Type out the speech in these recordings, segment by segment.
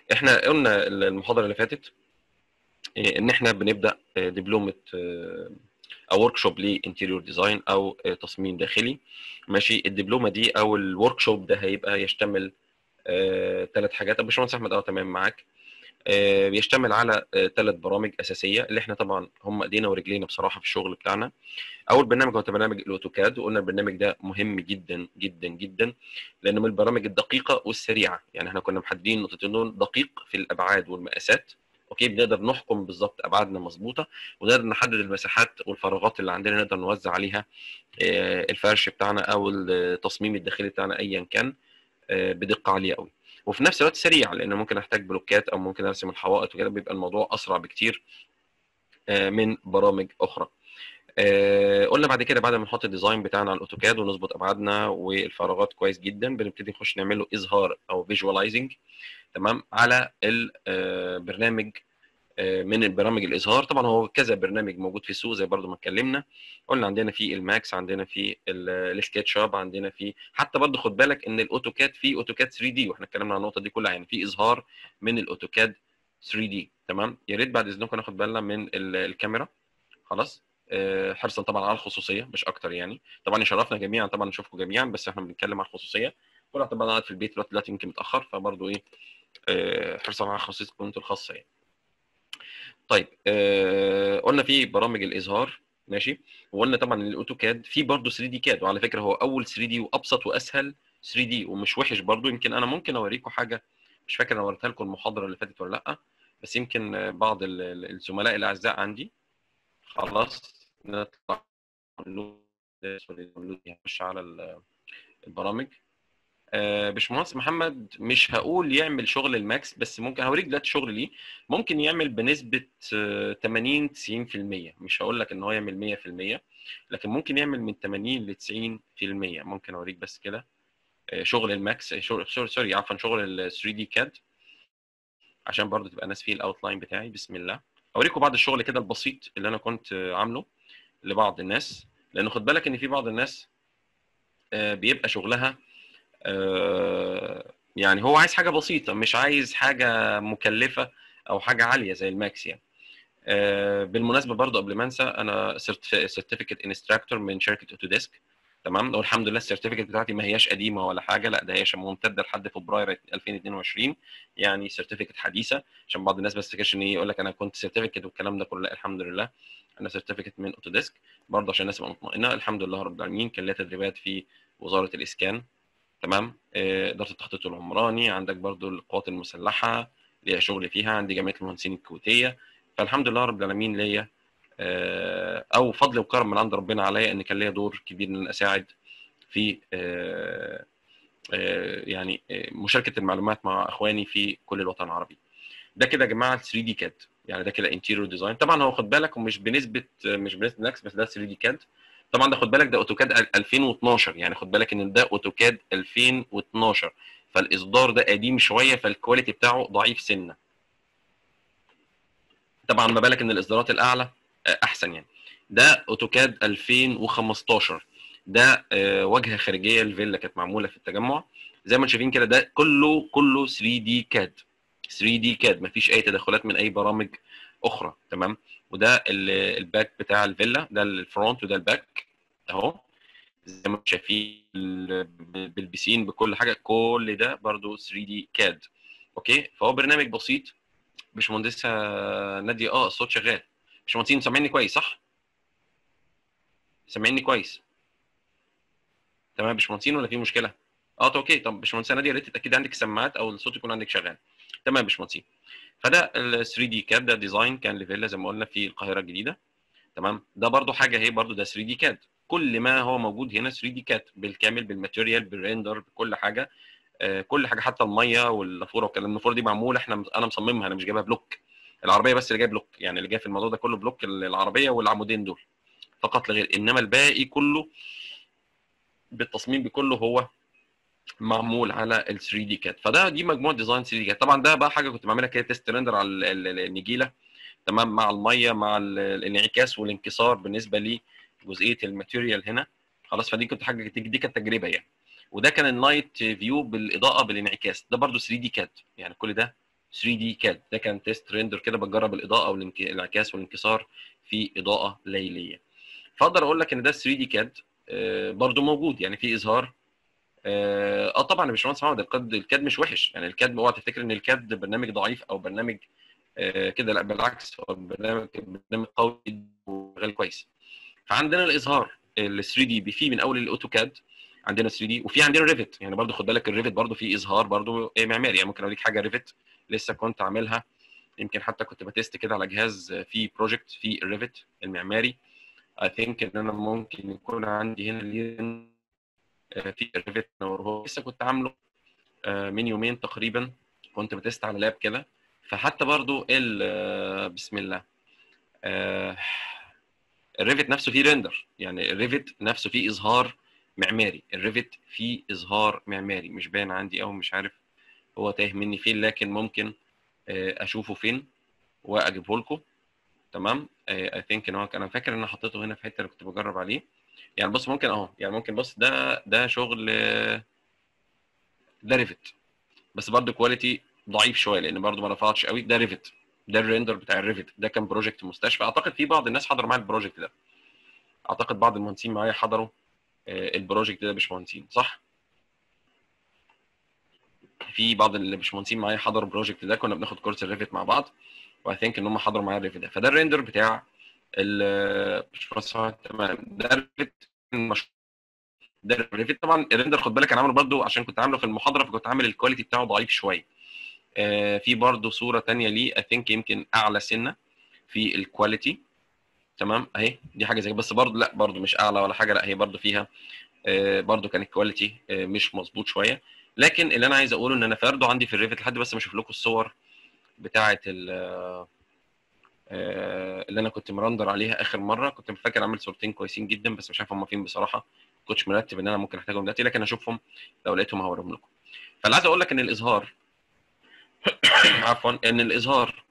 احنا قلنا المحاضره اللي فاتت إيه، ان احنا بنبدا آه، دبلومه آه، او ورك شوب لانتيريور ديزاين او آه، تصميم داخلي ماشي الدبلومه دي او الورك شوب ده هيبقى يشتمل ثلاث حاجات يا باشمهندس احمد اه تمام معاك آه، بيشتمل على ثلاث برامج اساسيه اللي احنا طبعا هم ايدينا ورجلينا بصراحه في الشغل بتاعنا اول برنامج هو برنامج الاوتوكاد وقلنا البرنامج ده مهم جدا جدا جدا لانه من البرامج الدقيقه والسريعه يعني احنا كنا محددين نقطتين دول دقيق في الابعاد والمقاسات اوكي بنقدر نحكم بالظبط ابعادنا مظبوطه ونقدر نحدد المساحات والفراغات اللي عندنا نقدر نوزع عليها آه، الفرش بتاعنا او التصميم الداخلي بتاعنا ايا كان آه، بدقه عاليه قوي وفي نفس الوقت سريع لان ممكن احتاج بلوكات او ممكن ارسم الحوائط وكده بيبقى الموضوع اسرع بكتير آه، من برامج اخرى آه، قلنا بعد كده بعد ما نحط الديزاين بتاعنا على الاوتوكاد ونظبط ابعادنا والفراغات كويس جدا بنبتدي نخش نعمل له اظهار او فيجواليزنج تمام على البرنامج من البرامج الاظهار طبعا هو كذا برنامج موجود في السوق زي برضو ما اتكلمنا قلنا عندنا في الماكس عندنا في السكتش اب عندنا في حتى برضو خد بالك ان الاوتوكاد في اوتوكاد 3 دي واحنا اتكلمنا عن النقطه دي كلها يعني في اظهار من الاوتوكاد 3 دي تمام يا ريت بعد اذنكم ناخد بالنا من ال- الكاميرا خلاص آه، حرصا طبعا على الخصوصيه مش اكتر يعني طبعا يشرفنا جميعا طبعا نشوفكم جميعا بس احنا بنتكلم على الخصوصيه كل واحد طبعا قاعد في البيت دلوقتي دلوقتي يمكن متاخر فبرضه ايه آه، حرصا على خصوصيتكم انتوا الخاصه يعني طيب آه قلنا في برامج الاظهار ماشي وقلنا طبعا الاوتوكاد في برضه 3 دي كاد وعلى فكره هو اول 3 دي وابسط واسهل 3 دي ومش وحش برضه يمكن انا ممكن اوريكم حاجه مش فاكر انا وريتها لكم المحاضره اللي فاتت ولا لا بس يمكن آه، بعض ال- ال- الزملاء الاعزاء عندي خلاص نطلع نخش على ال- البرامج آه، باشمهندس محمد مش هقول يعمل شغل الماكس بس ممكن هوريك دلوقتي شغل ليه ممكن يعمل بنسبة آه، 80 90% مش هقول لك ان هو يعمل 100% لكن ممكن يعمل من 80 ل 90% ممكن اوريك بس كده آه، شغل الماكس آه، شغل سوري سوري عفوا شغل ال 3 دي كاد عشان برضو تبقى الناس فيه الاوتلاين بتاعي بسم الله اوريكم بعض الشغل كده البسيط اللي انا كنت آه، عامله لبعض الناس لان خد بالك ان في بعض الناس آه، بيبقى شغلها آه، يعني هو عايز حاجه بسيطه مش عايز حاجه مكلفه او حاجه عاليه زي الماكس يعني آه، بالمناسبه برضو قبل ما انسى انا سيرتيفيكت انستراكتور من شركه اوتوديسك تمام والحمد لله السيرتيفيكت بتاعتي ما هياش قديمه ولا حاجه لا ده هي ممتده لحد فبراير 2022 يعني سيرتيفيكت حديثه عشان بعض الناس بس تفتكرش ان إيه يقول لك انا كنت سيرتيفيكت والكلام ده كله لا الحمد لله انا سيرتيفيكت من اوتوديسك برضه عشان الناس تبقى مطمئنه الحمد لله رب العالمين كان ليا تدريبات في وزاره الاسكان تمام آه، اداره التخطيط العمراني عندك برضو القوات المسلحه ليا شغل فيها عندي جمعيه المهندسين الكويتيه فالحمد لله رب العالمين ليا آه، او فضل وكرم من عند ربنا عليا ان كان ليا دور كبير ان أنا اساعد في آه، آه، يعني آه، مشاركه المعلومات مع اخواني في كل الوطن العربي ده كده يا جماعه 3 دي كاد يعني ده كده انتيريور ديزاين طبعا هو خد بالك ومش بنسبه مش بنسبه نكس بس ده 3 دي كاد طبعا ده خد بالك ده اوتوكاد 2012 يعني خد بالك ان ده اوتوكاد 2012 فالاصدار ده قديم شويه فالكواليتي بتاعه ضعيف سنه طبعا ما بالك ان الاصدارات الاعلى آه، احسن يعني ده اوتوكاد 2015 ده آه، واجهه خارجيه الفيلا كانت معموله في التجمع زي ما انتم شايفين كده ده كله كله 3 دي كاد 3 دي كاد مفيش اي تدخلات من اي برامج اخرى تمام وده ال- الباك بتاع الفيلا ده الفرونت وده الباك اهو زي ما انتم شايفين ال- بالبسين بكل حاجه كل ده برضو 3 دي كاد اوكي فهو برنامج بسيط باشمهندسه ناديه اه الصوت شغال باشمهندسين سامعيني كويس صح؟ سامعيني كويس تمام يا باشمهندسين ولا في مشكله؟ اه طب اوكي طب باشمهندسه ناديه يا ريت تتاكدي عندك السماعات او الصوت يكون عندك شغال تمام يا باشمهندسين فده ال 3 دي كاد ده ديزاين كان لفيلا زي ما قلنا في القاهره الجديده تمام ده برضو حاجه هي برضو ده 3 دي كاد كل ما هو موجود هنا 3 دي كاد بالكامل بالماتيريال بالريندر بكل حاجه آه، كل حاجه حتى الميه والنافوره والكلام النافوره دي معموله احنا انا مصممها انا مش جايبها بلوك العربيه بس اللي جايه بلوك يعني اللي جاي في الموضوع ده كله بلوك العربيه والعمودين دول فقط لا غير انما الباقي كله بالتصميم بكله هو معمول على ال 3 دي كات فده دي مجموعه ديزاين 3 دي كات طبعا ده بقى حاجه كنت بعملها كده تيست ريندر على ال- ال- النجيله تمام مع الميه مع ال- الانعكاس والانكسار بالنسبه لجزئيه الماتيريال هنا خلاص فدي كنت حاجه دي كانت تجربه يعني وده كان النايت فيو بالاضاءه بالانعكاس ده برده 3 دي كات يعني كل ده 3 دي كاد ده كان تيست ريندر كده بجرب الاضاءه والانعكاس والانكسار في اضاءه ليليه فاقدر اقول لك ان ده 3 دي كاد برضو موجود يعني في اظهار اه طبعا يا باشمهندس محمد الكاد الكاد مش وحش يعني الكاد اوعى تفتكر ان الكاد برنامج ضعيف او برنامج آه كده لا بالعكس هو برنامج برنامج قوي وشغال كويس فعندنا الاظهار ال 3 دي فيه من اول الاوتوكاد عندنا 3 دي وفي عندنا ريفت يعني برضو خد بالك الريفت برضو فيه اظهار برضو معماري يعني ممكن اوريك حاجه ريفت لسه كنت عاملها يمكن حتى كنت بتست كده على جهاز في بروجكت في الريفت المعماري اي ثينك ان انا ممكن يكون عندي هنا في الريفت هو لسه كنت عامله من يومين تقريبا كنت بتست على لاب كده فحتى برضو ال بسم الله الريفت نفسه فيه ريندر يعني الريفت نفسه فيه اظهار معماري الريفت فيه اظهار معماري مش باين عندي او مش عارف هو تايه مني فين لكن ممكن اشوفه فين واجيبه لكم تمام اي ثينك ان هو انا فاكر ان انا حطيته هنا في حته اللي كنت بجرب عليه يعني بص ممكن اهو يعني ممكن بص ده ده شغل ده ريفت بس برضه كواليتي ضعيف شويه لان برضه ما رفعتش قوي ده ريفت ده الريندر بتاع الريفت ده كان بروجكت مستشفى اعتقد في بعض الناس حضروا معايا البروجكت ده اعتقد بعض المهندسين معايا حضروا البروجكت ده باشمهندسين صح في بعض الباشمهندسين معايا حضروا البروجكت ده كنا بناخد كورس الريفت مع بعض واي ثينك ان هم حضروا معايا الريفت ده فده الريندر بتاع ال تمام ده الريفت ده الريفت طبعا الريندر خد بالك انا عامله برده عشان كنت عامله في المحاضره فكنت عامل الكواليتي بتاعه ضعيف شويه آه في برده صوره ثانيه ليه اي ثينك يمكن اعلى سنه في الكواليتي تمام اهي دي حاجه زي بس برده لا برده مش اعلى ولا حاجه لا هي برده فيها آه برده كان الكواليتي آه مش مظبوط شويه لكن اللي انا عايز اقوله ان انا فرده عندي في الريفت لحد بس ما اشوف لكم الصور بتاعه اللي انا كنت مرندر عليها اخر مره كنت فاكر اعمل صورتين كويسين جدا بس مش عارف هم فين بصراحه ما كنتش مرتب ان انا ممكن احتاجهم دلوقتي لكن اشوفهم لو لقيتهم هوريهم لكم فاللي عايز اقول لك ان الاظهار عفوا ان الاظهار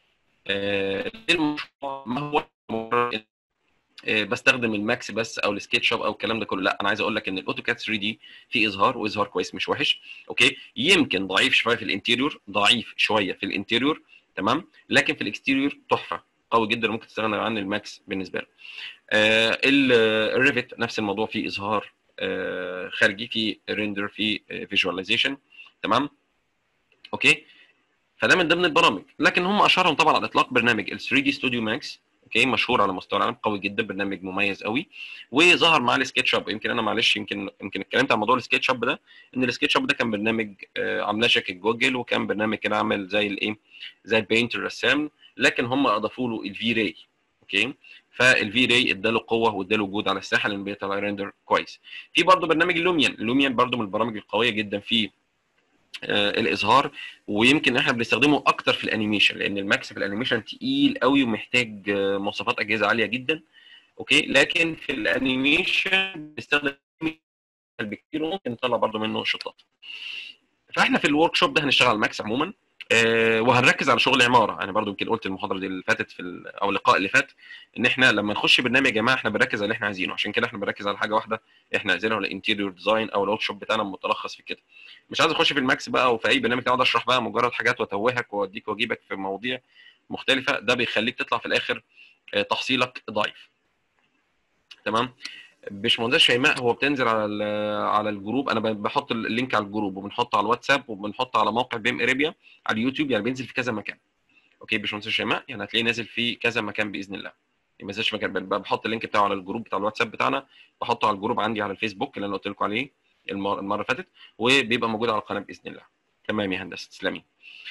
المشروع ما هو مجرد بستخدم الماكس بس او السكتش اب او الكلام ده كله لا انا عايز اقول لك ان الاوتوكاد 3 دي فيه اظهار واظهار كويس مش وحش اوكي يمكن ضعيف شويه في الانتيريور ضعيف شويه في الانتيريور تمام لكن في الاكستيريور تحفه قوي جدا ممكن تستغنى عن الماكس بالنسبه له آه الريفت نفس الموضوع فيه اظهار آه خارجي في ريندر في فيجواليزيشن تمام اوكي فده من ضمن البرامج لكن هم اشهرهم طبعا على الاطلاق برنامج ال 3 دي ستوديو ماكس اوكي مشهور على مستوى العالم قوي جدا برنامج مميز قوي وظهر معاه السكتش اب يمكن انا معلش يمكن يمكن اتكلمت عن موضوع السكتش اب ده ان السكتش اب ده كان برنامج آه عاملاه شركه جوجل وكان برنامج كده عامل زي الايه زي البينت الرسام لكن هم اضافوا له الفي راي اوكي فالفي راي اداله قوه واداله وجود على الساحه لان بيطلع ريندر كويس في برضه برنامج اللوميان اللوميان برضه من البرامج القويه جدا في آه الاظهار ويمكن احنا بنستخدمه اكتر في الانيميشن لان الماكس في الانيميشن تقيل قوي ومحتاج آه مواصفات اجهزه عاليه جدا اوكي لكن في الانيميشن بنستخدم بكتير وممكن نطلع برضه منه شطات فاحنا في الورك شوب ده هنشتغل على الماكس عموما آه وهنركز على شغل عماره انا برضو يمكن قلت المحاضره دي اللي فاتت في او اللقاء اللي فات ان احنا لما نخش برنامج يا جماعه احنا بنركز على اللي احنا عايزينه عشان كده احنا بنركز على حاجه واحده احنا عايزينها ولا انتيريور ديزاين او الورك شوب بتاعنا متلخص في كده مش عايز اخش في الماكس بقى وفي اي برنامج اقعد اشرح بقى مجرد حاجات واتوهك واوديك واجيبك في مواضيع مختلفه ده بيخليك تطلع في الاخر آه تحصيلك ضعيف تمام باشمهندس شيماء هو بتنزل على على الجروب انا بحط اللينك على الجروب وبنحطه على الواتساب وبنحطه على موقع بيم اريبيا على اليوتيوب يعني بينزل في كذا مكان اوكي باشمهندس شيماء يعني هتلاقيه نازل في كذا مكان باذن الله ما ينزلش مكان بحط اللينك بتاعه على الجروب بتاع الواتساب بتاعنا بحطه على الجروب عندي على الفيسبوك اللي انا قلت لكم عليه المره اللي فاتت وبيبقى موجود على القناه باذن الله تمام يا هندسه تسلمي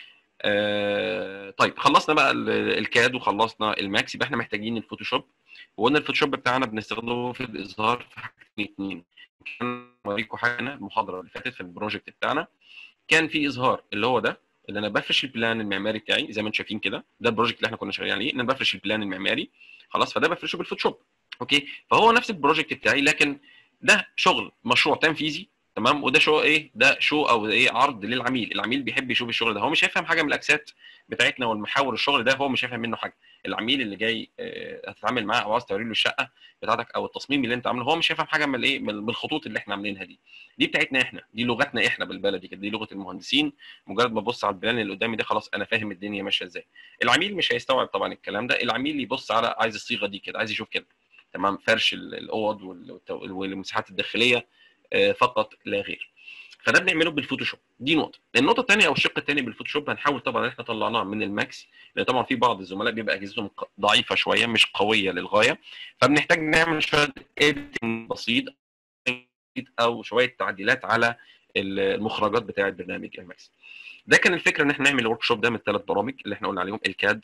آه طيب خلصنا بقى الكاد وخلصنا الماكس يبقى احنا محتاجين الفوتوشوب وقلنا الفوتوشوب بتاعنا بنستخدمه في الاظهار في حاجتين اتنين كان اوريكم حاجه المحاضره اللي فاتت في البروجكت بتاعنا كان في اظهار اللي هو ده اللي انا بفرش البلان المعماري بتاعي زي ما انتم شايفين كده ده البروجكت اللي احنا كنا شغالين عليه ان انا بفرش البلان المعماري خلاص فده بفرشه بالفوتوشوب اوكي فهو نفس البروجكت بتاعي لكن ده شغل مشروع تنفيذي تمام وده شو ايه ده شو او ايه عرض للعميل العميل بيحب يشوف الشغل ده هو مش هيفهم حاجه من الاكسات بتاعتنا والمحاور الشغل ده هو مش هيفهم منه حاجه العميل اللي جاي آه، هتتعامل معاه او عاوز توري له الشقه بتاعتك او التصميم اللي انت عامله هو مش هيفهم حاجه من الايه من من الخطوط اللي احنا عاملينها دي دي بتاعتنا احنا دي لغتنا احنا بالبلدي كده دي لغه المهندسين مجرد ما ابص على البلان اللي قدامي ده خلاص انا فاهم الدنيا ماشيه ازاي العميل مش هيستوعب طبعا الكلام ده العميل يبص على عايز الصيغه دي كده عايز يشوف كده تمام فرش ال- الاوض وال- والت- والمساحات الداخليه آه، فقط لا غير فده بنعمله بالفوتوشوب دي نقطه النقطه الثانيه او الشق الثاني بالفوتوشوب هنحاول طبعا ان احنا طلعناه من الماكس لان طبعا في بعض الزملاء بيبقى اجهزتهم ق- ضعيفه شويه مش قويه للغايه فبنحتاج نعمل شويه اديتنج بسيط او شويه تعديلات على ال- المخرجات بتاعه برنامج الماكس ده كان الفكره ان احنا نعمل الورك شوب ده من الثلاث برامج اللي احنا قلنا عليهم الكاد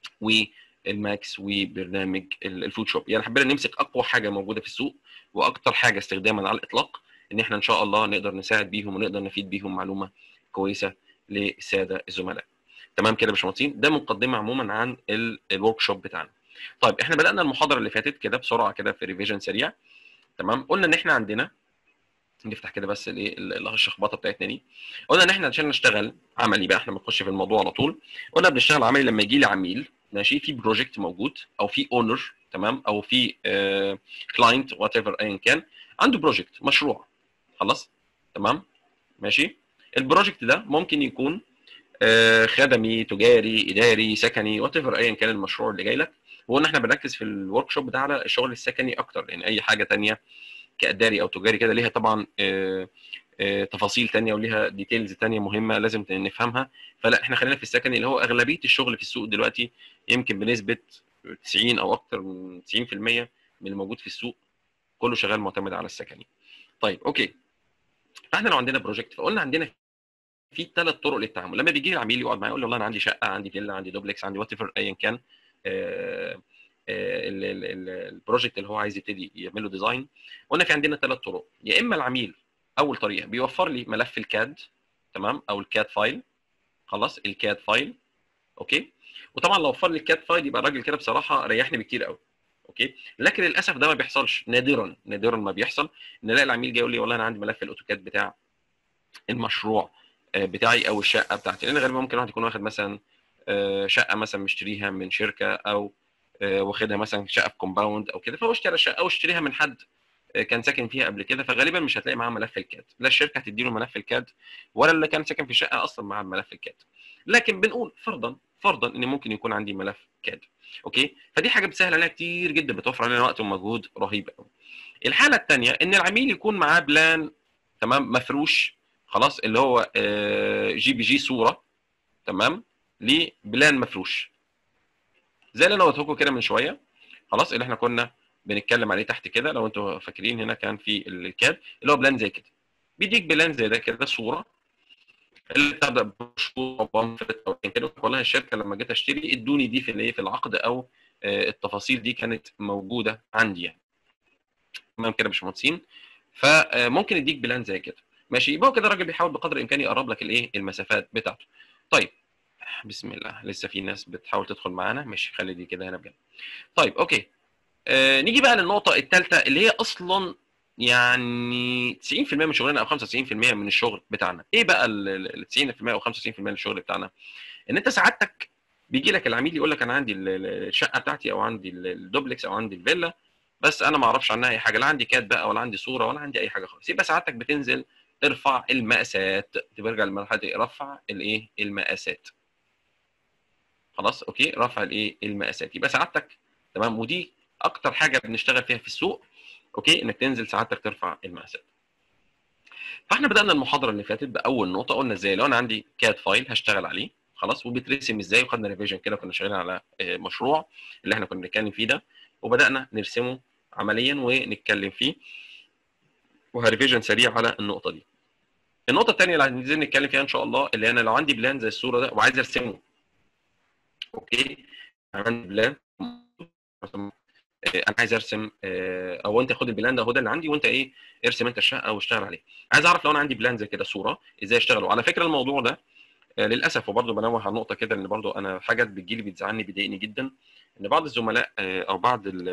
والماكس وبرنامج ال- الفوتوشوب يعني حبينا نمسك اقوى حاجه موجوده في السوق واكتر حاجه استخداما على الاطلاق ان احنا ان شاء الله نقدر نساعد بيهم ونقدر نفيد بيهم معلومه كويسه للساده الزملاء تمام كده يا باشمهندسين ده مقدمه عموما عن الورك شوب بتاعنا طيب احنا بدانا المحاضره اللي فاتت كده بسرعه كده في ريفيجن سريع تمام قلنا ان احنا عندنا نفتح كده بس الايه ال- الشخبطه بتاعتنا دي قلنا ان احنا عشان نشتغل عملي بقى احنا بنخش في الموضوع على طول قلنا بنشتغل عملي لما يجي لي عميل ماشي في بروجكت موجود او في اونر تمام او في كلاينت وات ايفر ايا كان عنده بروجكت مشروع خلاص تمام ماشي البروجكت ده ممكن يكون آه، خدمي تجاري اداري سكني وات ايفر ايا كان المشروع اللي جاي لك وقلنا احنا بنركز في الورك شوب ده على الشغل السكني اكتر لان اي حاجه تانية كاداري او تجاري كده ليها طبعا آه، آه، تفاصيل تانية وليها ديتيلز تانية مهمه لازم نفهمها فلا احنا خلينا في السكني اللي هو اغلبيه الشغل في السوق دلوقتي يمكن بنسبه 90 او اكتر من 90% من اللي موجود في السوق كله شغال معتمد على السكني طيب اوكي فاحنا لو عندنا بروجكت فقلنا عندنا في ثلاث طرق للتعامل لما بيجي لي العميل يقعد معايا يقول لي والله انا عندي شقه عندي فيلا عندي دوبلكس عندي وات ايفر ايا كان آه، آه، ال- ال- ال- البروجكت اللي هو عايز يبتدي يعمل له ديزاين قلنا في عندنا ثلاث طرق يا اما العميل اول طريقه بيوفر لي ملف الكاد تمام او الكاد فايل خلاص الكاد فايل اوكي وطبعا لو وفر لي الكاد فايل يبقى الراجل كده بصراحه ريحني بكتير قوي اوكي لكن للاسف ده ما بيحصلش نادرا نادرا ما بيحصل ان الاقي العميل جاي يقول لي والله انا عندي ملف الاوتوكاد بتاع المشروع آه، بتاعي او الشقه بتاعتي لان غالبا ممكن واحد يكون واخد مثلا آه، شقه مثلا مشتريها من شركه او آه، واخدها مثلا شقه في كومباوند او كده فهو اشترى شقه او اشتريها من حد آه، كان ساكن فيها قبل كده فغالبا مش هتلاقي معاه ملف الكاد لا الشركه هتدي له ملف الكاد ولا اللي كان ساكن في الشقه اصلا معاه ملف الكاد لكن بنقول فرضا فرضا ان ممكن يكون عندي ملف كاد اوكي فدي حاجه بتسهل علينا كتير جدا بتوفر علينا وقت ومجهود رهيب قوي الحاله الثانيه ان العميل يكون معاه بلان تمام مفروش خلاص اللي هو آه، جي بي جي صوره تمام لبلان مفروش زي اللي انا قلت لكم كده من شويه خلاص اللي احنا كنا بنتكلم عليه تحت كده لو انتوا فاكرين هنا كان في الكاد اللي هو بلان زي كده بيديك بلان زي ده كده صوره اللي تبدا بشهور او بامفلت او كده والله الشركه لما جيت اشتري ادوني دي في الايه في العقد او آه، التفاصيل دي كانت موجوده عندي يعني تمام كده يا باشمهندسين فممكن يديك بلان زي كده ماشي يبقى هو كده الراجل بيحاول بقدر الامكان يقرب لك الايه المسافات بتاعته طيب بسم الله لسه في ناس بتحاول تدخل معانا ماشي خلي دي كده هنا بجد طيب اوكي آه نيجي بقى للنقطه الثالثه اللي هي اصلا يعني 90% من شغلنا او 95% من الشغل بتاعنا ايه بقى ال 90% او 95% من الشغل بتاعنا ان انت سعادتك بيجي لك العميل يقول لك انا عندي ال- ال- الشقه بتاعتي او عندي ال- الدوبلكس او عندي الفيلا بس انا ما اعرفش عنها اي حاجه لا عندي كاد بقى ولا عندي صوره ولا عندي اي حاجه خالص يبقى سعادتك بتنزل ترفع المقاسات ترجع لمرحله إيه؟ رفع الايه المقاسات خلاص اوكي رفع الايه المقاسات يبقى سعادتك تمام ودي اكتر حاجه بنشتغل فيها في السوق اوكي انك تنزل سعادتك ترفع المقاسات فاحنا بدانا المحاضره اللي فاتت باول نقطه قلنا ازاي لو انا عندي كاد فايل هشتغل عليه خلاص وبيترسم ازاي وخدنا ريفيجن كده كنا شغالين على آه، مشروع اللي احنا كنا بنتكلم فيه ده وبدانا نرسمه عمليا ونتكلم فيه وهريفيجن سريع على النقطه دي النقطه الثانيه اللي عايزين نتكلم فيها ان شاء الله اللي انا لو عندي بلان زي الصوره ده وعايز ارسمه اوكي عندي بلان آه، انا عايز ارسم آه، او انت خد البلان ده هو ده اللي عندي وانت ايه ارسم انت الشقه واشتغل عليه عايز اعرف لو انا عندي بلان زي كده صوره ازاي اشتغل وعلى فكره الموضوع ده آه، للاسف وبرضه بنوه على نقطه كده ان برضه انا حاجه بتجيلي بتزعلني بيضايقني جدا ان بعض الزملاء آه، او بعض ال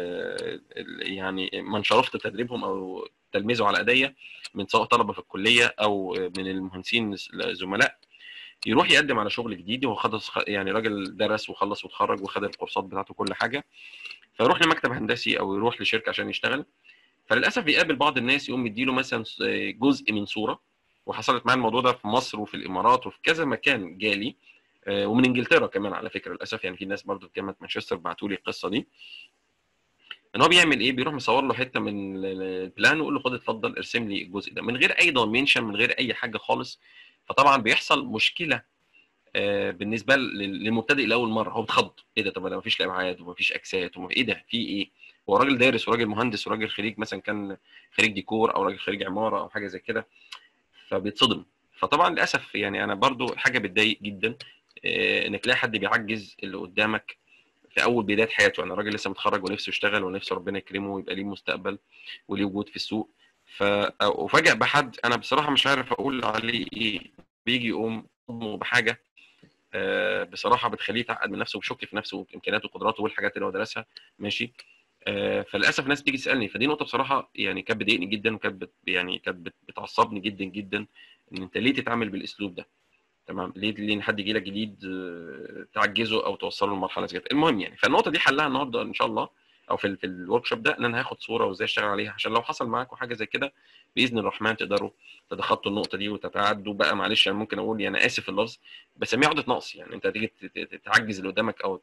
ال يعني من شرفت تدريبهم او تلميذه على ايديا من سواء طلبه في الكليه او من المهندسين الزملاء يروح يقدم على شغل جديد وهو خلص يعني راجل درس وخلص وتخرج وخد الكورسات بتاعته كل حاجه فيروح لمكتب هندسي او يروح لشركه عشان يشتغل فللاسف بيقابل بعض الناس يقوم يديله مثلا جزء من صوره وحصلت معايا الموضوع ده في مصر وفي الامارات وفي كذا مكان جالي آه، ومن انجلترا كمان على فكره للاسف يعني في ناس برضو في جامعه مانشستر بعتوا لي القصه دي ان هو بيعمل ايه بيروح مصور له حته من البلان ويقول له خد اتفضل ارسم لي الجزء ده من غير اي دايمنشن من غير اي حاجه خالص فطبعا بيحصل مشكله آه، بالنسبه للمبتدئ لاول مره هو بيتخض ايه ده طب انا مفيش ابعاد ومفيش اكسات ايه ده في ايه هو راجل دارس وراجل مهندس وراجل خريج مثلا كان خريج ديكور او راجل خريج عماره او حاجه زي كده فبيتصدم فطبعا للاسف يعني انا برضو حاجه بتضايق جدا آه، انك تلاقي حد بيعجز اللي قدامك في اول بدايه حياته يعني راجل لسه متخرج ونفسه يشتغل ونفسه ربنا يكرمه ويبقى ليه مستقبل وليه وجود في السوق فافاجئ بحد انا بصراحه مش عارف اقول عليه ايه بيجي يقوم بحاجه آه، بصراحه بتخليه يتعقد من نفسه ويشك في نفسه وامكانياته وقدراته والحاجات اللي هو درسها ماشي آه، فللاسف ناس تيجي تسالني فدي نقطه بصراحه يعني كانت بتضايقني جدا وكانت يعني كانت بتعصبني جدا جدا ان انت ليه تتعامل بالاسلوب ده تمام ليه ليه حد يجي لك جديد آه، تعجزه او توصله لمرحله زي كده المهم يعني فالنقطه دي حلها النهارده ان شاء الله او في في الورك شوب ده ان انا هاخد صوره وازاي اشتغل عليها عشان لو حصل معاكم حاجه زي كده باذن الرحمن تقدروا تتخطوا النقطه دي وتتعدوا بقى معلش انا ممكن اقول يعني اسف اللفظ بسميها عقده نقص يعني انت تيجي تعجز اللي قدامك او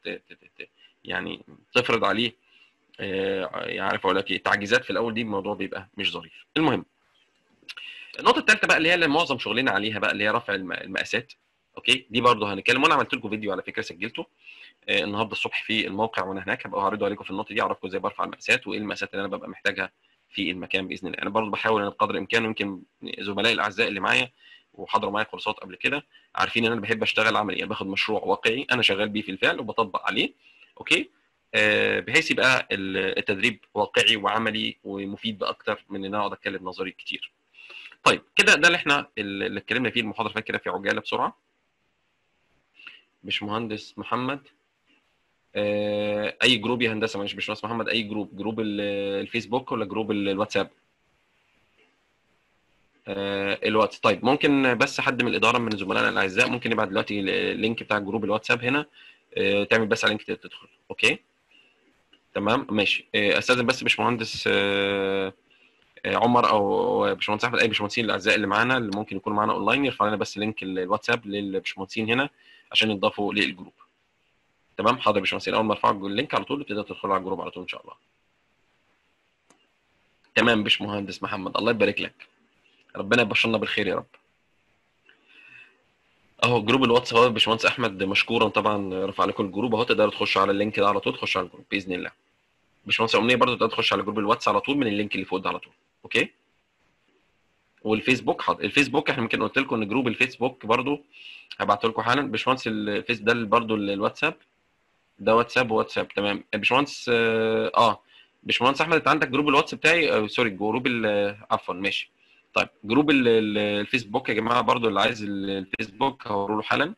يعني تفرض عليه آه، يعني عارف اقول لك ايه التعجيزات في الاول دي الموضوع بيبقى مش ظريف المهم النقطه الثالثه بقى اللي هي اللي معظم شغلنا عليها بقى اللي هي رفع المقاسات اوكي دي برضه هنتكلم وانا عملت لكم فيديو على فكره سجلته آه النهارده الصبح في الموقع وانا هناك هبقى هعرضه عليكم في النقطه دي اعرفكم ازاي برفع المقاسات وايه المقاسات اللي انا ببقى محتاجها في المكان باذن الله انا برضه بحاول انا بقدر الامكان يمكن زملائي الاعزاء اللي معايا وحضروا معايا كورسات قبل كده عارفين ان انا بحب اشتغل عملي يعني باخد مشروع واقعي انا شغال بيه في الفعل وبطبق عليه اوكي آه بحيث يبقى التدريب واقعي وعملي ومفيد باكتر من ان انا اقعد اتكلم نظري كتير طيب كده ده اللي احنا اللي اتكلمنا فيه المحاضره فاتت كده في عجاله بسرعه باشمهندس محمد آه، اي جروب يا هندسه مش باشمهندس محمد اي جروب جروب الفيسبوك ولا جروب الواتساب آه، الواتس طيب ممكن بس حد من الاداره من زملائنا الاعزاء ممكن يبعت دلوقتي اللينك بتاع جروب الواتساب هنا آه، تعمل بس على لينك تدخل اوكي تمام ماشي استاذن بس باشمهندس عمر او باشمهندس احمد اي باشمهندسين الاعزاء اللي معانا اللي ممكن يكونوا معانا اونلاين يرفع لنا بس لينك الواتساب للباشمهندسين هنا عشان يضافوا للجروب تمام حاضر يا باشمهندس اول ما ارفع اللينك على طول تقدر تدخل على الجروب على طول ان شاء الله تمام باشمهندس محمد الله يبارك لك ربنا يبشرنا بالخير يا رب اهو جروب الواتس اهو باشمهندس احمد مشكورا طبعا رفع لكم الجروب اهو تقدروا تخشوا على اللينك ده على طول تخشوا على الجروب باذن الله باشمهندس امنيه برضه تقدر تخش على جروب الواتس على طول من اللينك اللي فوق ده على طول اوكي والفيسبوك حاضر الفيسبوك احنا ممكن قلت لكم ان جروب الفيسبوك برضو هبعته لكم حالا باشمهندس الفيس ده برضو الواتساب ده واتساب واتساب تمام باشمهندس اه, آه. باشمهندس احمد انت عندك جروب الواتس بتاعي آه سوري جروب عفوا ماشي طيب جروب الفيسبوك يا جماعه برضو اللي عايز الفيسبوك هوروا له حالا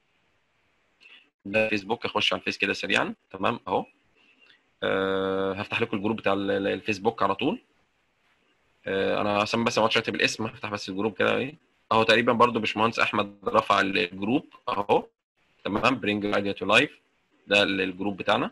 ده فيسبوك اخش على الفيس كده سريعا تمام اهو أه هفتح لكم الجروب بتاع الفيسبوك على طول آه، انا عشان بس ما اقعدش اكتب الاسم هفتح بس الجروب كده ايه اهو تقريبا برضو باشمهندس احمد رفع الجروب اهو تمام برينج ايديا تو لايف ده الجروب بتاعنا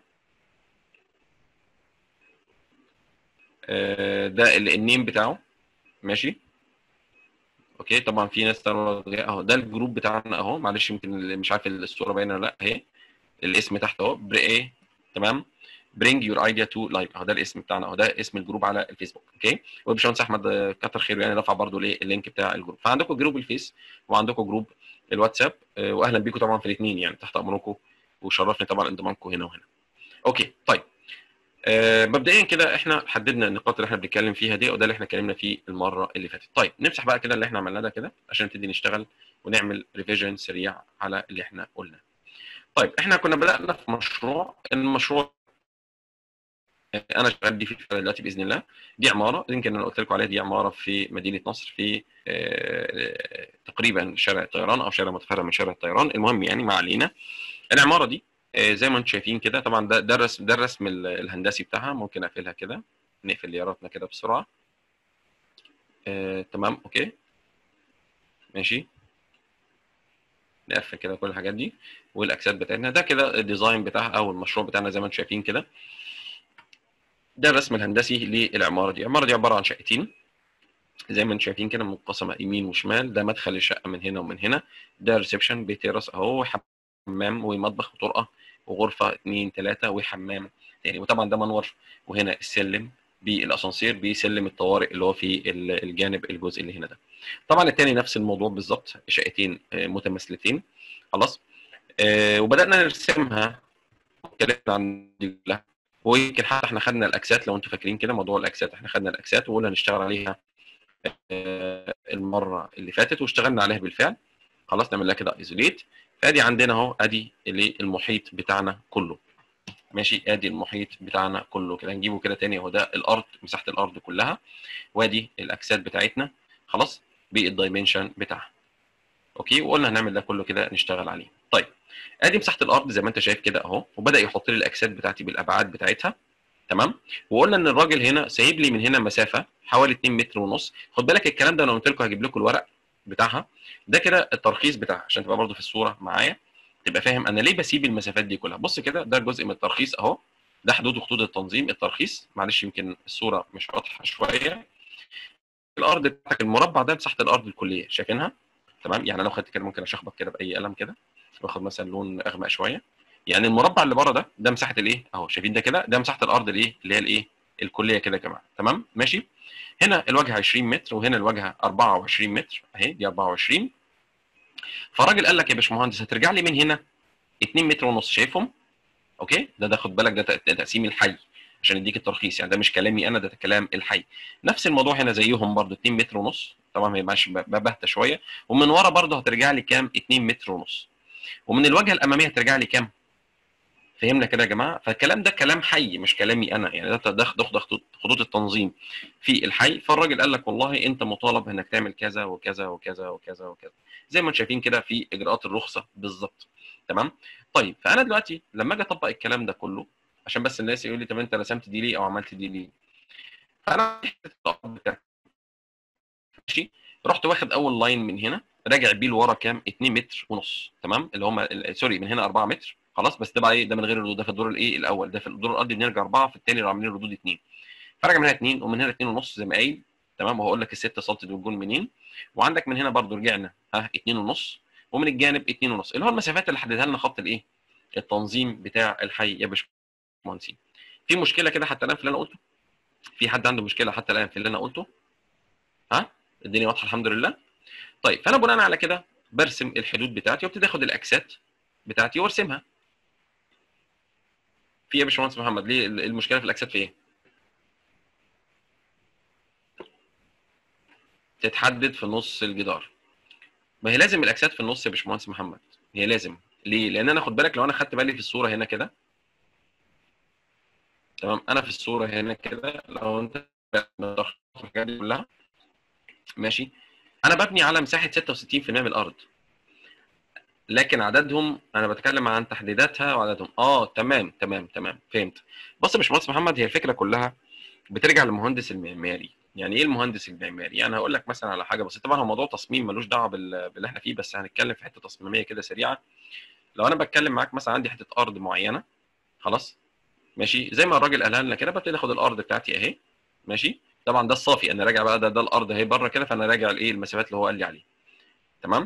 آه، ده النيم بتاعه ماشي اوكي طبعا في ناس اهو ده الجروب بتاعنا اهو معلش يمكن مش عارف الصوره باينه ولا لا اهي الاسم تحت اهو ايه تمام برينج يور ايديا تو لايف اهو ده الاسم بتاعنا اهو ده اسم الجروب على الفيسبوك اوكي وباشمهندس احمد كتر خيره يعني رفع برده الايه اللينك بتاع الجروب فعندكم جروب الفيس وعندكم جروب الواتساب آه، واهلا بيكم طبعا في الاثنين يعني تحت امركم وشرفني طبعا انضمامكم هنا وهنا اوكي طيب آه مبدئيا كده احنا حددنا النقاط اللي احنا بنتكلم فيها دي وده اللي احنا اتكلمنا فيه المره اللي فاتت طيب نمسح بقى كده اللي احنا عملناه ده كده عشان نبتدي نشتغل ونعمل ريفيجن سريع على اللي احنا قلناه طيب احنا كنا بدانا في مشروع المشروع انا شغال دي في الفعل دلوقتي باذن الله دي عماره يمكن انا قلت لكم عليها دي عماره في مدينه نصر في آه، تقريبا شارع الطيران او شارع متفرع من شارع الطيران المهم يعني ما علينا العماره دي آه، زي ما انتم شايفين كده طبعا ده ده الرسم ده الرسم ال- الهندسي بتاعها ممكن اقفلها كده نقفل لياراتنا كده بسرعه آه، تمام اوكي ماشي نقفل كده كل الحاجات دي والاجساد بتاعتنا ده كده الديزاين بتاعها او المشروع بتاعنا زي ما انتم شايفين كده ده الرسم الهندسي للعماره دي العماره دي عباره عن شقتين زي ما انتم شايفين كده منقسمه يمين وشمال ده مدخل الشقه من هنا ومن هنا ده ريسبشن بيترس اهو حمام ومطبخ وطرقه وغرفه اثنين ثلاثه وحمام تاني وطبعا ده منور وهنا السلم بالاسانسير بسلم الطوارئ اللي هو في ال- الجانب الجزء اللي هنا ده طبعا التاني نفس الموضوع بالظبط شقتين آه، متماثلتين خلاص آه، وبدانا نرسمها اتكلمنا عن دي كلها ويمكن حتى احنا خدنا الاكسات لو انتم فاكرين كده موضوع الاكسات احنا خدنا الاكسات وقلنا نشتغل عليها آه، المره اللي فاتت واشتغلنا عليها بالفعل خلاص نعمل لها كده ايزوليت فادي عندنا اهو ادي اللي المحيط بتاعنا كله ماشي ادي المحيط بتاعنا كله كده نجيبه كده تاني اهو ده الارض مساحه الارض كلها وادي الاجساد بتاعتنا خلاص بالدايمنشن بتاعها اوكي وقلنا هنعمل ده كله كده نشتغل عليه طيب ادي مساحه الارض زي ما انت شايف كده اهو وبدا يحط لي الاجساد بتاعتي بالابعاد بتاعتها تمام وقلنا ان الراجل هنا سايب لي من هنا مسافه حوالي 2 متر ونص خد بالك الكلام ده انا قلت لكم هجيب لكم الورق بتاعها ده كده الترخيص بتاعها عشان تبقى برضو في الصوره معايا تبقى فاهم انا ليه بسيب المسافات دي كلها بص كده ده جزء من الترخيص اهو ده حدود وخطوط التنظيم الترخيص معلش يمكن الصوره مش واضحه شويه الارض بتاعتك المربع ده مساحه الارض الكليه شايفينها تمام يعني لو خدت كده ممكن اشخبط كده باي قلم كده واخد مثلا لون اغمق شويه يعني المربع اللي بره ده ده مساحه الايه اهو شايفين ده كده ده مساحه الارض الايه اللي هي الايه الكليه كده يا جماعه تمام ماشي هنا الواجهه 20 متر وهنا الواجهه 24 متر اهي دي 24 فالراجل قال لك يا باشمهندس هترجع لي من هنا 2 متر ونص شايفهم اوكي ده ده خد بالك ده تق- تقسيم الحي عشان يديك الترخيص يعني ده مش كلامي انا ده كلام الحي نفس الموضوع هنا زيهم برضو 2 متر ونص طبعا ما يبقاش ب- ببهته شويه ومن ورا برضو هترجع لي كام 2 متر ونص ومن الواجهه الاماميه هترجع لي كام فهمنا كده يا جماعه فالكلام ده كلام حي مش كلامي انا يعني ده ده ده ده خطوط خطوط التنظيم في الحي فالراجل قال لك والله انت مطالب انك تعمل كذا وكذا وكذا وكذا وكذا زي ما انتم شايفين كده في اجراءات الرخصه بالظبط تمام طيب فانا دلوقتي لما اجي اطبق الكلام ده كله عشان بس الناس يقول لي طب انت رسمت دي ليه او عملت دي ليه فانا ماشي رحت واخد اول لاين من هنا راجع بيه لورا كام 2 متر ونص تمام اللي هم سوري من هنا 4 متر خلاص بس ده بقى ايه ده من غير الردود ده في الدور الايه الاول ده في الدور الارضي بنرجع 4 في الثاني عاملين ردود 2 فراجع من هنا 2 ومن هنا 2 ونص زي ما قايل تمام وهقول لك ال 6 سم دول جون منين وعندك من هنا برضو رجعنا ها 2 ونص ومن الجانب 2 ونص اللي هو المسافات اللي حددها لنا خط الايه التنظيم بتاع الحي يا باشمهندسين في مشكله كده حتى الان في اللي انا قلته في حد عنده مشكله حتى الان في اللي انا قلته ها الدنيا واضحه الحمد لله طيب فانا بناء على كده برسم الحدود بتاعتي وابتدي اخد الاكسات بتاعتي وارسمها في ايه يا باشمهندس محمد ليه المشكله في الاكسات في ايه تتحدد في نص الجدار ما هي لازم الاكسات في النص يا باشمهندس محمد هي لازم ليه لان انا خد بالك لو انا خدت بالي في الصوره هنا كده تمام انا في الصوره هنا كده لو انت الحاجات دي كلها ماشي انا ببني على مساحه 66% من الارض لكن عددهم انا بتكلم عن تحديداتها وعددهم اه تمام تمام تمام فهمت بص يا باشمهندس محمد هي الفكره كلها بترجع للمهندس المعماري يعني ايه المهندس المعماري يعني هقول لك مثلا على حاجه بسيطه طبعا هو موضوع تصميم ملوش دعوه بال- باللي احنا فيه بس هنتكلم في حته تصميميه كده سريعه لو انا بتكلم معاك مثلا عندي حته ارض معينه خلاص ماشي زي ما الراجل قالها لنا كده ببتدي اخد الارض بتاعتي اهي ماشي طبعا ده الصافي انا راجع بقى ده ده الارض اهي بره كده فانا راجع الايه المسافات اللي هو قال لي عليها تمام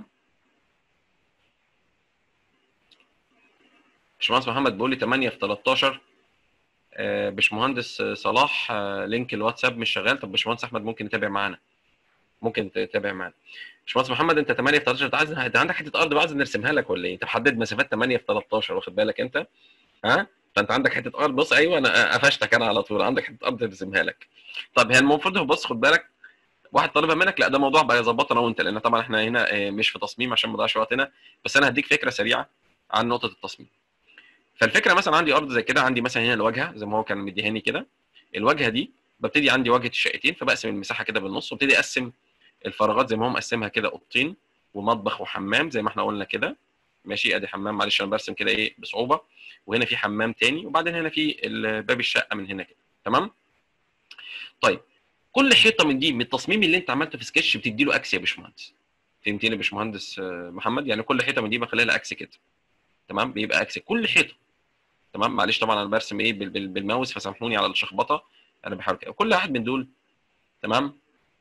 باشمهندس محمد بيقول لي 8 في 13 آه، باشمهندس صلاح آه، لينك الواتساب مش شغال طب باشمهندس احمد ممكن يتابع معانا ممكن تتابع معانا باشمهندس محمد انت 8 في 13 انت عايز انت عندك حته ارض بقى عايز نرسمها لك ولا ايه انت محدد مسافات 8 في 13 واخد بالك انت ها فانت عندك حته ارض بص ايوه انا قفشتك انا على طول عندك حته ارض ترسمها لك طب هي المفروض هو بص خد بالك واحد طالبها منك لا ده موضوع بقى يظبطه انا وانت لان طبعا احنا هنا آه، مش في تصميم عشان ما نضيعش وقتنا بس انا هديك فكره سريعه عن نقطه التصميم فالفكره مثلا عندي ارض زي كده عندي مثلا هنا الواجهه زي ما هو كان مديهاني كده الواجهه دي ببتدي عندي واجهه الشقتين فبقسم المساحه كده بالنص وابتدي اقسم الفراغات زي ما هو مقسمها كده اوضتين ومطبخ وحمام زي ما احنا قلنا كده ماشي ادي حمام معلش انا برسم كده ايه بصعوبه وهنا في حمام تاني وبعدين هنا في باب الشقه من هنا كده تمام طيب كل حيطه من دي من التصميم اللي انت عملته في سكتش بتدي له اكس يا باشمهندس فهمتني يا باشمهندس محمد يعني كل حيطه من دي بخليها لها اكس كده تمام بيبقى اكس كل حيطه تمام معلش طبعا انا برسم ايه بالماوس فسامحوني على الشخبطه انا بحاول كده كل واحد من دول تمام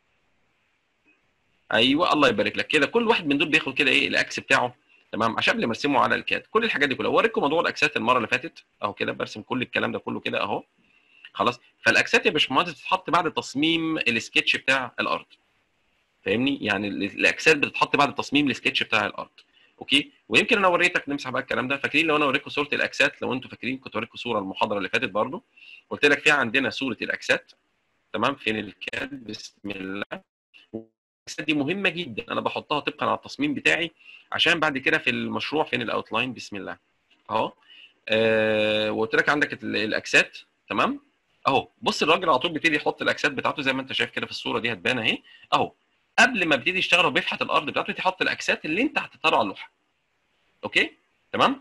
ايوه الله يبارك لك كده كل واحد من دول بياخد كده ايه الاكس بتاعه تمام عشان قبل ما ارسمه على الكاد كل الحاجات دي كلها اوريكم موضوع الاكسات المره اللي فاتت اهو كده برسم كل الكلام ده كله كده اهو خلاص فالاكسات يا باشمهندس بتتحط بعد تصميم السكتش بتاع الارض فاهمني يعني الاكسات بتتحط بعد تصميم السكتش بتاع الارض اوكي ويمكن انا وريتك نمسح بقى الكلام ده فاكرين لو انا اوريكم صوره الاكسات لو انتوا فاكرين كنت اوريكم صوره المحاضره اللي فاتت برضو قلت لك في عندنا صوره الاكسات تمام فين الكاد بسم الله الاكسات دي مهمه جدا انا بحطها طبقا على التصميم بتاعي عشان بعد كده في المشروع فين الاوتلاين بسم الله اهو آه وقلت لك عندك الاكسات تمام اهو بص الراجل على طول بيبتدي يحط الاكسات بتاعته زي ما انت شايف كده في الصوره دي هتبان اهي اهو قبل ما يبتدي يشتغل وبيفحت الارض بتاعته يحط الاكسات اللي انت هتختاره على اللوحه اوكي تمام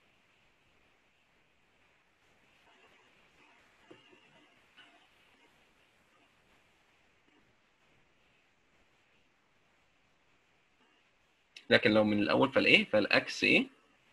لكن لو من الاول فالايه فالاكس ايه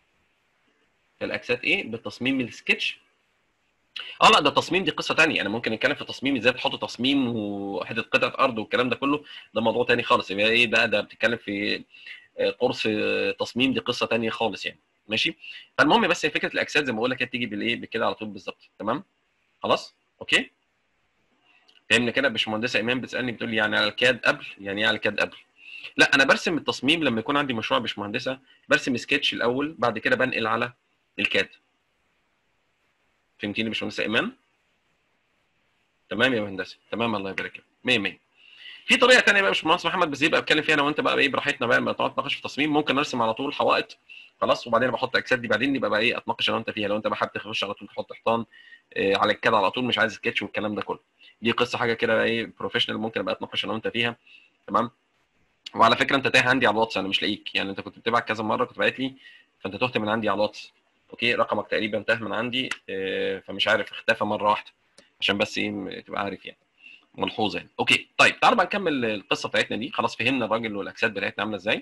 فالاكسات ايه بالتصميم السكتش اه لا ده تصميم دي قصه ثانيه انا ممكن نتكلم في تصميم ازاي بتحط تصميم وحته قطعه ارض والكلام ده كله ده موضوع ثاني خالص يبقى ايه بقى ده بتتكلم في قرص تصميم دي قصه ثانيه خالص يعني ماشي فالمهم بس فكره الاكسات زي ما بقول لك بتيجي بالايه بكده على طول بالظبط تمام خلاص اوكي فهمنا كده باشمهندسه ايمان بتسالني بتقول لي يعني على الكاد قبل يعني ايه على الكاد قبل لا انا برسم التصميم لما يكون عندي مشروع باشمهندسه برسم سكتش الاول بعد كده بنقل على الكاد فهمتيني باشمهندسه ايمان تمام يا مهندسه تمام الله يبارك لك 100 100 في طريقه ثانيه بقى يا باشمهندس محمد بس يبقى اتكلم فيها انا وانت بقى ايه براحتنا بقى لما تقعد تناقش في التصميم ممكن نرسم على طول حوائط خلاص وبعدين بحط اكسات دي بعدين نبقى بقى ايه اتناقش انا وانت فيها لو انت بقى حابب تخش على طول تحط حيطان إيه على الكاد على طول مش عايز سكتش والكلام ده كله دي قصه حاجه كده ايه بروفيشنال ممكن ابقى اتناقش انا وانت فيها تمام وعلى فكره انت تايه عندي على الواتس انا مش لاقيك يعني انت كنت بتبعت كذا مره كنت باعت لي فانت تهت من عندي على الواتس اوكي رقمك تقريبا تاه من عندي إيه فمش عارف اختفى مره واحده عشان بس ايه تبقى عارف يعني ملحوظه يعني اوكي طيب تعالوا بقى نكمل القصه بتاعتنا دي خلاص فهمنا الراجل والاكسات بتاعتنا عامله ازاي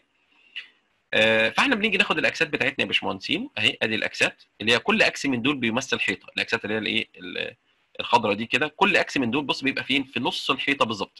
آه فاحنا بنيجي ناخد الاكسات بتاعتنا يا باشمهندسين اهي ادي الاكسات اللي هي كل اكس من دول بيمثل حيطه الاكسات اللي هي الايه الخضراء دي كده كل اكس من دول بص بيبقى فين في نص الحيطه بالظبط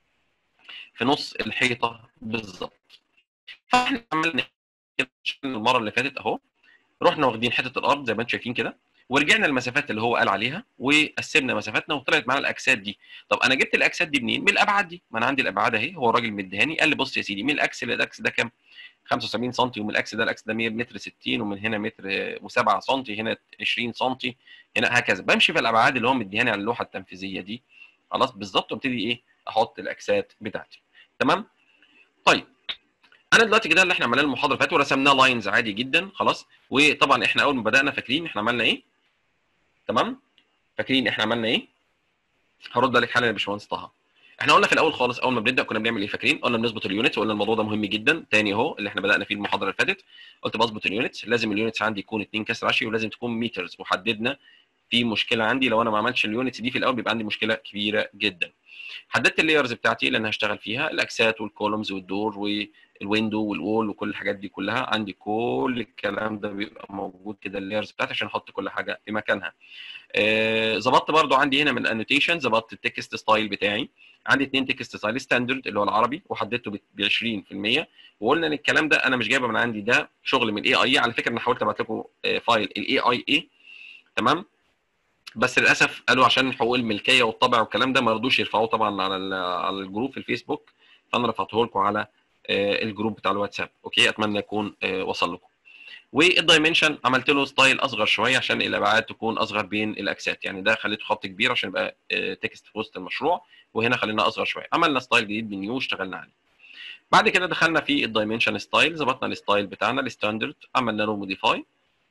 في نص الحيطه بالظبط فاحنا عملنا المره اللي فاتت اهو رحنا واخدين حته الارض زي ما انتم شايفين كده ورجعنا المسافات اللي هو قال عليها وقسمنا مسافاتنا وطلعت معانا الاكسات دي طب انا جبت الاكسات دي منين من الابعاد دي ما انا عندي الابعاد اهي هو الراجل مديهاني قال لي بص يا سيدي من الاكس للاكس ده كام 75 سم ومن الاكس ده الاكس ده متر 60 ومن هنا متر و7 سم هنا 20 سم هنا هكذا بمشي في الابعاد اللي هو مديهاني على اللوحه التنفيذيه دي خلاص بالظبط وابتدي ايه احط الاكسات بتاعتي تمام طيب انا دلوقتي كده اللي احنا عملناه المحاضره اللي فاتت ورسمناه لاينز عادي جدا خلاص وطبعا احنا اول ما بدانا فاكرين احنا عملنا ايه تمام فاكرين احنا عملنا ايه هرد عليك حالا يا باشمهندس طه احنا قلنا في الاول خالص اول ما بنبدا كنا بنعمل ايه فاكرين قلنا بنظبط اليونتس وقلنا الموضوع ده مهم جدا تاني اهو اللي احنا بدانا فيه المحاضره اللي فاتت قلت بظبط اليونتس لازم اليونتس عندي يكون 2 كسر عشري ولازم تكون مترز وحددنا في مشكله عندي لو انا ما عملتش اليونتس دي في الاول بيبقى عندي مشكله كبيره جدا حددت اللايرز بتاعتي اللي انا هشتغل فيها الاكسات والكولومز والدور والويندو والوول وكل الحاجات دي كلها عندي كل الكلام ده بيبقى موجود كده اللايرز بتاعتي عشان احط كل حاجه في مكانها ظبطت آه برضو عندي هنا من الانوتيشن ظبطت التكست ستايل بتاعي عندي اثنين تكست ستايل ستاندرد اللي هو العربي وحددته ب 20% وقلنا ان الكلام ده انا مش جايبه من عندي ده شغل من الاي اي على فكره انا حاولت ابعت لكم فايل الاي اي اي تمام بس للاسف قالوا عشان حقوق الملكيه والطبع والكلام ده ما رضوش يرفعوه طبعا على على الجروب في الفيسبوك فانا رفعته لكم على الجروب بتاع الواتساب اوكي اتمنى يكون وصل لكم والدايمنشن عملت له ستايل اصغر شويه عشان الابعاد تكون اصغر بين الاكسات يعني ده خليته خط كبير عشان يبقى تكست في وسط المشروع وهنا خليناه اصغر شويه عملنا ستايل جديد بنيو اشتغلنا عليه بعد كده دخلنا في الدايمنشن ستايل ظبطنا الستايل بتاعنا الستاندرد عملنا له موديفاي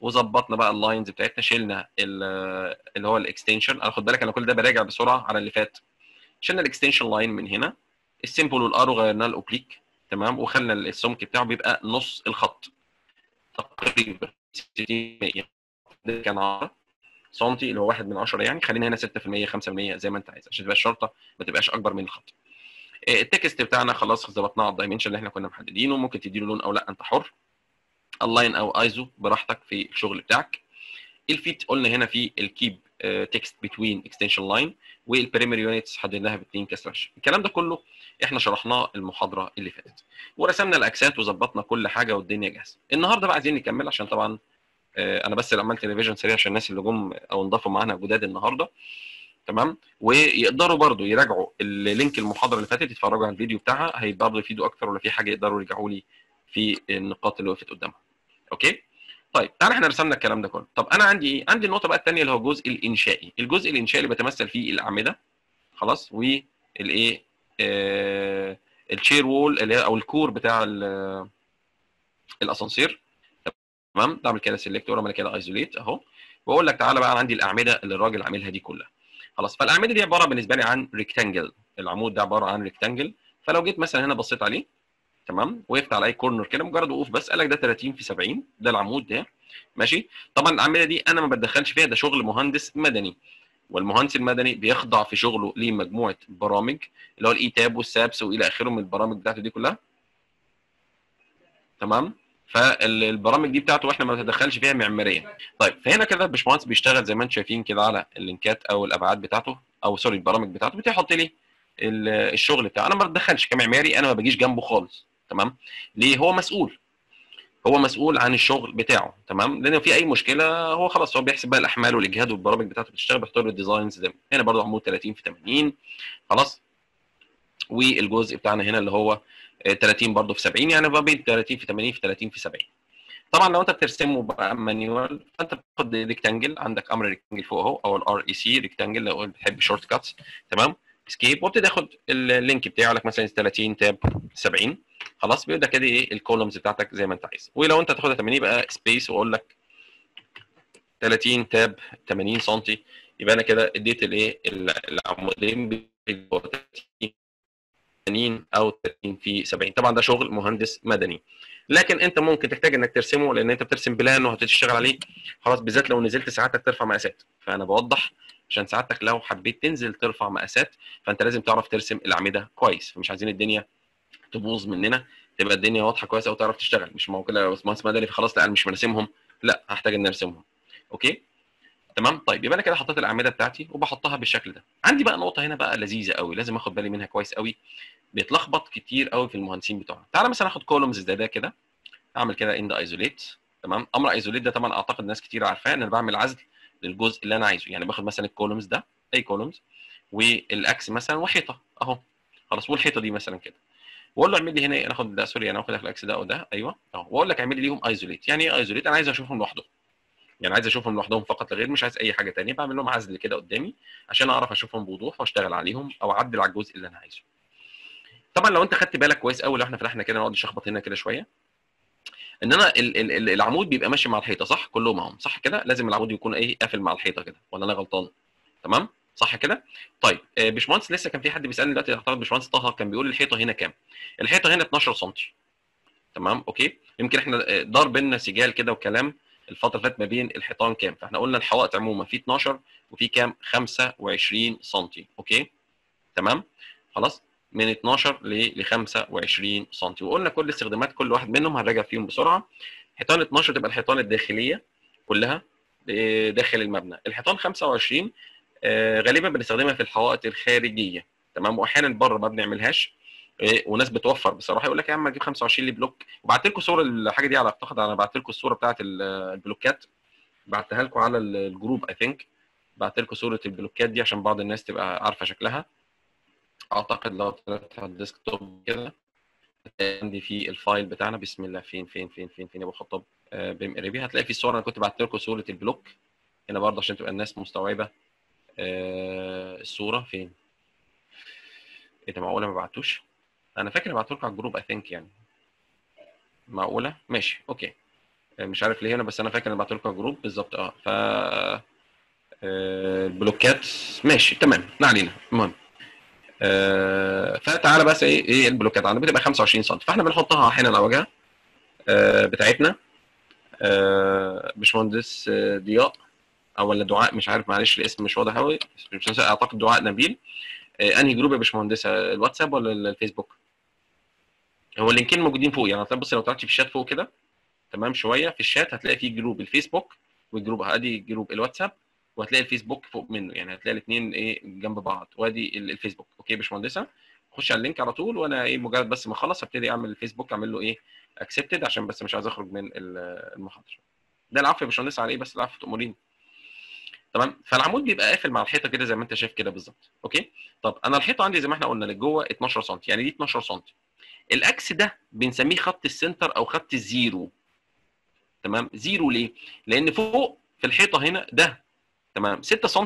وظبطنا بقى اللاينز بتاعتنا شلنا ال- اللي هو الاكستنشن انا خد بالك انا كل ده براجع بسرعه على اللي فات شلنا الاكستنشن لاين من هنا السيمبل والارو غيرناه الاوبليك تمام وخلنا السمك بتاعه بيبقى نص الخط تقريبا 60 100 ده كان 10 سنتي اللي هو 1 من 10 يعني خلينا هنا 6% 5% زي ما انت عايز عشان تبقى الشرطه ما تبقاش اكبر من الخط إيه، التكست بتاعنا خلاص ظبطناه على الدايمنشن اللي احنا كنا محددينه ممكن تديله لون او لا انت حر اللاين او ايزو براحتك في الشغل بتاعك الفيت قلنا هنا في الكيب تكست بتوين اكستنشن لاين والبريمري يونتس حددناها باثنين كسلاش الكلام ده كله احنا شرحناه المحاضره اللي فاتت ورسمنا الاكسات وظبطنا كل حاجه والدنيا جاهزه النهارده بقى عايزين نكمل عشان طبعا آه، انا بس اللي عملت ريفيجن سريع عشان الناس اللي جم او انضافوا معانا جداد النهارده تمام ويقدروا برضو يراجعوا اللينك المحاضره اللي فاتت يتفرجوا على الفيديو بتاعها هي برضه يفيدوا اكتر ولا في حاجه يقدروا يرجعوا لي في النقاط اللي وقفت قدامهم اوكي طيب تعالى احنا رسمنا الكلام ده كله طب انا عندي ايه عندي النقطه بقى الثانيه اللي هو الجزء الانشائي الجزء الانشائي اللي بيتمثل فيه الاعمده خلاص والايه آه الشير وول اللي هي او الكور بتاع ال- الاسانسير تمام بعمل كده سيلكت واعمل كده ايزوليت اهو واقول لك تعالى بقى انا عندي الاعمده اللي الراجل عاملها دي كلها خلاص فالاعمده دي عباره بالنسبه لي عن ريكتانجل العمود ده عباره عن ريكتانجل فلو جيت مثلا هنا بصيت عليه تمام وقفت على اي كورنر كده مجرد وقوف بس قال لك ده 30 في 70 ده العمود ده ماشي طبعا الاعمده دي انا ما بتدخلش فيها ده شغل مهندس مدني والمهندس المدني بيخضع في شغله لمجموعه برامج اللي هو الاي تاب والسابس والى اخره من البرامج بتاعته دي كلها تمام فالبرامج دي بتاعته احنا ما بنتدخلش فيها معماريا طيب فهنا كده الباشمهندس بيشتغل زي ما انتم شايفين كده على اللينكات او الابعاد بتاعته او سوري البرامج بتاعته بتحط لي ال- الشغل بتاعه انا ما بتدخلش كمعماري انا ما بجيش جنبه خالص تمام ليه هو مسؤول هو مسؤول عن الشغل بتاعه تمام لان في اي مشكله هو خلاص هو بيحسب بقى الاحمال والاجهاد والبرامج بتاعته بتشتغل بيختار الديزاينز ده هنا برضه عمود 30 في 80 خلاص والجزء بتاعنا هنا اللي هو آه، 30 برضه في 70 يعني بقى بين 30 في 80 في 30 في 70 طبعا لو انت بترسمه بقى مانيوال فانت بتاخد ريكتانجل عندك امر ريكتانجل فوق اهو او الار اي سي ريكتانجل لو بتحب شورت كاتس تمام اسكيب وابتدي اخد اللينك بتاعه لك مثلا 30 تاب 70 خلاص بيبدا كده ايه الكولومز بتاعتك زي ما انت عايز ولو انت تاخدها 80 يبقى سبيس واقول لك 30 تاب 80 سم يبقى انا كده اديت الايه العمودين بتوع 30 80 او 30 في 70 طبعا ده شغل مهندس مدني لكن انت ممكن تحتاج انك ترسمه لان انت بترسم بلان وهتشتغل عليه خلاص بالذات لو نزلت ساعتك ترفع مقاسات فانا بوضح عشان ساعتك لو حبيت تنزل ترفع مقاسات فانت لازم تعرف ترسم الاعمده كويس فمش عايزين الدنيا تبوظ مننا تبقى الدنيا واضحه كويس او تعرف تشتغل مش ما هو كده مهندس مدني خلاص لا انا مش مرسمهم لا هحتاج ان ارسمهم اوكي تمام طيب يبقى انا كده حطيت الاعمده بتاعتي وبحطها بالشكل ده عندي بقى نقطه هنا بقى لذيذه قوي لازم اخد بالي منها كويس قوي بيتلخبط كتير قوي في المهندسين بتوعنا تعالى مثلا اخد كولومز زي ده كده اعمل كده اند ايزوليت تمام امر ايزوليت ده طبعا اعتقد ناس كتير عارفاه ان انا بعمل عزل للجزء اللي انا عايزه يعني باخد مثلا الكولومز ده اي كولومز والاكس مثلا وحيطه اهو خلاص والحيطه دي مثلا كده واقول له اعمل لي هنا ايه اخد ده سوري انا اخد الاكس ده او ده ايوه اهو واقول لك اعمل لي ليهم ايزوليت يعني ايه ايزوليت انا عايز اشوفهم لوحدهم يعني عايز اشوفهم لوحدهم فقط لا غير مش عايز اي حاجه ثانيه بعمل لهم عزل كده قدامي عشان اعرف اشوفهم بوضوح واشتغل عليهم او اعدل على الجزء اللي انا عايزه طبعا لو انت خدت بالك كويس قوي لو احنا فتحنا كده نقعد نشخبط هنا كده شويه ان انا ال- ال- ال- العمود بيبقى ماشي مع الحيطه صح كلهم اهم صح كده لازم العمود يكون ايه قافل مع الحيطه كده ولا انا غلطان تمام صح كده طيب آه، باشمهندس لسه كان في حد بيسالني دلوقتي اعتقد باشمهندس طه كان بيقول الحيطه هنا كام الحيطه هنا 12 سم تمام اوكي يمكن احنا آه، دار بينا سجال كده وكلام الفتره اللي فاتت ما بين الحيطان كام فاحنا قلنا الحوائط عموما في 12 وفي كام 25 سم اوكي تمام خلاص من 12 ل 25 سم وقلنا كل استخدامات كل واحد منهم هنراجع فيهم بسرعه حيطان 12 تبقى الحيطان الداخليه كلها آه، داخل المبنى الحيطان 25 آه، غالبا بنستخدمها في الحوائط الخارجيه تمام واحيانا بره ما بنعملهاش آه، وناس بتوفر بصراحه يقول لك يا عم اجيب 25 لي بلوك وبعت لكم صور الحاجه دي على اعتقد انا بعت لكم الصوره بتاعت ال- البلوكات بعتها لكم على ال- الجروب اي ثينك بعت لكم صوره البلوكات دي عشان بعض الناس تبقى عارفه شكلها اعتقد لو طلعت على الديسك توب كده هتلاقي عندي في الفايل بتاعنا بسم الله فين فين فين فين فين يا ابو خطاب آه، بام اريبي هتلاقي في الصوره انا كنت بعت لكم صوره البلوك هنا برضه عشان تبقى الناس مستوعبه آه، الصوره فين ايه ده معقوله ما بعتوش انا فاكر بعت لكم على الجروب اي ثينك يعني معقوله ماشي اوكي مش عارف ليه هنا بس انا فاكر انا بعت لكم جروب بالظبط اه ف آه، البلوكات ماشي تمام ما علينا المهم آه، فتعالى بس ايه ايه البلوكات عندنا بتبقى 25 سم فاحنا بنحطها احيانا على واجهه آه، بتاعتنا آه، باشمهندس آه، ضياء او ولا دعاء مش عارف معلش الاسم مش واضح قوي مش اعتقد دعاء نبيل آه، انهي جروب يا باشمهندسه الواتساب ولا الفيسبوك هو اللينكين موجودين فوق يعني هتلاقي بص لو طلعتي في الشات فوق كده تمام شويه في الشات هتلاقي فيه جروب الفيسبوك والجروب ادي جروب الواتساب وهتلاقي الفيسبوك فوق منه يعني هتلاقي الاثنين ايه جنب بعض وادي ال- الفيسبوك اوكي يا باشمهندسه خش على اللينك على طول وانا ايه مجرد بس ما اخلص هبتدي اعمل الفيسبوك اعمل له ايه اكسبتد عشان بس مش عايز اخرج من ال- المحاضره ده العفو يا باشمهندسه على ايه بس العفو تأمرين تمام فالعمود بيبقى قافل مع الحيطه كده زي ما انت شايف كده بالظبط اوكي طب انا الحيطه عندي زي ما احنا قلنا لجوه 12 سم يعني دي 12 سم الاكس ده بنسميه خط السنتر او خط الزيرو تمام زيرو ليه لان فوق في الحيطه هنا ده تمام 6 سم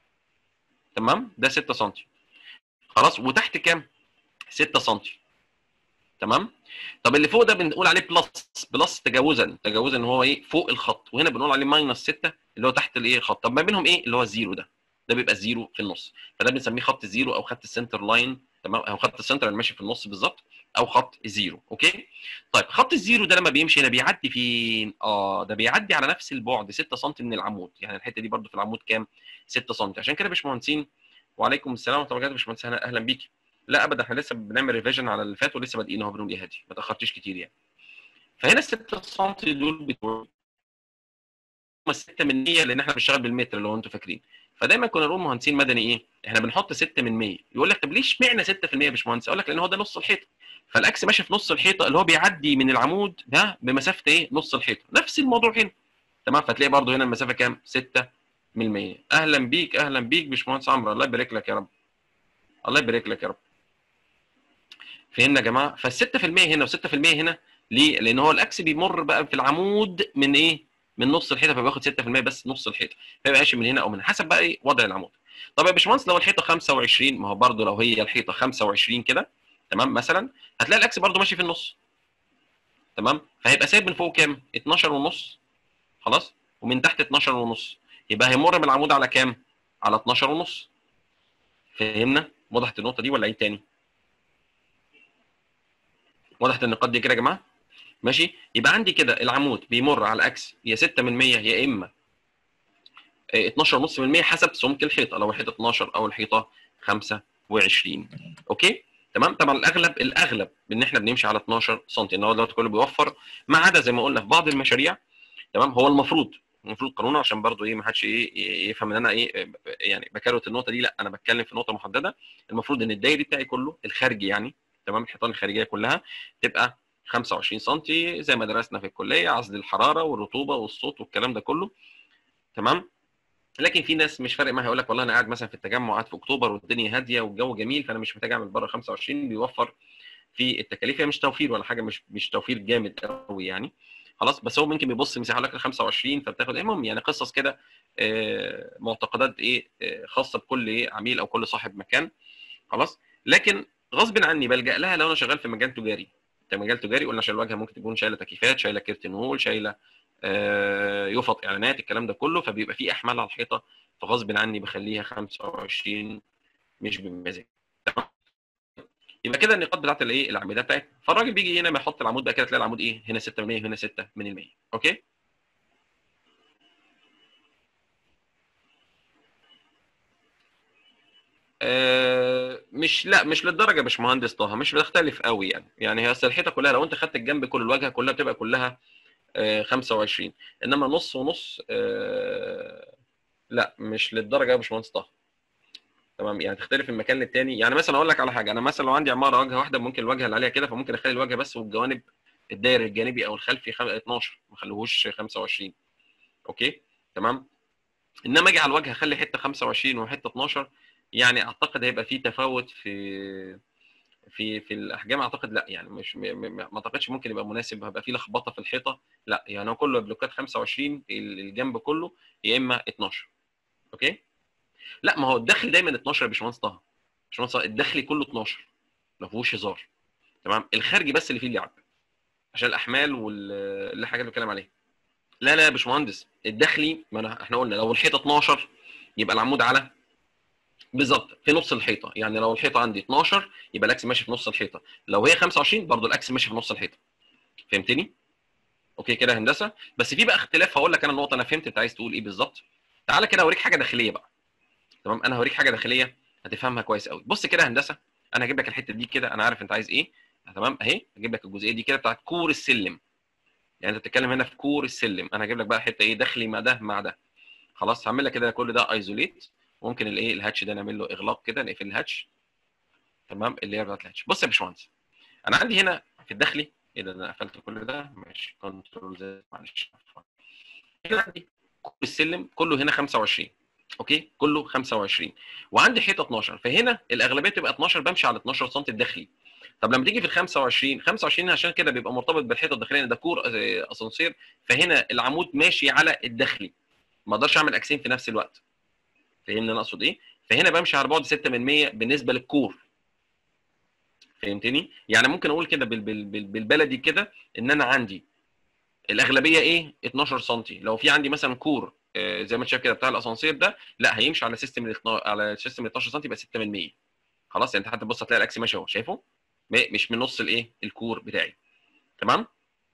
تمام ده 6 سم خلاص وتحت كام 6 سم تمام طب اللي فوق ده بنقول عليه بلس بلس تجاوزا تجاوزا ان هو ايه فوق الخط وهنا بنقول عليه ماينس 6 اللي هو تحت الايه الخط طب ما بينهم ايه اللي هو الزيرو ده ده بيبقى الزيرو في النص فده بنسميه خط الزيرو او خط السنتر لاين تمام او خط السنتر اللي ماشي في النص بالظبط او خط الزيرو اوكي طيب خط الزيرو ده لما بيمشي هنا بيعدي فين اه ده بيعدي على نفس البعد 6 سم من العمود يعني الحته دي برده في العمود كام 6 سم عشان كده يا باشمهندسين وعليكم السلام ورحمه الله وبركاته يا باشمهندس هنا اهلا بيك لا ابدا احنا لسه بنعمل ريفيجن على اللي فات ولسه بادئين اهو بنقول يا هادي ما تاخرتش كتير يعني فهنا ال 6 سم دول بتوع هم 6 من 100 لان احنا بنشتغل بالمتر لو انتوا فاكرين فدايما كنا نقول مهندسين مدني ايه احنا بنحط 6 من 100 يقول لك طب ليه اشمعنى 6% يا باشمهندس اقول لك لان هو ده نص الحيطه فالاكس ماشي في نص الحيطه اللي هو بيعدي من العمود ده بمسافه ايه نص الحيطه نفس الموضوع هنا تمام فتلاقي برضو هنا المسافه كام 6 من 100 اهلا بيك اهلا بيك باشمهندس عمرو الله يبارك لك يا رب الله يبارك لك يا رب فهمنا يا جماعه فال 6% هنا و6% هنا ليه؟ لان هو الاكس بيمر بقى في العمود من ايه؟ من نص الحيطه فبياخد 6% بس نص الحيطه فيبقى ماشي من هنا او من حسب بقى ايه وضع العمود. طب يا باشمهندس لو الحيطه 25 ما هو برده لو هي الحيطه 25 كده تمام مثلا هتلاقي الاكس برده ماشي في النص. تمام؟ فهيبقى سايب من فوق كام؟ 12 ونص خلاص؟ ومن تحت 12 ونص يبقى هيمر من العمود على كام؟ على 12 ونص. فهمنا؟ وضحت النقطه دي ولا عيد تاني؟ وضحت النقاط دي كده يا جماعه؟ ماشي يبقى عندي كده العمود بيمر على الاكس يا 6 من 100 يا اما 12.5% حسب سمك الحيطه لو الحيطه 12 او الحيطه 25 اوكي تمام طبعا الاغلب الاغلب ان احنا بنمشي على 12 سم ان هو دلوقتي كله بيوفر ما عدا زي ما قلنا في بعض المشاريع تمام هو المفروض المفروض قانونا عشان برضو ايه ما حدش ايه يفهم ان انا ايه يعني بكروت النقطه دي لا انا بتكلم في نقطه محدده المفروض ان الدايري بتاعي كله الخارجي يعني تمام الحيطان الخارجيه كلها تبقى 25 سم زي ما درسنا في الكليه عزل الحراره والرطوبه والصوت والكلام ده كله تمام لكن في ناس مش فارق معاها يقول لك والله انا قاعد مثلا في التجمع قاعد في اكتوبر والدنيا هاديه والجو جميل فانا مش محتاج اعمل بره 25 بيوفر في التكاليف هي مش توفير ولا حاجه مش مش توفير جامد قوي يعني خلاص بس هو ممكن بيبص مساحه لك 25 فبتاخد المهم يعني قصص كده معتقدات ايه خاصه بكل ايه عميل او كل صاحب مكان خلاص لكن غصب عني بلجا لها لو انا شغال في مجال تجاري مجال تجاري قلنا عشان الواجهه ممكن تكون شايله تكييفات شايله كيرتن هول شايله آه يفط اعلانات الكلام ده كله فبيبقى في احمال على الحيطه فغصب عني بخليها 25 مش بمزاج يبقى كده النقاط بتاعت الايه الاعمده بتاعتنا فالراجل بيجي هنا بيحط العمود بقى كده تلاقي العمود ايه هنا 6 من 100 هنا 6 من 100 اوكي آه مش لا مش للدرجه يا باشمهندس طه مش بتختلف قوي يعني يعني هي اصل الحيطه كلها لو انت خدت الجنب كل الواجهه كلها بتبقى كلها آه 25 انما نص ونص آه لا مش للدرجه يا باشمهندس طه تمام يعني تختلف من مكان للتاني يعني مثلا اقول لك على حاجه انا مثلا لو عندي عماره واجهه واحده ممكن الواجهه اللي عليها كده فممكن اخلي الواجهه بس والجوانب الداير الجانبي او الخلفي 12 ما اخليهوش 25 اوكي تمام انما اجي على الواجهه اخلي حته 25 وحته 12 يعني اعتقد هيبقى في تفاوت في في في الاحجام اعتقد لا يعني مش ما اعتقدش ممكن يبقى مناسب هيبقى في لخبطه في الحيطه لا يعني هو كله بلوكات 25 الجنب كله يا اما 12 اوكي لا ما هو الداخلي دايما 12 يا باشمهندس طه باشمهندس طه الداخلي كله 12 ما فيهوش هزار تمام الخارجي بس اللي فيه اللعب عشان الاحمال والحاجات اللي بتكلم عليها لا لا يا باشمهندس الداخلي ما أنا احنا قلنا لو الحيطه 12 يبقى العمود على بالظبط في نص الحيطه يعني لو الحيطه عندي 12 يبقى الاكس ماشي في نص الحيطه لو هي 25 برضو الاكس ماشي في نص الحيطه فهمتني اوكي كده يا هندسه بس في بقى اختلاف هقول لك انا النقطه انا فهمت انت عايز تقول ايه بالظبط تعالى كده اوريك حاجه داخليه بقى تمام انا هوريك حاجه داخليه هتفهمها كويس قوي بص كده يا هندسه انا هجيب لك الحته دي كده انا عارف انت عايز ايه تمام اهي هجيب لك الجزئيه دي كده بتاعت كور السلم يعني انت بتتكلم هنا في كور السلم انا هجيب لك بقى حته ايه داخلي مع ده مع ده خلاص هعمل لك كده كل ده ايزوليت ممكن الايه الهاتش ده نعمل له اغلاق كده نقفل الهاتش تمام اللي هي بتاعت الهاتش بص يا باشمهندس انا عندي هنا في الداخلي ايه ده انا قفلت كل ده ماشي كنترول زد معلش هنا عندي كل السلم كله هنا 25 اوكي كله 25 وعندي حيطه 12 فهنا الاغلبيه تبقى 12 بمشي على 12 سم الداخلي طب لما تيجي في ال 25 25 عشان كده بيبقى مرتبط بالحيطه الداخليه ده كور اسانسير فهنا العمود ماشي على الداخلي ما اقدرش اعمل اكسين في نفس الوقت فهمني انا اقصد ايه فهنا بمشي على بعد 6 من 100 بالنسبه للكور فهمتني يعني ممكن اقول كده بال بال بال بالبلدي كده ان انا عندي الاغلبيه ايه 12 سم لو في عندي مثلا كور آه، زي ما انت شايف كده بتاع الاسانسير ده لا هيمشي على سيستم على سيستم 12 سم يبقى 6 من 100 خلاص يعني انت حتى تبص هتلاقي الاكس ماشي اهو شايفه مش من نص الايه الكور بتاعي تمام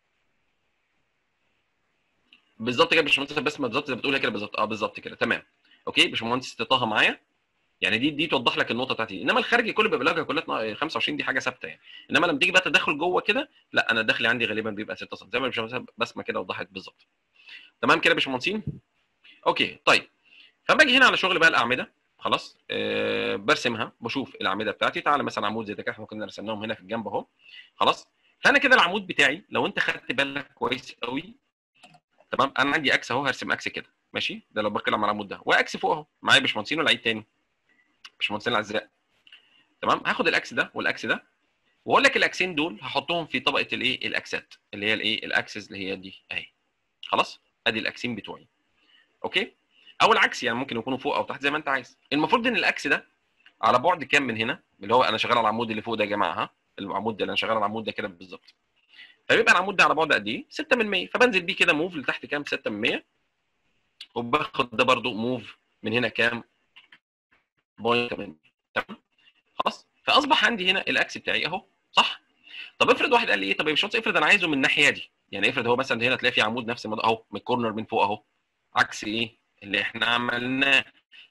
بالظبط كده يا باشمهندس بس ما بالظبط زي ما بتقولها كده بالظبط اه بالظبط كده تمام اوكي باشمهندس طه معايا يعني دي دي توضح لك النقطه بتاعتي انما الخارجي كله بيبقى لها كلها 25 دي حاجه ثابته يعني انما لما تيجي بقى تدخل جوه كده لا انا الدخل عندي غالبا بيبقى 6 سم زي ما الباشمهندس بسمه كده وضحت بالظبط تمام كده يا باشمهندسين اوكي طيب فباجي هنا على شغل بقى الاعمده خلاص أه برسمها بشوف الاعمده بتاعتي تعالى مثلا عمود زي ده كده احنا كنا رسمناهم هنا في الجنب اهو خلاص فانا كده العمود بتاعي لو انت خدت بالك كويس قوي تمام انا عندي اكس اهو هرسم اكس كده ماشي ده لو بتكلم على العمود ده واكس فوق اهو معايا باشمهندسين ولا عيد تاني باشمهندسين الاعزاء تمام هاخد الاكس ده والاكس ده واقول لك الاكسين دول هحطهم في طبقه الايه الاكسات اللي هي الايه الاكسس اللي هي دي اهي خلاص ادي الاكسين بتوعي اوكي او العكس يعني ممكن يكونوا فوق او تحت زي ما انت عايز المفروض ان الاكس ده على بعد كام من هنا اللي هو انا شغال على العمود اللي فوق ده يا جماعه ها العمود ده اللي انا شغال على العمود ده كده بالظبط فبيبقى العمود ده على بعد قد ايه 6 من 100 فبنزل بيه كده موف لتحت كام 6 من 100 وباخد ده برده موف من هنا كام بوينت تمام خلاص فاصبح عندي هنا الاكس بتاعي اهو صح طب افرض واحد قال لي ايه طب يا باشمهندس افرض انا عايزه من الناحيه دي يعني افرض هو مثلا هنا تلاقي في عمود نفس الموضوع اهو من الكورنر من فوق اهو عكس ايه اللي احنا عملناه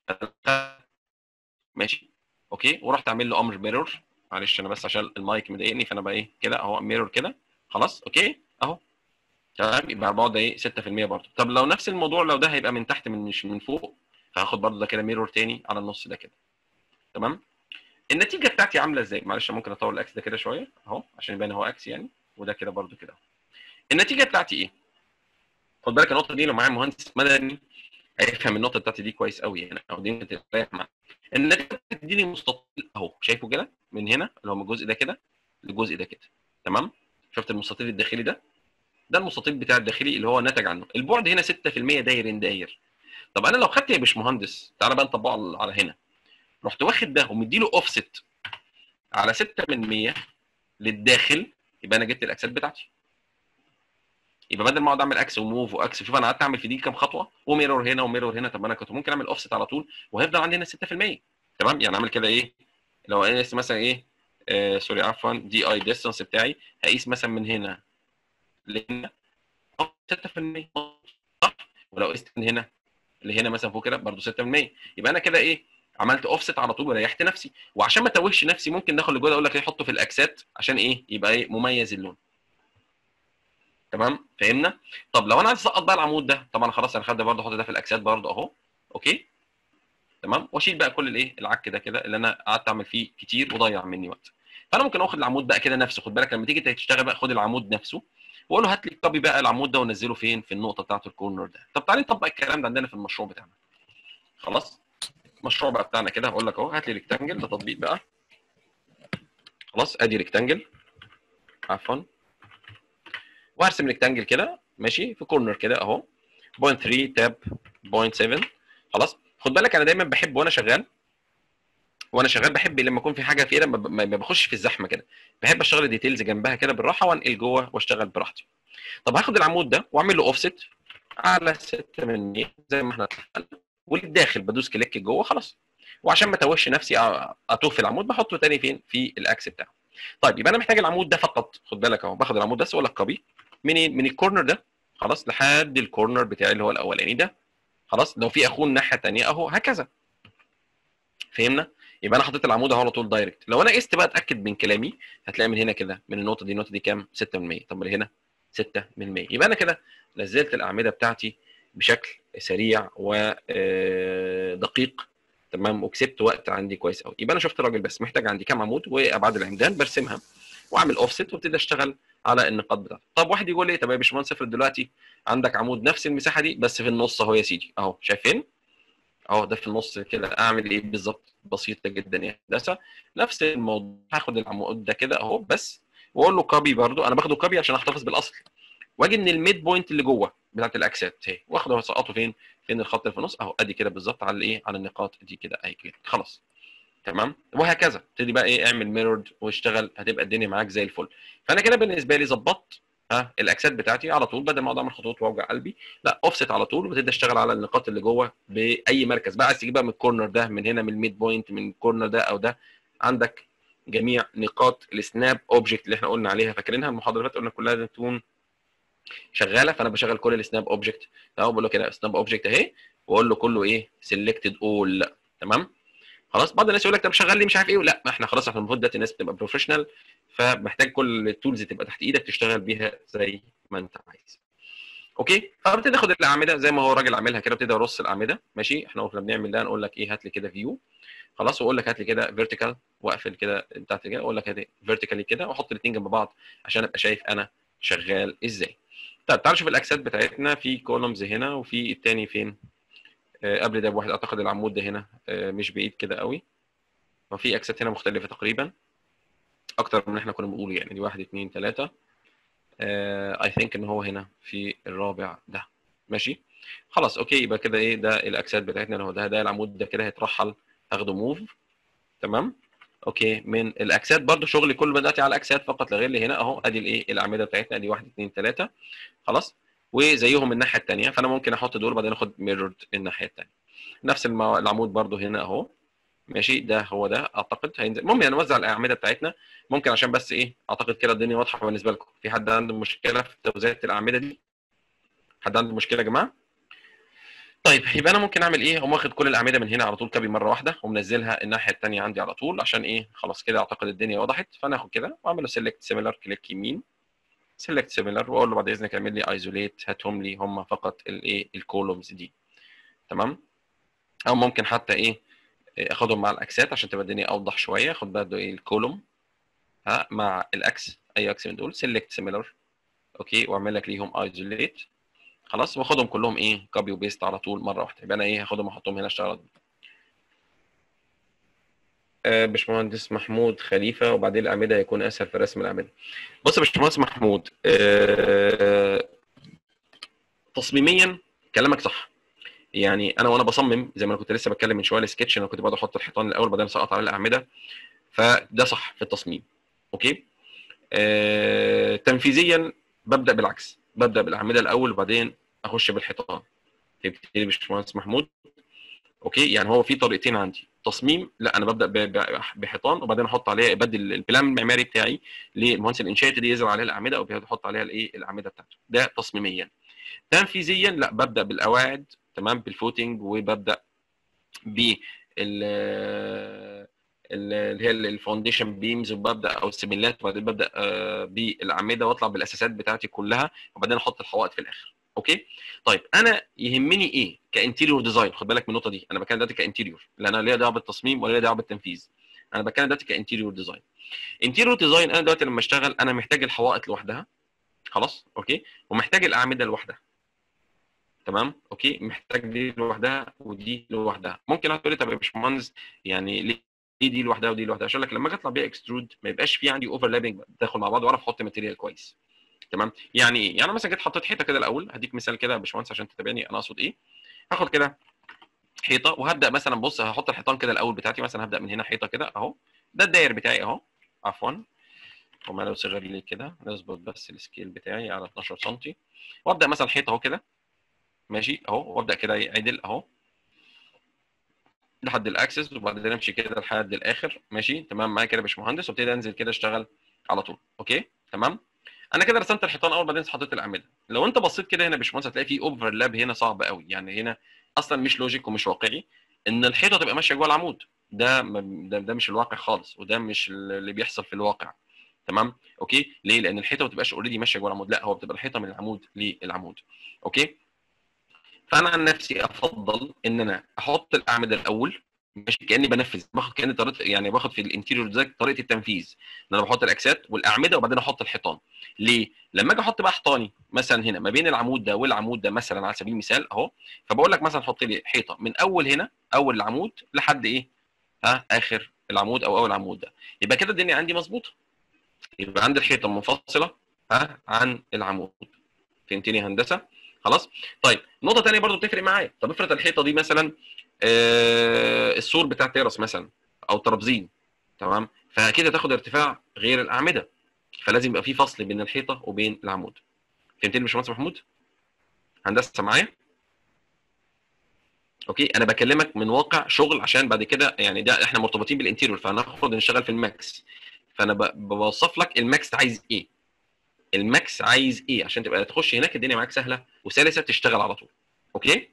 ماشي اوكي ورحت اعمل له امر ميرور معلش انا بس عشان المايك مضايقني فانا بقى ايه كده اهو ميرور كده خلاص اوكي اهو تمام يبقى على بعد ايه 6% برضه طب لو نفس الموضوع لو ده هيبقى من تحت من مش من فوق فهاخد برضه ده كده ميرور تاني على النص ده كده تمام النتيجه بتاعتي عامله ازاي معلش ممكن اطول الاكس ده كده شويه اهو عشان يبان هو اكس يعني وده كده برضه كده النتيجه بتاعتي ايه خد بالك النقطه دي لو معايا مهندس مدني هيفهم النقطه بتاعتي دي كويس قوي يعني او دي تريح معاه النتيجه بتديني مستطيل اهو شايفه كده من هنا اللي هو من الجزء ده كده للجزء ده كده تمام شفت المستطيل الداخلي ده ده المستطيل بتاع الداخلي اللي هو نتج عنه البعد هنا 6% داير داير طب انا لو خدت يا باشمهندس تعالى بقى نطبقه على هنا رحت واخد ده ومديله اوفست على 6 من 100 للداخل يبقى انا جبت الاكسات بتاعتي يبقى بدل ما اقعد اعمل اكس وموف واكس شوف انا قعدت اعمل في دي كام خطوه وميرور هنا وميرور هنا طب انا كنت ممكن اعمل اوفست على طول وهيفضل عندي هنا 6% تمام يعني اعمل كده ايه لو قيس مثلا ايه آه سوري عفوا دي اي ديستانس بتاعي هقيس مثلا من هنا لهنا 6% صح ولو قست من هنا لهنا مثلا فوق كده برضه 6% يبقى انا كده ايه عملت اوفست على طول وريحت نفسي وعشان ما توهش نفسي ممكن ناخد الجزء اقول لك ايه حطه في الاكسات عشان ايه يبقى ايه مميز اللون تمام فهمنا طب لو انا عايز اسقط بقى العمود ده طبعا خلاص انا خدت برضه احط ده في الاكسات برضه اهو اوكي تمام واشيل بقى كل الايه العك ده كده اللي انا قعدت اعمل فيه كتير وضيع مني وقت فانا ممكن اخد العمود بقى كده نفسه خد بالك لما تيجي تشتغل بقى خد العمود نفسه واقول له هات لي كوبي بقى العمود ده ونزله فين في النقطه بتاعه الكورنر ده طب تعالى نطبق الكلام ده عندنا في المشروع بتاعنا خلاص المشروع بقى بتاعنا كده هقول لك اهو هات لي ريكتانجل ده تطبيق بقى خلاص ادي ريكتانجل عفوا وهرسم ريكتانجل كده ماشي في كورنر كده اهو بوينت 3 تاب بوينت 7 خلاص خد بالك انا دايما بحب وانا شغال وانا شغال بحب لما يكون في حاجه كده ما بخش في الزحمه كده بحب اشتغل الديتيلز جنبها كده بالراحه وانقل جوه واشتغل براحتي طب هاخد العمود ده واعمل له اوفست على 6 من 100 زي ما احنا اتفقنا وللداخل بدوس كليك جوه خلاص وعشان ما اتوهش نفسي أ- اتوه في العمود بحطه تاني فين في الاكس بتاعه طيب يبقى انا محتاج العمود ده فقط خد بالك اهو باخد العمود بس واقول لك كوبي منين من الكورنر ده خلاص لحد الكورنر بتاعي اللي هو الاولاني ده خلاص لو في اخوه الناحيه الثانيه اهو هكذا فهمنا يبقى انا حطيت العمود اهو على طول دايركت لو انا قست بقى اتاكد من كلامي هتلاقي من هنا كده من النقطه دي النقطه دي كام 6 من 100 طب من هنا 6 من 100 يبقى انا كده نزلت الاعمده بتاعتي بشكل سريع ودقيق تمام وكسبت وقت عندي كويس قوي يبقى انا شفت الراجل بس محتاج عندي كام عمود وابعاد العمدان برسمها واعمل اوفست وابتدي اشتغل على النقاط بتاعته طب واحد يقول لي طب يا باشمهندس افرض دلوقتي عندك عمود نفس المساحه دي بس في النص اهو يا سيدي اهو شايفين اهو ده في النص كده اعمل ايه بالظبط بسيطه جدا يا هندسه نفس الموضوع هاخد العمود ده كده اهو بس واقول له كوبي برده انا باخده كوبي عشان احتفظ بالاصل واجي من الميد بوينت اللي جوه بتاعت الاكسات اهي واخده واسقطه فين فين الخط اللي في النص اهو ادي كده بالظبط على الايه على النقاط دي كده اهي كده خلاص تمام وهكذا ابتدي بقى ايه اعمل ميرورد واشتغل هتبقى الدنيا معاك زي الفل فانا كده بالنسبه لي ظبطت ها الاكسات بتاعتي على طول بدل ما اقعد اعمل خطوط واوجع قلبي لا اوفست على طول وتبدا اشتغل على النقاط اللي جوه باي مركز بقى عايز تجيب بقى من الكورنر ده من هنا من الميد بوينت من الكورنر ده او ده عندك جميع نقاط السناب اوبجكت اللي احنا قلنا عليها فاكرينها المحاضره اللي فاتت قلنا كلها لازم تكون شغاله فانا بشغل كل السناب اوبجكت اهو بقول له كده سناب اوبجكت اهي واقول له كله ايه سيلكتد اول تمام خلاص بعض الناس يقول لك طب شغل لي مش عارف ايه لا ما احنا خلاص احنا المفروض دلوقتي الناس بتبقى بروفيشنال فمحتاج كل التولز تبقى تحت ايدك تشتغل بيها زي ما انت عايز اوكي فببتدي اخد الاعمده زي ما هو الراجل عاملها كده ابتدي ارص الاعمده ماشي احنا كنا بنعمل ده نقول لك ايه هات لي كده فيو خلاص واقول لك هات لي كده فيرتيكال واقفل كده بتاعت كده اقول لك هات فيرتيكالي كده واحط الاثنين جنب بعض عشان ابقى شايف انا شغال ازاي طيب تعال نشوف الاكسات بتاعتنا في كولومز هنا وفي الثاني فين آه قبل ده بواحد اعتقد العمود ده هنا آه مش بعيد كده قوي وفي اكسات هنا مختلفه تقريبا اكتر من احنا كنا بنقول يعني دي واحد اثنين ثلاثه اي ثينك ان هو هنا في الرابع ده ماشي خلاص اوكي يبقى كده ايه ده الاكسات بتاعتنا اللي هو ده ده العمود ده كده هيترحل هاخده موف تمام اوكي من الاكسات برضو شغلي كله بداتي على الاكسات فقط لا غير لي هنا اهو ادي الايه الاعمده بتاعتنا ادي 1 2 3 خلاص وزيهم الناحيه الثانيه فانا ممكن احط دول بعدين اخد ميرورد الناحيه الثانيه نفس المو... العمود برضو هنا اهو ماشي ده هو ده اعتقد هينزل المهم يعني نوزع الاعمده بتاعتنا ممكن عشان بس ايه اعتقد كده الدنيا واضحه بالنسبه لكم في حد عنده مشكله في توزيع الاعمده دي حد عنده مشكله يا جماعه طيب يبقى انا ممكن اعمل ايه اقوم واخد كل الاعمده من هنا على طول كابي مره واحده ومنزلها الناحيه الثانيه عندي على طول عشان ايه خلاص كده اعتقد الدنيا وضحت فانا اخد كده واعمل له سيلكت سيميلر كليك يمين سيلكت سيميلر واقول له بعد اذنك اعمل لي ايزوليت هاتهم لي هم فقط الايه الكولومز دي تمام او ممكن حتى ايه اخدهم مع الاكسات عشان تبقى الدنيا اوضح شويه خد برضه ايه الكولوم ها مع الاكس اي اكس من دول سيلكت سيميلر اوكي واعمل لك ليهم ايزوليت خلاص واخدهم كلهم ايه كوبي وبيست على طول مره واحده يبقى انا ايه هاخدهم احطهم هنا اشتغل آه باشمهندس محمود خليفه وبعدين الاعمده هيكون اسهل في رسم الاعمده بص يا باشمهندس محمود آه تصميميا كلامك صح يعني انا وانا بصمم زي ما انا كنت لسه بتكلم من شويه السكتش انا كنت بقعد احط الحيطان الاول بعدين اسقط على الاعمده فده صح في التصميم اوكي آه تنفيذيا ببدا بالعكس ببدا بالاعمده الاول وبعدين اخش بالحيطان تبتدي باشمهندس محمود اوكي يعني هو في طريقتين عندي تصميم لا انا ببدا بحيطان وبعدين احط عليها بدل البلان المعماري بتاعي للمهندس الانشائي يبتدي يزرع عليها الاعمده او بيحط عليها الايه الاعمده بتاعته ده تصميميا تنفيذيا لا ببدا بالقواعد تمام بالفوتنج وببدا ب اللي هي الفاونديشن بيمز وببدا او السيميلات وبعدين ببدا بالاعمده واطلع بالاساسات بتاعتي كلها وبعدين احط الحوائط في الاخر اوكي طيب انا يهمني ايه كانتيريور ديزاين خد بالك من النقطه دي انا بتكلم دلوقتي كانتيريور لا انا ليا دعوه بالتصميم ولا ليا دعوه بالتنفيذ انا بتكلم دلوقتي كانتيريور ديزاين انتيريور ديزاين انا دلوقتي لما اشتغل انا محتاج الحوائط لوحدها خلاص اوكي ومحتاج الاعمده لوحدها تمام اوكي محتاج دي لوحدها ودي لوحدها ممكن هتقول لي طب يا باشمهندس يعني ليه دي لوحدها ودي لوحدها عشان لك لما اجي اطلع بيها اكسترود ما يبقاش في عندي اوفرلابنج تدخل مع بعض واعرف احط ماتيريال كويس تمام يعني ايه يعني مثلا جيت حطيت حيطه كده الاول هديك مثال كده يا باشمهندس عشان تتابعني انا اقصد ايه هاخد كده حيطه وهبدا مثلا بص هحط الحيطان كده الاول بتاعتي مثلا هبدا من هنا حيطه كده اهو ده الداير بتاعي اهو عفوا وما لو صغر لي كده نظبط بس السكيل بتاعي على 12 سم وابدا مثلا حيطه اهو كده ماشي اهو وابدا كده عدل اهو لحد الاكسس وبعدين امشي كده لحد الاخر ماشي تمام معايا كده يا باشمهندس وابتدي انزل كده اشتغل على طول اوكي تمام انا كده رسمت الحيطان اول بعدين حطيت الاعمده لو انت بصيت كده هنا يا باشمهندس هتلاقي في اوفرلاب هنا صعب قوي يعني هنا اصلا مش لوجيك ومش واقعي ان الحيطه تبقى ماشيه جوه العمود ده ده, ده مش الواقع خالص وده مش اللي بيحصل في الواقع تمام اوكي ليه لان الحيطه ما بتبقاش اوريدي ماشيه جوه العمود لا هو بتبقى الحيطه من العمود للعمود اوكي فانا عن نفسي افضل ان انا احط الاعمده الاول ماشي كاني بنفذ باخد كاني طريقه يعني باخد في الانتيريور ديزاين طريقه التنفيذ ان انا بحط الاكسات والاعمده وبعدين احط الحيطان ليه لما اجي احط بقى حيطاني مثلا هنا ما بين العمود ده والعمود ده مثلا على سبيل المثال اهو فبقول لك مثلا حط لي حيطه من اول هنا اول العمود لحد ايه ها اخر العمود او اول عمود ده يبقى كده الدنيا عندي مظبوطه يبقى عندي الحيطه منفصله ها عن العمود فهمتني يا هندسه خلاص طيب نقطه ثانيه برضو بتفرق معايا طب افرض الحيطه دي مثلا آه السور بتاع تيرس مثلا او ترابزين تمام فكده تاخد ارتفاع غير الاعمده فلازم يبقى في فصل بين الحيطه وبين العمود فهمتني يا باشمهندس محمود هندسه معايا اوكي انا بكلمك من واقع شغل عشان بعد كده يعني ده احنا مرتبطين بالانتيريور فهناخد نشتغل في الماكس فانا بوصف لك الماكس عايز ايه الماكس عايز ايه عشان تبقى تخش هناك الدنيا معاك سهله وسلسه تشتغل على طول اوكي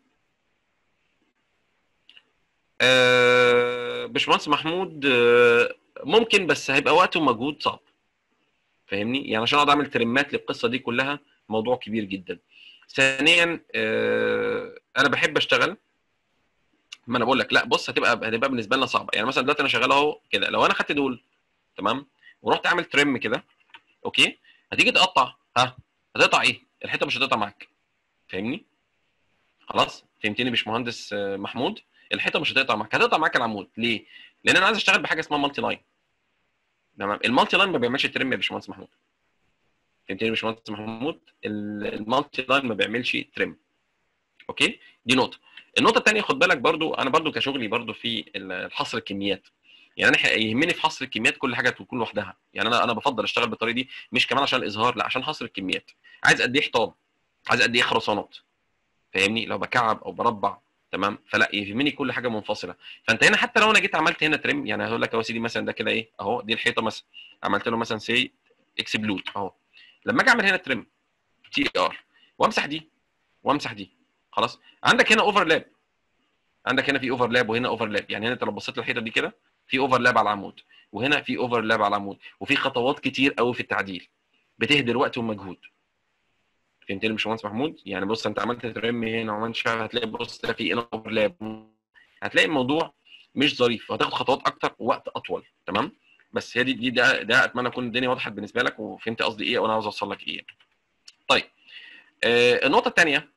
آه باشمهندس محمود آه ممكن بس هيبقى وقت ومجهود صعب فاهمني يعني عشان اقعد اعمل ترمات للقصه دي كلها موضوع كبير جدا ثانيا آه انا بحب اشتغل ما انا بقول لك لا بص هتبقى هتبقى بالنسبه لنا صعبه يعني مثلا دلوقتي انا شغال اهو كده لو انا خدت دول تمام ورحت اعمل ترم كده اوكي هتيجي تقطع ها هتقطع ايه الحته مش هتقطع معاك فاهمني خلاص فهمتني يا باشمهندس محمود الحيطه مش هتقطع معاك هتقطع معاك العمود ليه لان انا عايز اشتغل بحاجه اسمها مالتي لاين تمام المالتي لاين ما بيعملش ترم يا باشمهندس محمود فهمتني يا باشمهندس محمود المالتي لاين ما بيعملش ترم اوكي دي نقطه النقطه الثانيه خد بالك برضو انا برضو كشغلي برضو في الحصر الكميات يعني انا يهمني في حصر الكميات كل حاجه تكون لوحدها يعني انا انا بفضل اشتغل بالطريقه دي مش كمان عشان الاظهار لا عشان حصر الكميات عايز قد ايه حيطان عايز قد ايه خرسانات فاهمني لو بكعب او بربع تمام فلا يهمني كل حاجه منفصله فانت هنا حتى لو انا جيت عملت هنا ترم يعني هقول لك اهو سيدي مثلا ده كده ايه اهو دي الحيطه مثلا عملت له مثلا سي اكسبلود اهو لما اجي اعمل هنا ترم تي ار وامسح دي وامسح دي خلاص عندك هنا اوفرلاب عندك هنا في اوفرلاب وهنا اوفرلاب يعني هنا انت لو بصيت للحيطه دي كده في اوفرلاب على العمود وهنا في اوفرلاب على العمود وفي خطوات كتير قوي في التعديل بتهدر وقت ومجهود فهمتني يا باشمهندس محمود يعني بص انت عملت ترم هنا وعملت شغل هتلاقي بص ده في هنا اوفرلاب هتلاقي الموضوع مش ظريف وهتاخد خطوات اكتر ووقت اطول تمام بس هي دي دي ده, ده اتمنى تكون الدنيا وضحت بالنسبه لك وفهمت قصدي ايه وانا عاوز اوصل لك ايه طيب آه النقطه الثانيه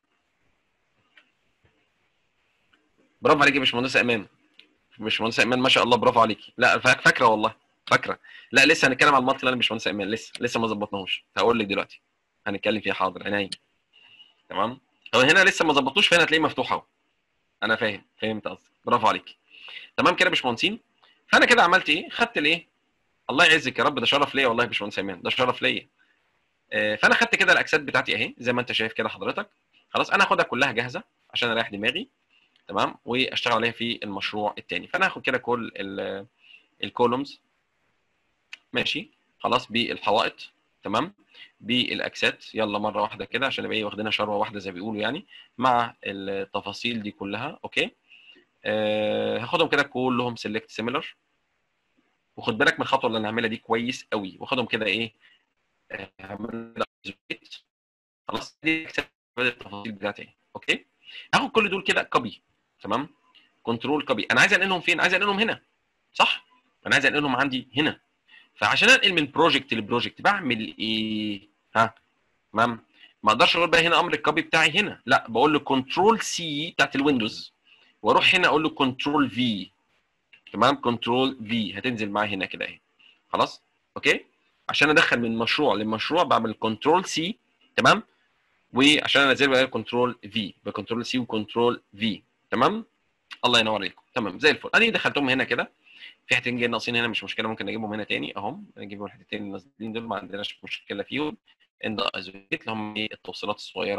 برافو عليك يا باشمهندس امان باشمهندس ايمان ما شاء الله برافو عليكي لا فاكره والله فاكره لا لسه هنتكلم على المالتي لاين باشمهندس ايمان لسه لسه ما ظبطناهوش هقول لك دلوقتي هنتكلم فيها حاضر عينيا تمام هو هنا لسه ما ظبطوش فهنا هتلاقيه مفتوح اهو انا فاهم فهمت قصدك برافو عليك تمام كده يا باشمهندسين فانا كده عملت ايه خدت الايه الله يعزك يا رب ده شرف ليا والله يا باشمهندس ايمان ده شرف ليا آه فانا خدت كده الاكسات بتاعتي اهي زي ما انت شايف كده حضرتك خلاص انا هاخدها كلها جاهزه عشان اريح دماغي تمام واشتغل عليها في المشروع الثاني فانا هاخد كده كل الكولومز ماشي خلاص بالحوائط تمام بالاكسات يلا مره واحده كده عشان نبقى ايه واخدينها شروه واحده زي ما بيقولوا يعني مع التفاصيل دي كلها اوكي أه هاخدهم كده كلهم سيلكت سيميلر وخد بالك من الخطوه اللي انا هعملها دي كويس قوي واخدهم كده ايه هعمل خلاص دي التفاصيل بتاعتي اوكي هاخد كل دول كده كوبي تمام كنترول كوبي انا عايز انقلهم فين عايز انقلهم هنا صح انا عايز انقلهم عندي هنا فعشان انقل من بروجكت لبروجكت بعمل ايه ها تمام ما اقدرش اقول بقى هنا امر الكوبي بتاعي هنا لا بقول له كنترول سي بتاعت الويندوز واروح هنا اقول له كنترول في تمام كنترول في هتنزل معايا هنا كده اهي خلاص اوكي عشان ادخل من مشروع لمشروع بعمل كنترول سي تمام وعشان انزل بقى كنترول في بكنترول سي وكنترول في تمام الله ينور عليكم تمام زي الفل ادي دخلتهم هنا كده في حتتين جايين ناقصين هنا مش مشكله ممكن نجيبهم هنا تاني اهم نجيبهم الحتتين النازلين دول ما عندناش مشكله فيهم ان ايزوليت اللي هم التوصيلات الصغيره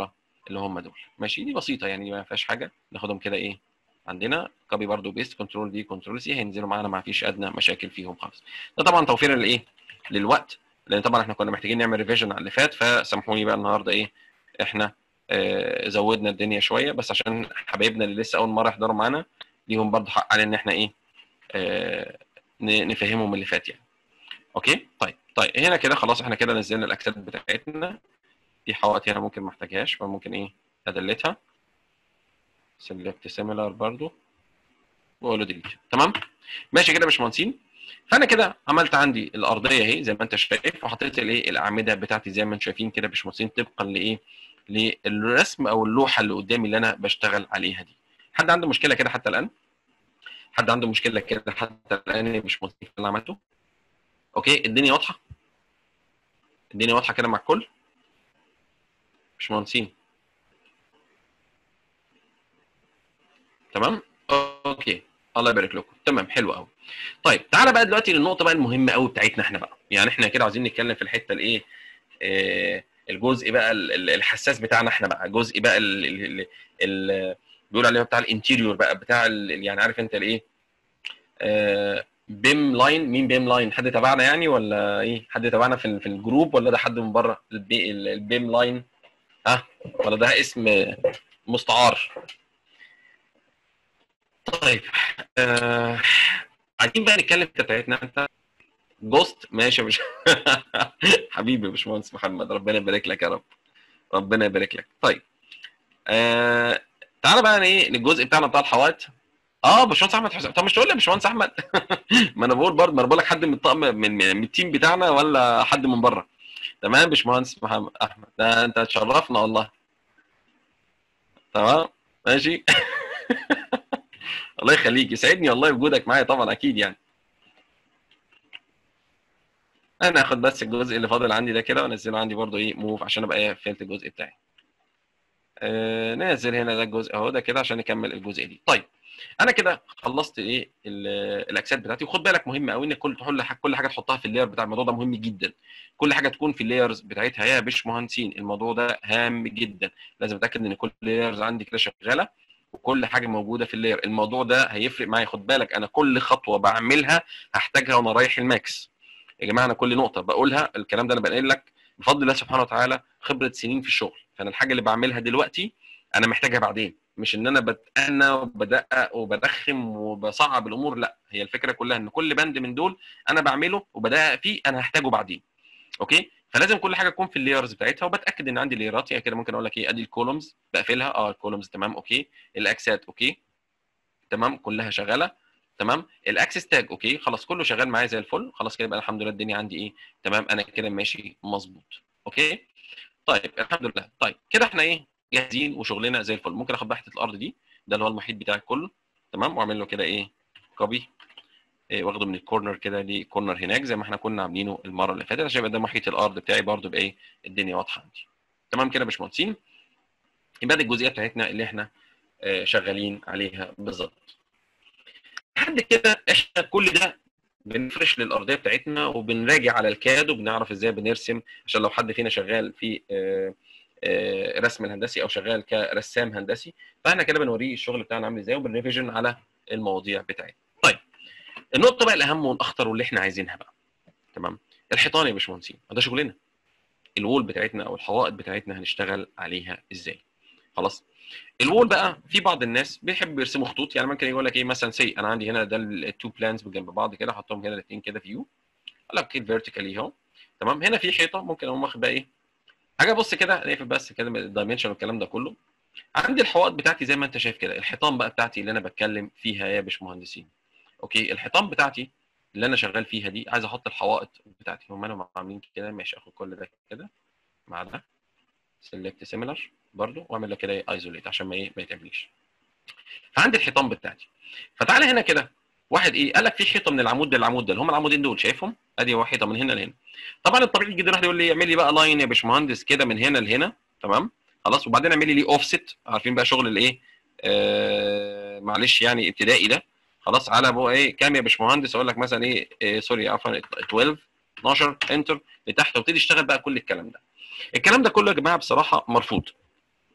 اللي هم دول ماشي دي بسيطه يعني ما فيهاش حاجه ناخدهم كده ايه عندنا كوبي برضو بيست كنترول دي كنترول سي هينزلوا معانا ما فيش ادنى مشاكل فيهم خالص ده طبعا توفيرا للايه للوقت لان طبعا احنا كنا محتاجين نعمل ريفيجن على اللي فات فسامحوني بقى النهارده ايه احنا آه زودنا الدنيا شويه بس عشان حبايبنا اللي لسه اول مره يحضروا معانا ليهم برضو حق علينا ان احنا ايه آه نفهمهم اللي فات يعني اوكي طيب طيب هنا كده خلاص احنا كده نزلنا الاكسات بتاعتنا في حوائط هنا ممكن ما احتاجهاش فممكن ايه ادلتها سيلكت سيميلار برضو واقول له ديليت تمام ماشي كده يا باشمهندسين فانا كده عملت عندي الارضيه اهي زي ما انت شايف وحطيت الايه الاعمده بتاعتي زي ما انتم شايفين كده يا باشمهندسين طبقا لايه للرسم او اللوحه اللي قدامي اللي انا بشتغل عليها دي حد عنده مشكله كده حتى الان حد عنده مشكله كده حتى الان يا باشمهندسين في اللي عملته اوكي الدنيا واضحه الدنيا واضحه كده مع الكل باشمهندسين تمام اوكي الله يبارك لكم تمام حلو قوي طيب تعالى بقى دلوقتي للنقطه بقى المهمه قوي بتاعتنا احنا بقى يعني احنا كده عايزين نتكلم في الحته الايه آه الجزء بقى الحساس بتاعنا احنا بقى جزء بقى ال ال بيقول عليه بتاع الانتيريور بقى بتاع يعني عارف انت الايه آه بيم لاين مين بيم لاين حد تبعنا يعني ولا ايه حد تبعنا في في الجروب ولا ده حد من بره البيم لاين ها ولا ده اسم مستعار طيب آه... عايزين بقى نتكلم في بتاعتنا انت جوست ماشي يا مش حبيبي يا باشمهندس محمد ربنا يبارك لك يا رب ربنا يبارك لك طيب آه... تعالى بقى ايه للجزء بتاعنا بتاع الحوائط اه باشمهندس احمد حسين طب مش تقول لي يا باشمهندس احمد ما انا بقول برضه ما انا بقول لك حد من الطقم من, من التيم بتاعنا ولا حد من بره تمام باشمهندس محمد احمد ده انت تشرفنا والله تمام ماشي الله يخليك يسعدني والله وجودك معايا طبعا اكيد يعني انا اخد بس الجزء اللي فاضل عندي ده كده وانزله عندي برضو ايه موف عشان ابقى ايه فهمت الجزء بتاعي آه ننزل هنا ده الجزء اهو ده كده عشان نكمل الجزء دي طيب انا كده خلصت ايه الاكسات بتاعتي وخد بالك مهم قوي ان كل تحل كل حاجه تحطها في اللاير بتاع الموضوع ده مهم جدا كل حاجه تكون في اللايرز بتاعتها يا باشمهندسين الموضوع ده هام جدا لازم اتاكد ان كل اللايرز عندي كده شغاله وكل حاجه موجوده في اللاير الموضوع ده هيفرق معايا خد بالك انا كل خطوه بعملها هحتاجها وانا رايح الماكس يا جماعه انا كل نقطه بقولها الكلام ده انا بنقل لك بفضل الله سبحانه وتعالى خبره سنين في الشغل فانا الحاجه اللي بعملها دلوقتي انا محتاجها بعدين مش ان انا بتأنى وبدقق وبدخم وبصعب الامور لا هي الفكره كلها ان كل بند من دول انا بعمله وبدقق فيه انا هحتاجه بعدين اوكي فلازم كل حاجه تكون في اللايرز بتاعتها وبتاكد ان عندي لايرات يعني كده ممكن اقول لك ايه ادي الكولومز بقفلها اه الكولومز تمام اوكي الاكسات اوكي تمام كلها شغاله تمام الاكسس تاج اوكي خلاص كله شغال معايا زي الفل خلاص كده يبقى الحمد لله الدنيا عندي ايه تمام انا كده ماشي مظبوط اوكي طيب الحمد لله طيب كده احنا ايه جاهزين وشغلنا زي الفل ممكن اخد بقى حته الارض دي ده اللي هو المحيط بتاعي كله تمام واعمل له كده ايه كوبي إيه واخده من الكورنر كده لكورنر هناك زي ما احنا كنا عاملينه المره اللي فاتت عشان يبقى ده محيط الارض بتاعي برده يبقى ايه الدنيا واضحه عندي تمام كده يا باشمهندسين يبقى دي الجزئيه بتاعتنا اللي احنا آه شغالين عليها بالظبط لحد كده احنا كل ده بنفرش للارضيه بتاعتنا وبنراجع على الكاد وبنعرف ازاي بنرسم عشان لو حد فينا شغال في آه آه رسم الهندسي او شغال كرسام هندسي فاحنا كده بنوريه الشغل بتاعنا عامل ازاي وبنريفيجن على المواضيع بتاعتنا طيب النقطه بقى الاهم والاخطر واللي احنا عايزينها بقى تمام الحيطان يا باشمهندسين ده شغلنا الوول بتاعتنا او الحوائط بتاعتنا هنشتغل عليها ازاي خلاص الوول بقى في بعض الناس بيحب يرسموا خطوط يعني ممكن يقول لك ايه مثلا سي انا عندي هنا ده التو بلانز جنب بعض كده احطهم هنا الاثنين كده فيو قال لك كده فيرتيكالي اهو تمام هنا في حيطه ممكن اقوم واخد بقى ايه حاجه بص كده نقفل بس كده الدايمنشن والكلام ده كله عندي الحوائط بتاعتي زي ما انت شايف كده الحيطان بقى بتاعتي اللي انا بتكلم فيها يا باشمهندسين اوكي الحيطان بتاعتي اللي انا شغال فيها دي عايز احط الحوائط بتاعتي هم انا عاملين كده ماشي اخد كل ده كده مع ده سيلكت سيميلر برضو واعمل له كده ايزوليت عشان ما ايه ما يتعبليش فعندي الحيطان بتاعتي فتعالى هنا كده واحد ايه قال لك في حيطه من العمود ده للعمود ده اللي هم العمودين دول شايفهم ادي هو حيطه من هنا لهنا طبعا الطبيعي جدا واحد يقول لي اعمل لي بقى لاين يا باشمهندس كده من هنا لهنا تمام خلاص وبعدين اعمل لي اوفست عارفين بقى شغل الايه آه معلش يعني ابتدائي ده خلاص على بقى ايه كام يا باشمهندس اقول لك مثلا ايه, إيه سوري عفوا 12 12 انتر لتحت وابتدي اشتغل بقى كل الكلام ده الكلام ده كله يا جماعه بصراحه مرفوض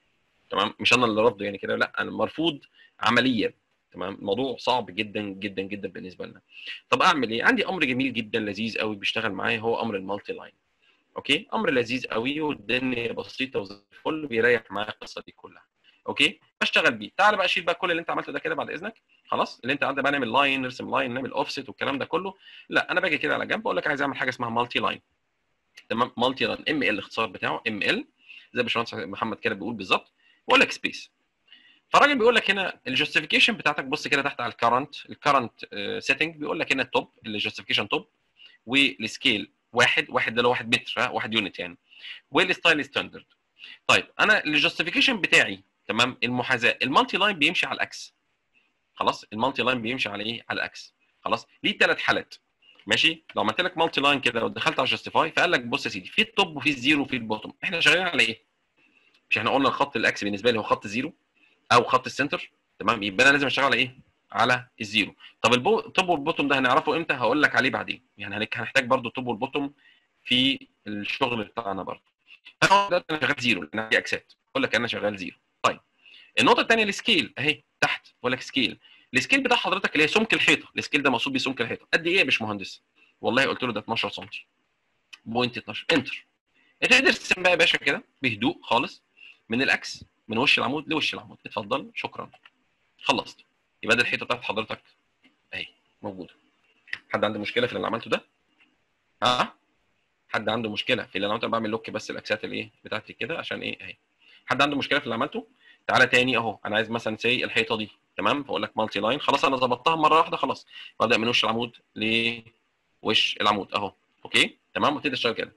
تمام مش انا اللي رافضه يعني كده لا انا مرفوض عمليا تمام الموضوع صعب جدا جدا جدا بالنسبه لنا طب اعمل ايه عندي امر جميل جدا لذيذ قوي بيشتغل معايا هو امر المالتي لاين اوكي امر لذيذ قوي والدنيا بسيطه وزي الفل بيريح معايا القصه دي كلها اوكي بشتغل بيه تعال بقى شيل بقى كل اللي انت عملته ده كده بعد اذنك خلاص اللي انت عندك بقى نعمل لاين نرسم لاين نعمل اوفست والكلام ده كله لا انا باجي كده على جنب اقول لك عايز اعمل حاجه اسمها مالتي لاين تمام مالتي لاين ام ال الاختصار بتاعه ام ال زي باشمهندس محمد كده بيقول بالظبط واقول لك سبيس فالراجل بيقول لك هنا الجاستيفيكيشن بتاعتك بص كده تحت على الكرنت الكرنت سيتنج بيقول لك هنا التوب الجاستيفيكيشن توب والسكيل واحد واحد ده اللي هو واحد متر ها، واحد يونت يعني والستايل ستاندرد طيب انا الجاستيفيكيشن بتاعي تمام المحاذاه المالتي لاين بيمشي على الاكس خلاص المالتي لاين بيمشي على ايه على الاكس خلاص ليه ثلاث حالات ماشي لو عملت لك مالتي لاين كده لو دخلت على جاستيفاي فقال لك بص يا سيدي في التوب وفي الزيرو وفي البوتوم احنا شغالين على ايه مش احنا قلنا الخط الاكس بالنسبه لي هو خط زيرو او خط السنتر تمام يبقى انا لازم اشتغل على ايه على الزيرو طب البو... التوب والبوتوم ده هنعرفه امتى هقول لك عليه بعدين يعني هنك- هنحتاج برضو التوب والبوتوم في الشغل بتاعنا برضه انا دلوقتي انا شغال زيرو لان عندي اكسات اقول لك انا شغال زيرو طيب النقطه الثانيه السكيل اهي تحت بقول لك سكيل السكيل بتاع حضرتك اللي هي سمك الحيطه السكيل ده مقصود بيه سمك الحيطه قد ايه يا باشمهندس والله قلت له ده 12 سم بوينت 12 انتر تقدر ترسم بقى يا باشا كده بهدوء خالص من الاكس من وش العمود لوش العمود اتفضل شكرا خلصت يبقى دي الحيطه بتاعت حضرتك اهي موجوده حد عنده مشكله في اللي انا عملته ده ها حد عنده مشكله في اللي انا عملته أنا بعمل لوك بس الاكسات الايه بتاعتي كده عشان ايه اهي حد عنده مشكله في اللي عملته تعالى تاني اهو انا عايز مثلا سي الحيطه دي تمام فاقول لك مالتي لاين خلاص انا ظبطتها مره واحده خلاص وابدا من وش العمود لوش العمود اهو اوكي تمام وتبدا تشتغل كده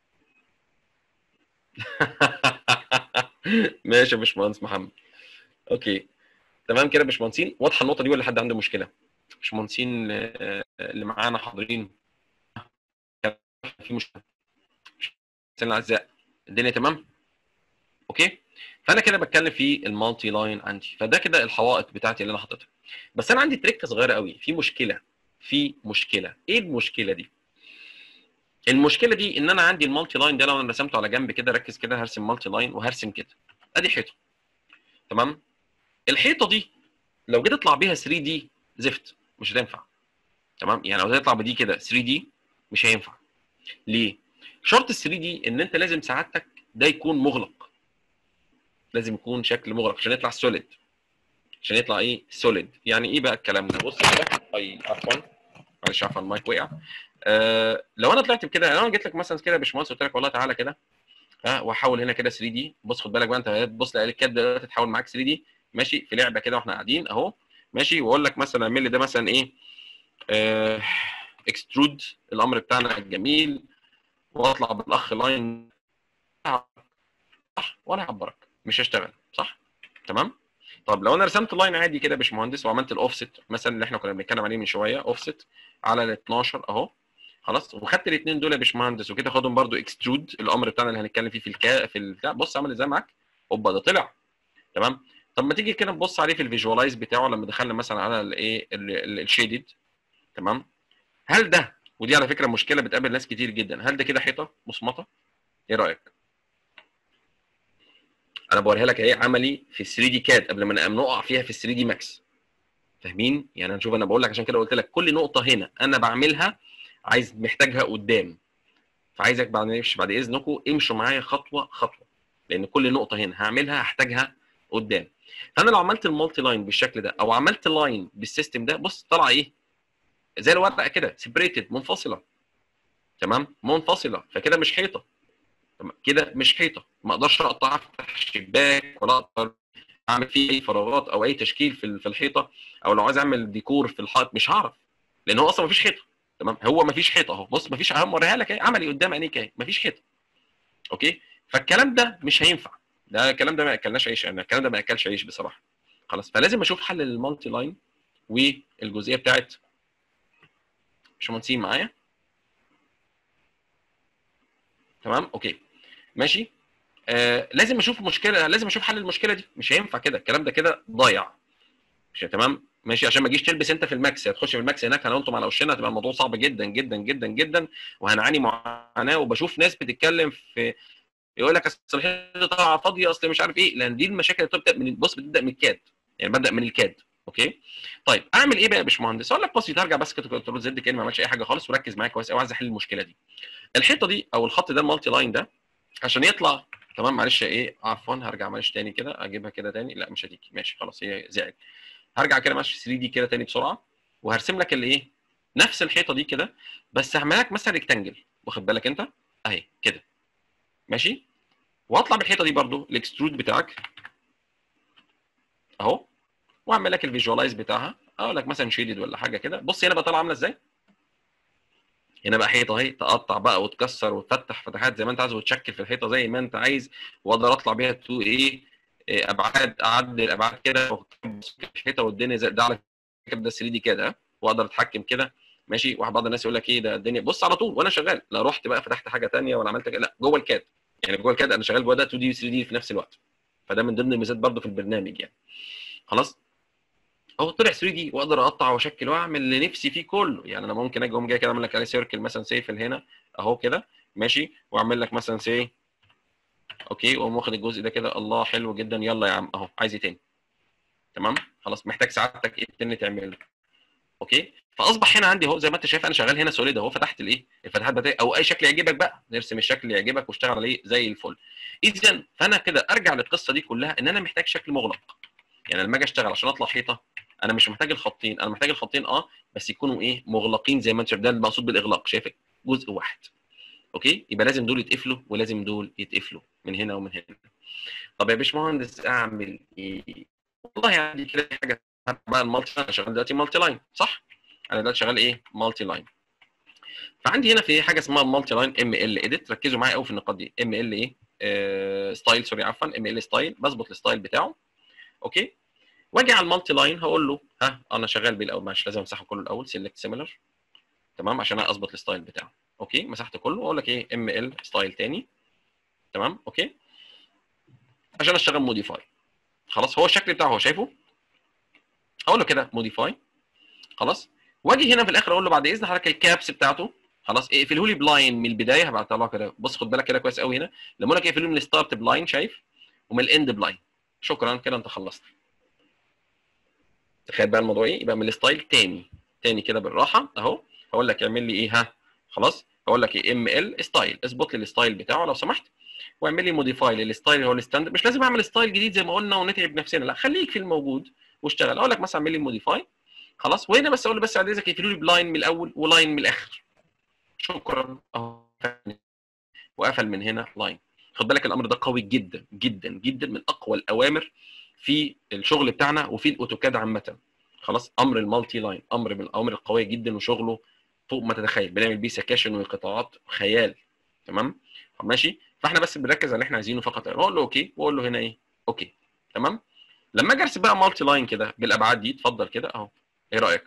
ماشي يا باشمهندس محمد اوكي تمام كده يا باشمهندسين واضحه النقطه دي ولا حد عنده مشكله باشمهندسين آه، اللي معانا حاضرين في مشكله سنة الاعزاء الدنيا تمام اوكي فانا كده بتكلم في المالتي لاين عندي فده كده الحوائط بتاعتي اللي انا حاططها بس انا عندي تريكه صغيره قوي في مشكله في مشكله ايه المشكله دي المشكله دي ان انا عندي المالتي لاين ده لو انا رسمته على جنب كده ركز كده هرسم مالتي لاين وهرسم كده ادي حيطه تمام الحيطه دي لو جيت اطلع بيها 3 دي زفت مش هتنفع تمام يعني لو تطلع بدي كده 3 دي مش هينفع ليه شرط ال 3 دي ان انت لازم سعادتك ده يكون مغلق لازم يكون شكل مغلق عشان يطلع سوليد عشان يطلع ايه سوليد يعني ايه بقى الكلام ده بص كده اي عفوا معلش عفوا المايك وقع آه لو انا طلعت بكده لو انا جيت لك مثلا كده يا باشمهندس قلت لك والله تعالى كده ها واحول هنا كده 3 دي بص خد بالك بقى انت تبص تلاقي الكاد دلوقتي تتحول معاك 3 دي ماشي في لعبه كده واحنا قاعدين اهو ماشي واقول لك مثلا اعمل لي ده مثلا ايه آه اكسترود الامر بتاعنا الجميل واطلع بالاخ لاين صح وانا هعبرك مش هشتغل صح تمام طب لو انا رسمت لاين عادي كده يا باشمهندس وعملت الاوفست مثلا اللي احنا كنا بنتكلم عليه من شويه اوفست على ال 12 اهو خلاص وخدت الاثنين دول يا باشمهندس وكده خدهم برده اكسترود الامر بتاعنا اللي هنتكلم فيه في الكا في البتاع بص عمل ازاي معاك اوبا ده طلع تمام طب ما تيجي كده نبص عليه في الفيجوالايز بتاعه لما دخلنا مثلا على الايه الشيدد تمام هل ده ودي على فكره مشكله بتقابل ناس كتير جدا هل ده كده حيطه مصمطه ايه رايك انا بوريها لك اهي عملي في 3 دي كاد قبل ما نقع فيها في 3 دي ماكس فاهمين يعني هنشوف انا بقول لك عشان كده قلت لك كل نقطه هنا انا بعملها عايز محتاجها قدام فعايزك بعد نمشي بعد اذنكم امشوا معايا خطوه خطوه لان كل نقطه هنا هعملها هحتاجها قدام فانا لو عملت المالتي لاين بالشكل ده او عملت لاين بالسيستم ده بص طالعه ايه زي الورقه كده سيبريتد منفصله تمام منفصله فكده مش حيطه كده مش حيطه ما اقدرش اقطع افتح شباك ولا اقدر اعمل فيه اي فراغات او اي تشكيل في في الحيطه او لو عايز اعمل ديكور في الحائط مش هعرف لان هو اصلا ما فيش حيطه تمام هو ما فيش حيطه اهو بص ما فيش اهم اوريها لك اهي عملي قدام عينيك اهي ما فيش حيطه اوكي فالكلام ده مش هينفع ده الكلام ده ما اكلناش عيش يعني الكلام ده ما اكلش عيش بصراحه خلاص فلازم اشوف حل للمالتي لاين والجزئيه بتاعت باشمهندسين معايا تمام اوكي ماشي آه لازم اشوف مشكله لازم اشوف حل المشكله دي مش هينفع كده الكلام ده كده ضايع مش تمام ماشي عشان ما تجيش تلبس انت في الماكس هتخش في الماكس هناك هننطم على وشنا هتبقى الموضوع صعب جدا جدا جدا جدا وهنعاني معاناه وبشوف ناس بتتكلم في يقول لك اصل الحيطه طالعه فاضيه اصل مش عارف ايه لان دي المشاكل اللي بتبدا من بص بتبدا من الكاد يعني ببدا من الكاد اوكي طيب اعمل ايه بقى يا باشمهندس اقول لك بص هرجع بس كده كنترول زد كاني ما عملتش اي حاجه خالص وركز معايا كويس قوي عايز احل المشكله دي الحيطه دي او الخط ده المالتي لاين ده عشان يطلع تمام معلش ايه عفوا هرجع معلش تاني كده اجيبها كده تاني لا مش هتيجي ماشي خلاص هي زعل هرجع كده معلش 3 دي كده تاني بسرعه وهرسم لك الايه نفس الحيطه دي كده بس هعملها لك مثلا ريكتانجل واخد بالك انت اهي كده ماشي واطلع بالحيطه دي برده الاكسترود بتاعك اهو واعمل لك الفيجوالايز بتاعها اقول لك مثلا شيدد ولا حاجه كده بص هنا بقى طالعه عامله ازاي هنا بقى حيطه اهي تقطع بقى وتكسر وتفتح فتحات زي ما انت عايز وتشكل في الحيطه زي ما انت عايز واقدر اطلع بيها تو ايه إيه، ابعاد اعدل الابعاد كده الحيطه والدنيا زي ده على فكره ده 3 دي كده واقدر اتحكم كده ماشي واحد بعض الناس يقول لك ايه ده الدنيا بص على طول وانا شغال لا رحت بقى فتحت حاجه ثانيه ولا عملت كده لا جوه الكاد يعني جوه الكاد انا شغال جوه ده 2 دي و 3 دي في نفس الوقت فده من ضمن الميزات برضو في البرنامج يعني خلاص اهو طلع 3 دي واقدر اقطع واشكل واعمل اللي نفسي فيه كله يعني انا ممكن اجي اقوم جاي كده اعمل لك عليه سيركل مثلا سيفل هنا اهو كده ماشي واعمل لك مثلا سي اوكي واقوم واخد الجزء ده كده الله حلو جدا يلا يا عم اهو عايز ايه تاني تمام خلاص محتاج سعادتك ايه تاني تعمل اوكي فاصبح هنا عندي اهو زي ما انت شايف انا شغال هنا سوليد اهو فتحت الايه الفتحات بتاعي او اي شكل يعجبك بقى نرسم الشكل اللي يعجبك واشتغل عليه زي الفل اذا فانا كده ارجع للقصه دي كلها ان انا محتاج شكل مغلق يعني لما اجي اشتغل عشان اطلع حيطه انا مش محتاج الخطين انا محتاج الخطين اه بس يكونوا ايه مغلقين زي ما انت شايف ده المقصود بالاغلاق شايف جزء واحد اوكي يبقى لازم دول يتقفلوا ولازم دول يتقفلوا من هنا ومن هنا طب يا باشمهندس اعمل ايه والله عندي كده حاجه بقى المالتي انا شغال دلوقتي مالتي لاين صح انا دلوقتي شغال ايه مالتي لاين فعندي هنا في حاجه اسمها المالتي لاين ام ال اديت ركزوا معايا قوي في النقاط دي ام ال ايه آه ستايل سوري عفوا ام ال ستايل بظبط الستايل بتاعه اوكي واجي على المالتي لاين هقول له ها انا شغال بيه الاول مش لازم امسحه كله الاول سيلكت سيميلر تمام عشان اظبط الستايل بتاعه اوكي مسحت كله واقول لك ايه ام ال ستايل تاني تمام اوكي عشان اشتغل موديفاي خلاص هو الشكل بتاعه هو شايفه اقول له كده موديفاي خلاص واجي هنا في الاخر اقول له بعد اذن حضرتك الكابس بتاعته خلاص اقفله لي بلاين من البدايه هبعتها له كده بص خد بالك كده كويس قوي هنا لما اقول لك اقفله من الستارت بلاين شايف ومن الاند بلاين شكرا كده انت خلصت تخيل بقى الموضوع ايه يبقى من الستايل تاني تاني كده بالراحه اهو هقول لك اعمل لي ايه ها خلاص هقول لك ايه ام ال ستايل اظبط لي الستايل بتاعه لو سمحت واعمل لي موديفاي للستايل اللي هو الستاندرد مش لازم اعمل ستايل جديد زي ما قلنا ونتعب نفسنا لا خليك في الموجود واشتغل اقول لك مثلا اعمل لي موديفاي خلاص وهنا بس اقول له بس بعد اذنك يقفلوا لي بلاين من الاول ولاين من الاخر شكرا اهو وقفل من هنا لاين خد بالك الامر ده قوي جدا جدا جدا من اقوى الاوامر في الشغل بتاعنا وفي الاوتوكاد عامه خلاص امر المالتي لاين امر من الاوامر القويه جدا وشغله فوق ما تتخيل بنعمل بيه سكاشن وقطاعات خيال تمام ماشي فاحنا بس بنركز على اللي احنا عايزينه فقط اقول له اوكي واقول له هنا ايه اوكي تمام لما اجي ارسم بقى مالتي لاين كده بالابعاد دي اتفضل كده اهو ايه رايك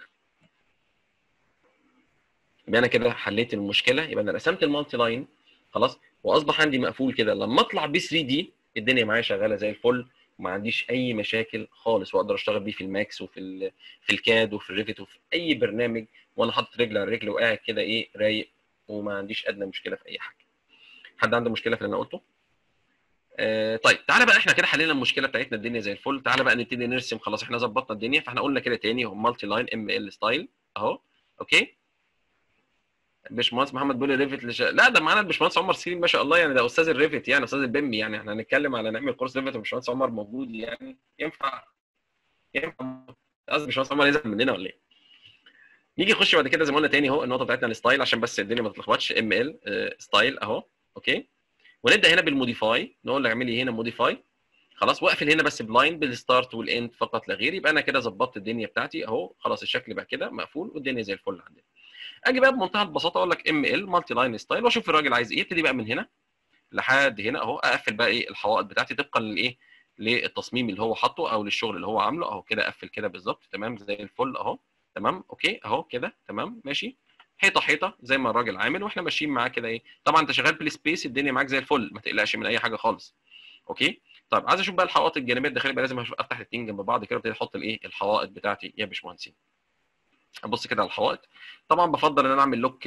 يبقى انا كده حليت المشكله يبقى انا رسمت المالتي لاين خلاص واصبح عندي مقفول كده لما اطلع ب 3 دي الدنيا معايا شغاله زي الفل وما عنديش اي مشاكل خالص واقدر اشتغل بيه في الماكس وفي ال في الكاد وفي الريفت وفي اي برنامج وانا حاطط رجل على رجل وقاعد كده ايه رايق وما عنديش ادنى مشكله في اي حاجه حد عنده مشكله في اللي انا قلته آه طيب تعالى بقى احنا كده حلينا المشكله بتاعتنا الدنيا زي الفل تعالى بقى نبتدي نرسم خلاص احنا ظبطنا الدنيا فاحنا قلنا كده تاني هو مالتي لاين ام ال ستايل اهو اوكي باشمهندس محمد بيقول لي ريفت لش... لا ده معانا الباشمهندس عمر سليم ما شاء الله يعني ده استاذ الريفت يعني استاذ البيم يعني احنا هنتكلم على نعمل كورس ريفت والباشمهندس عمر موجود يعني ينفع ينفع قصدي الباشمهندس عمر يزعل مننا ولا ايه؟ نيجي نخش بعد كده زي ما قلنا تاني اهو النقطه بتاعتنا الستايل عشان بس الدنيا ما تتلخبطش ام ال ستايل اهو اوكي ونبدا هنا بالموديفاي نقول له اعمل لي هنا موديفاي خلاص واقفل هنا بس بلاين بالستارت والاند فقط لا غير يبقى انا كده ظبطت الدنيا بتاعتي اهو خلاص الشكل بقى كده مقفول والدنيا زي الفل عندنا اجي بقى بمنتهى البساطه اقول لك ام ال مالتي لاين ستايل واشوف الراجل عايز ايه ابتدي بقى من هنا لحد هنا اهو اقفل بقى ايه الحوائط بتاعتي طبقا للايه للتصميم اللي هو حاطه او للشغل اللي هو عامله اهو كده اقفل كده بالظبط تمام زي الفل اهو تمام اوكي اهو كده تمام ماشي حيطه حيطه زي ما الراجل عامل واحنا ماشيين معاه كده ايه طبعا انت شغال بالسبيس الدنيا معاك زي الفل ما تقلقش من اي حاجه خالص اوكي طيب عايز اشوف بقى الحوائط الجانبيه الداخليه بقى لازم افتح الاثنين جنب بعض كده وابتدي احط الايه الحوائط بتاعتي يا باشمهندسين ابص كده على الحوائط طبعا بفضل ان انا اعمل لوك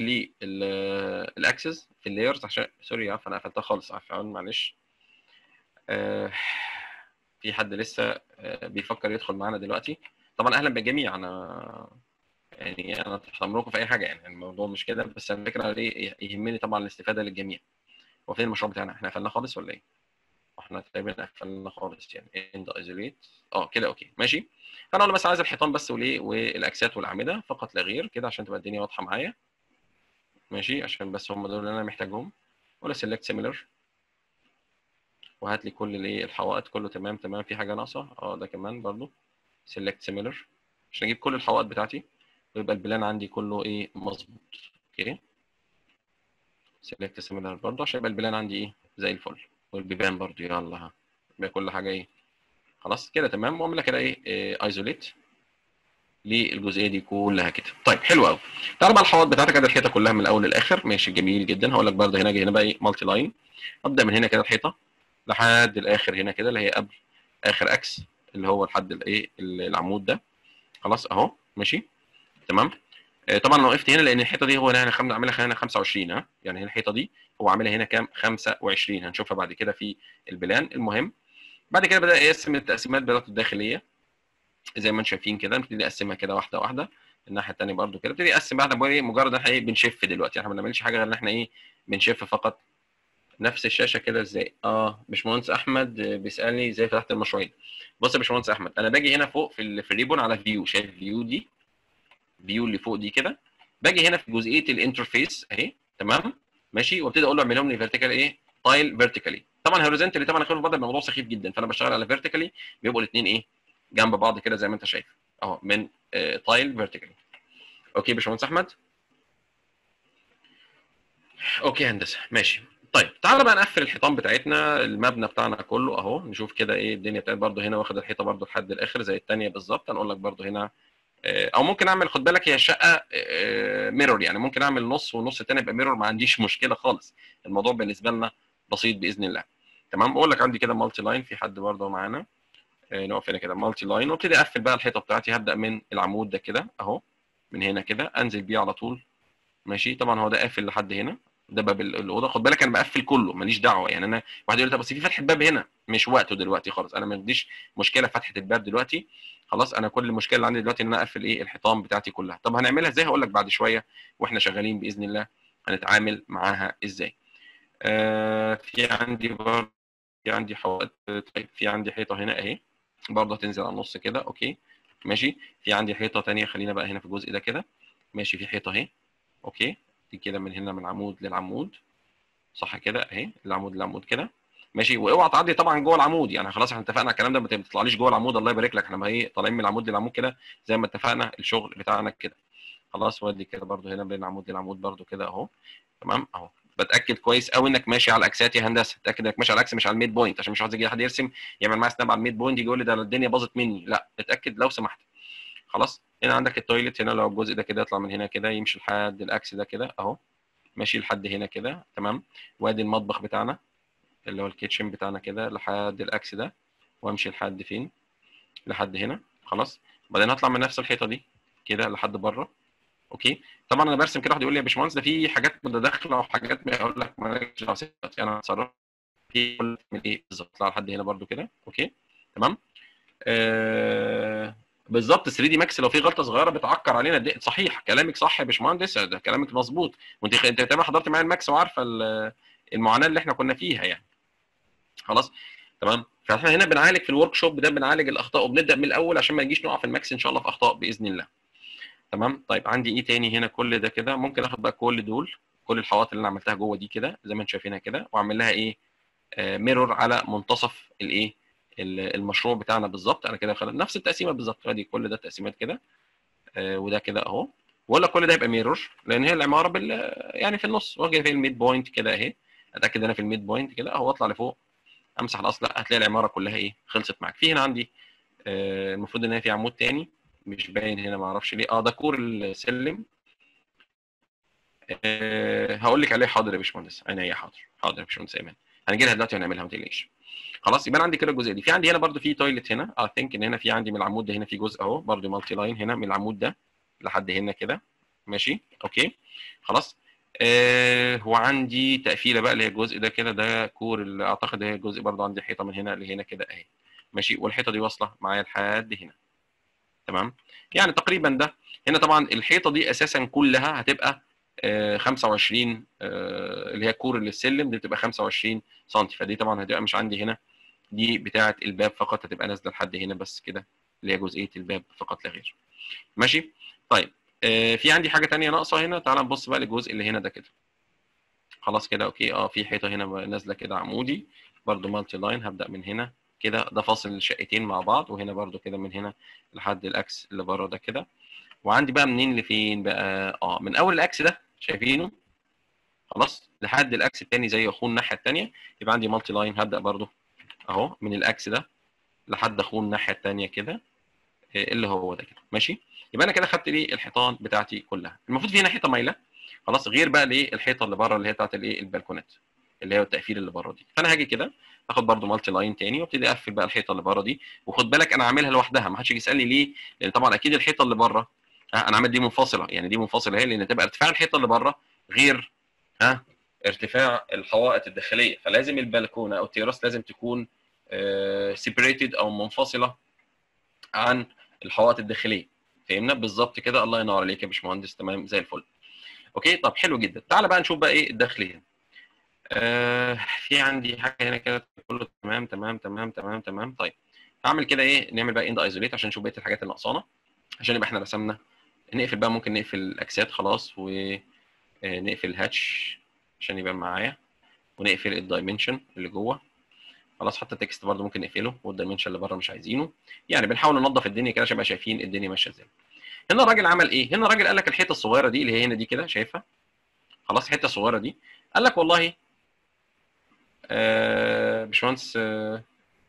للاكسس في اللايرز عشان سوري عفوا انا قفلتها خالص عفوا معلش آه، في حد لسه آه، بيفكر يدخل معانا دلوقتي طبعا اهلا بالجميع انا يعني انا تحت امركم في اي حاجه يعني الموضوع مش كده بس الفكره ليه يهمني طبعا الاستفاده للجميع هو فين المشروع بتاعنا احنا قفلناه خالص ولا ايه احنا تقريبا قفلنا خالص يعني اند ايزوليت اه كده اوكي ماشي فانا اقول بس عايز الحيطان بس وليه والاكسات والاعمده فقط لا غير كده عشان تبقى الدنيا واضحه معايا ماشي عشان بس هم دول اللي انا محتاجهم ولا سيلكت سيميلر وهات لي كل الايه الحوائط كله تمام تمام في حاجه ناقصه اه ده كمان برضو سيلكت سيميلر عشان اجيب كل الحوائط بتاعتي ويبقى البلان عندي كله ايه مظبوط اوكي سيلكت سيميلر برضو عشان يبقى البلان عندي ايه زي الفل والبيبان برضو يلا ها يبقى كل حاجه ايه خلاص كده تمام واعمل كده ايه ايزوليت للجزئيه دي كلها كده طيب حلو قوي تعال بقى الحوائط بتاعتك ادي الحيطه كلها من الاول للاخر ماشي جميل جدا هقول لك برضه هنا هنا بقى ايه مالتي لاين ابدا من هنا كده الحيطه لحد الاخر هنا كده اللي هي قبل اخر اكس اللي هو لحد الايه العمود ده خلاص اهو ماشي تمام آه طبعا انا وقفت هنا لان الحيطه دي هو انا هنا عاملها هنا 25 ها يعني هنا الحيطه دي هو عاملها هنا كام 25 هنشوفها بعد كده في البلان المهم بعد كده بدا يقسم التقسيمات بتاعته الداخليه زي ما انتم شايفين كده نبتدي نقسمها كده واحده واحده الناحيه الثانيه برده كده نبتدي نقسم بعد ايه مجرد ان احنا ايه بنشف دلوقتي احنا ما بنعملش حاجه غير ان احنا ايه بنشف فقط نفس الشاشه كده ازاي اه باشمهندس احمد بيسالني ازاي فتحت المشروعين بص يا باشمهندس احمد انا باجي هنا فوق في ال في الريبون على فيو شايف فيو دي فيو اللي فوق دي كده باجي هنا في جزئيه الانترفيس اهي تمام ماشي وابتدي اقول له اعملهم لي فيرتيكال ايه تايل فيرتيكالي طبعا هوريزونتالي طبعا اخر الفضل الموضوع سخيف جدا فانا بشتغل على فيرتيكالي بيبقوا الاثنين ايه جنب بعض كده زي ما انت شايف اهو من آه تايل فيرتيكالي اوكي يا باشمهندس احمد اوكي يا هندسه ماشي طيب تعالى بقى نقفل الحيطان بتاعتنا المبنى بتاعنا كله اهو نشوف كده ايه الدنيا بتاعت برده هنا واخد الحيطه برده لحد الاخر زي الثانيه بالظبط هنقول لك برده هنا او ممكن اعمل خد بالك هي الشقه ميرور يعني ممكن اعمل نص والنص الثاني يبقى ميرور ما عنديش مشكله خالص الموضوع بالنسبه لنا بسيط باذن الله تمام بقول لك عندي كده مالتي لاين في حد برده معانا نقف هنا كده مالتي لاين وابتدي اقفل بقى الحيطه بتاعتي هبدا من العمود ده كده اهو من هنا كده انزل بيه على طول ماشي طبعا هو ده قافل لحد هنا ده باب الاوضه خد بالك انا بقفل كله ماليش دعوه يعني انا واحد يقول لي طب بس في فتحه باب هنا مش وقته دلوقتي خالص انا ما عنديش مشكله فتحه الباب دلوقتي خلاص انا كل المشكله اللي عندي دلوقتي ان انا اقفل ايه الحيطان بتاعتي كلها طب هنعملها ازاي هقول لك بعد شويه واحنا شغالين باذن الله هنتعامل معاها ازاي آه في عندي برضه في عندي حوائط طيب في عندي حيطه هنا اهي برضه هتنزل على النص كده اوكي ماشي في عندي حيطه ثانيه خلينا بقى هنا في الجزء ده كده ماشي في حيطه اهي اوكي دي كده من هنا من عمود للعمود صح كده اهي العمود للعمود كده ماشي واوعى تعدي طبعا جوه العمود يعني خلاص احنا اتفقنا على الكلام ده ما تطلعليش جوه العمود الله يبارك لك احنا ايه طالعين من العمود للعمود كده زي ما اتفقنا الشغل بتاعنا كده خلاص ودي كده برده هنا بين العمود للعمود برده كده اهو تمام اهو بتاكد كويس قوي انك ماشي على الاكسات يا هندسه اتاكد انك ماشي على الاكس مش على الميد بوينت عشان مش عايز يجي حد يرسم يعمل معايا سناب على الميد بوينت يجي يقول لي ده الدنيا باظت مني لا اتاكد لو سمحت خلاص هنا عندك التويلت هنا لو الجزء ده كده يطلع من هنا كده يمشي لحد الاكس ده كده اهو ماشي لحد هنا كده تمام وادي المطبخ بتاعنا اللي هو الكيتشن بتاعنا كده لحد الاكس ده وامشي لحد فين لحد هنا خلاص بعدين هطلع من نفس الحيطه دي كده لحد بره اوكي طبعا انا برسم كده واحد يقول لي يا باشمهندس ده في حاجات متداخله وحاجات اقول لك مالكش دعوه انا هتصرف في من ايه بالظبط اطلع لحد هنا برده كده اوكي تمام آه بالظبط 3 دي ماكس لو في غلطه صغيره بتعكر علينا دي صحيح كلامك صح يا باشمهندس ده كلامك مظبوط وانت انت تقريبا حضرت معايا الماكس وعارفه المعاناه اللي احنا كنا فيها يعني خلاص تمام فاحنا هنا بنعالج في الورك شوب ده بنعالج الاخطاء وبنبدا من الاول عشان ما نجيش نقع في الماكس ان شاء الله في اخطاء باذن الله تمام طيب عندي ايه تاني هنا كل ده كده ممكن اخد بقى كل دول كل الحواط اللي انا عملتها جوه دي كده زي ما انتم شايفينها كده واعمل لها ايه آه ميرور على منتصف الايه المشروع بتاعنا بالظبط انا كده خلص نفس التقسيمه بالظبط ادي كل ده تقسيمات كده آه وده كده اهو ولا كل ده يبقى ميرور لان هي العماره بال يعني في النص واجي في الميد بوينت كده اهي اتاكد انا في الميد بوينت كده اهو اطلع لفوق امسح الاصل لا هتلاقي العماره كلها ايه خلصت معاك في هنا عندي آه المفروض ان هي في عمود تاني مش باين هنا ما اعرفش ليه اه ده كور السلم أه هقول لك عليه حاضر يا باشمهندس انا هي حاضر حاضر يا باشمهندس ايمن هنجي لها دلوقتي ونعملها ما تقلقيش خلاص يبقى عندي كده الجزء دي في عندي هنا برده في تويلت هنا اي ثينك ان هنا في عندي من العمود ده هنا في جزء اهو برده مالتي لاين هنا من العمود ده لحد هنا كده ماشي اوكي خلاص آه وعندي تقفيله بقى اللي هي الجزء ده كده ده كور اللي اعتقد هي الجزء برضو عندي حيطه من هنا لهنا كده اهي ماشي والحيطه دي واصله معايا لحد هنا تمام يعني تقريبا ده هنا طبعا الحيطه دي اساسا كلها هتبقى آه 25 آه اللي هي كور للسلم دي بتبقى 25 سم فدي طبعا هتبقى مش عندي هنا دي بتاعه الباب فقط هتبقى نازله لحد هنا بس كده اللي هي جزئيه الباب فقط لا غير ماشي طيب آه في عندي حاجه ثانيه ناقصه هنا تعال نبص بقى للجزء اللي هنا ده كده خلاص كده اوكي اه في حيطه هنا نازله كده عمودي برده مالتي لاين هبدا من هنا كده ده فاصل الشقتين مع بعض وهنا برده كده من هنا لحد الاكس اللي بره ده كده وعندي بقى منين لفين بقى اه من اول الاكس ده شايفينه خلاص لحد الاكس الثاني زي اخوه الناحيه الثانيه يبقى عندي مالتي لاين هبدا برده اهو من الاكس ده لحد اخوه الناحيه الثانيه كده اللي هو ده كده ماشي يبقى انا كده خدت ليه الحيطان بتاعتي كلها المفروض في هنا حيطه مايله خلاص غير بقى الايه الحيطه اللي بره اللي هي بتاعت الايه البلكونات اللي هي التقفيل اللي بره دي فانا هاجي كده اخد برده مالتي لاين تاني وابتدي اقفل بقى الحيطه اللي بره دي وخد بالك انا عاملها لوحدها ما حدش يجي يسالني ليه لان طبعا اكيد الحيطه اللي بره ها انا عامل دي منفصله يعني دي منفصله هي لان تبقى ارتفاع الحيطه اللي بره غير ها ارتفاع الحوائط الداخليه فلازم البلكونه او التيراس لازم تكون سيبريتد او منفصله عن الحوائط الداخليه فهمنا بالظبط كده الله ينور عليك يا باشمهندس تمام زي الفل اوكي طب حلو جدا تعالى بقى نشوف بقى ايه الداخلي هنا آه في عندي حاجه هنا كده كله تمام تمام تمام تمام تمام طيب هعمل كده ايه نعمل بقى اند ايزوليت عشان نشوف بقيه الحاجات اللي ناقصانا عشان يبقى احنا رسمنا نقفل بقى ممكن نقفل الاكسات خلاص ونقفل الهاتش عشان يبقى معايا ونقفل الدايمنشن اللي جوه خلاص حتى التكست برده ممكن نقفله والدايمنشن اللي بره مش عايزينه يعني بنحاول ننظف الدنيا كده عشان نبقى شايفين الدنيا ماشيه ازاي هنا الراجل عمل ايه هنا الراجل قال لك الحته الصغيره دي اللي هي هنا دي كده شايفها خلاص الحته الصغيره دي قال لك والله آه باشمهندس آه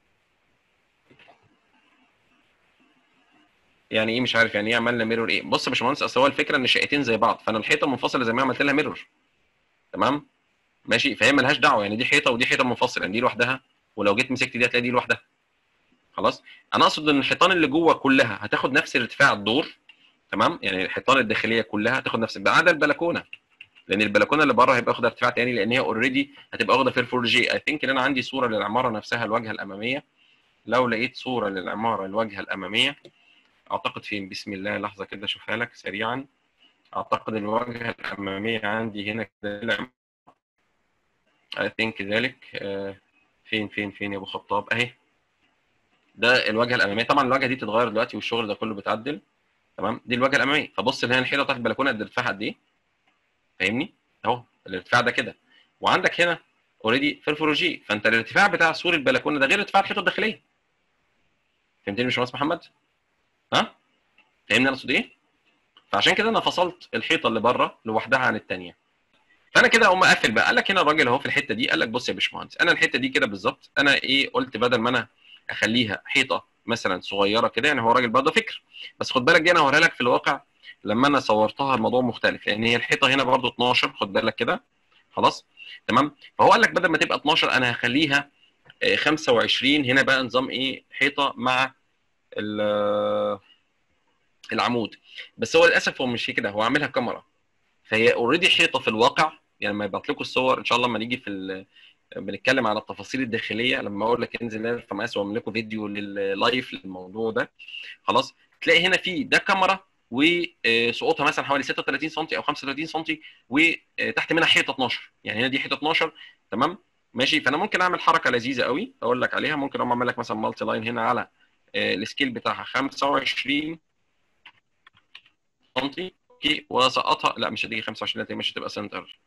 يعني ايه مش عارف يعني ايه عملنا ميرور ايه بص يا باشمهندس اصل هو الفكره ان الشقتين زي بعض فانا الحيطه المنفصله زي ما عملت لها ميرور تمام ماشي فهي ملهاش دعوه يعني دي حيطه ودي حيطه منفصله يعني دي لوحدها ولو جيت مسكت دي هتلاقي دي لوحدها خلاص انا اقصد ان الحيطان اللي جوه كلها هتاخد نفس ارتفاع الدور تمام يعني الحيطان الداخليه كلها هتاخد نفس ما عدا البلكونه لان البلكونه اللي بره هيبقى واخده ارتفاع تاني لان هي اوريدي هتبقى واخده فير 4 جي اي ثينك ان انا عندي صوره للعماره نفسها الواجهه الاماميه لو لقيت صوره للعماره الواجهه الاماميه اعتقد فين بسم الله لحظه كده اشوفها لك سريعا اعتقد الواجهه الاماميه عندي هنا كده اي ثينك ذلك فين فين فين يا ابو خطاب اهي ده الواجهه الاماميه طبعا الواجهه دي بتتغير دلوقتي والشغل ده كله بيتعدل تمام دي الواجهه الاماميه فبص هنا الحيطه بتاعت البلكونه قد ارتفاعها قد ايه فاهمني اهو الارتفاع ده كده وعندك هنا اوريدي فيرفوروجي فانت الارتفاع بتاع سور البلكونه ده غير ارتفاع الحيطه الداخليه فهمتني يا باشمهندس محمد ها فاهمني انا اقصد ايه فعشان كده انا فصلت الحيطه اللي بره لوحدها عن الثانيه فانا كده اقوم اقفل بقى قال لك هنا الراجل اهو في الحته دي قال لك بص يا باشمهندس انا الحته دي كده بالظبط انا ايه قلت بدل ما انا اخليها حيطه مثلا صغيره كده يعني هو راجل برضه فكر بس خد بالك دي انا هوريها لك في الواقع لما انا صورتها الموضوع مختلف لان هي الحيطه هنا برضه 12 خد بالك كده خلاص تمام فهو قال لك بدل ما تبقى 12 انا هخليها 25 هنا بقى نظام ايه حيطه مع العمود بس هو للاسف هو مش كده هو عاملها كاميرا فهي اوريدي حيطه في الواقع يعني لما يبعت لكم الصور ان شاء الله لما نيجي في بنتكلم على التفاصيل الداخليه لما اقول لك انزل ارفع مقاس واعمل لكم فيديو لللايف للموضوع ده خلاص تلاقي هنا في ده كاميرا وسقوطها مثلا حوالي 36 سم او 35 سم وتحت منها حيطه 12 يعني هنا دي حيطه 12 تمام ماشي فانا ممكن اعمل حركه لذيذه قوي اقول لك عليها ممكن اقوم اعمل لك مثلا مالتي لاين هنا على السكيل بتاعها 25 سم اوكي واسقطها لا مش هتيجي 25 لا مش هتبقى سنتر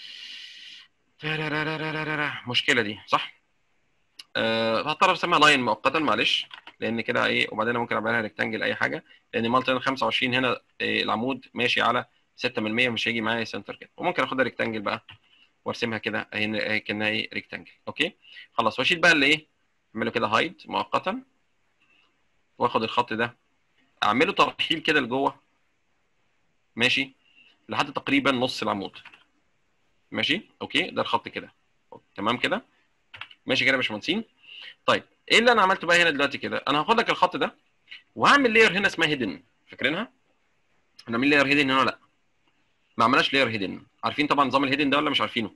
مشكله دي صح أه هضطر ارسمها لاين مؤقتا معلش لان كده ايه وبعدين ممكن اعملها ريكتانجل اي حاجه لان مالتي 25 هنا إيه العمود ماشي على 6 من 100 مش هيجي معايا سنتر كده وممكن اخدها ريكتانجل بقى وارسمها كده اهي كانها ايه ريكتانجل اوكي خلاص واشيل بقى اللي ايه اعمله كده هايد مؤقتا واخد الخط ده اعمله ترحيل كده لجوه ماشي لحد تقريبا نص العمود ماشي اوكي ده الخط كده تمام كده ماشي كده يا باشمهندسين طيب ايه اللي انا عملته بقى هنا دلوقتي كده انا هاخد لك الخط ده وهعمل لير هنا اسمها هيدن فاكرينها احنا عاملين لاير هيدن هنا ولا لا ما عملناش لاير هيدن عارفين طبعا نظام الهيدن ده ولا مش عارفينه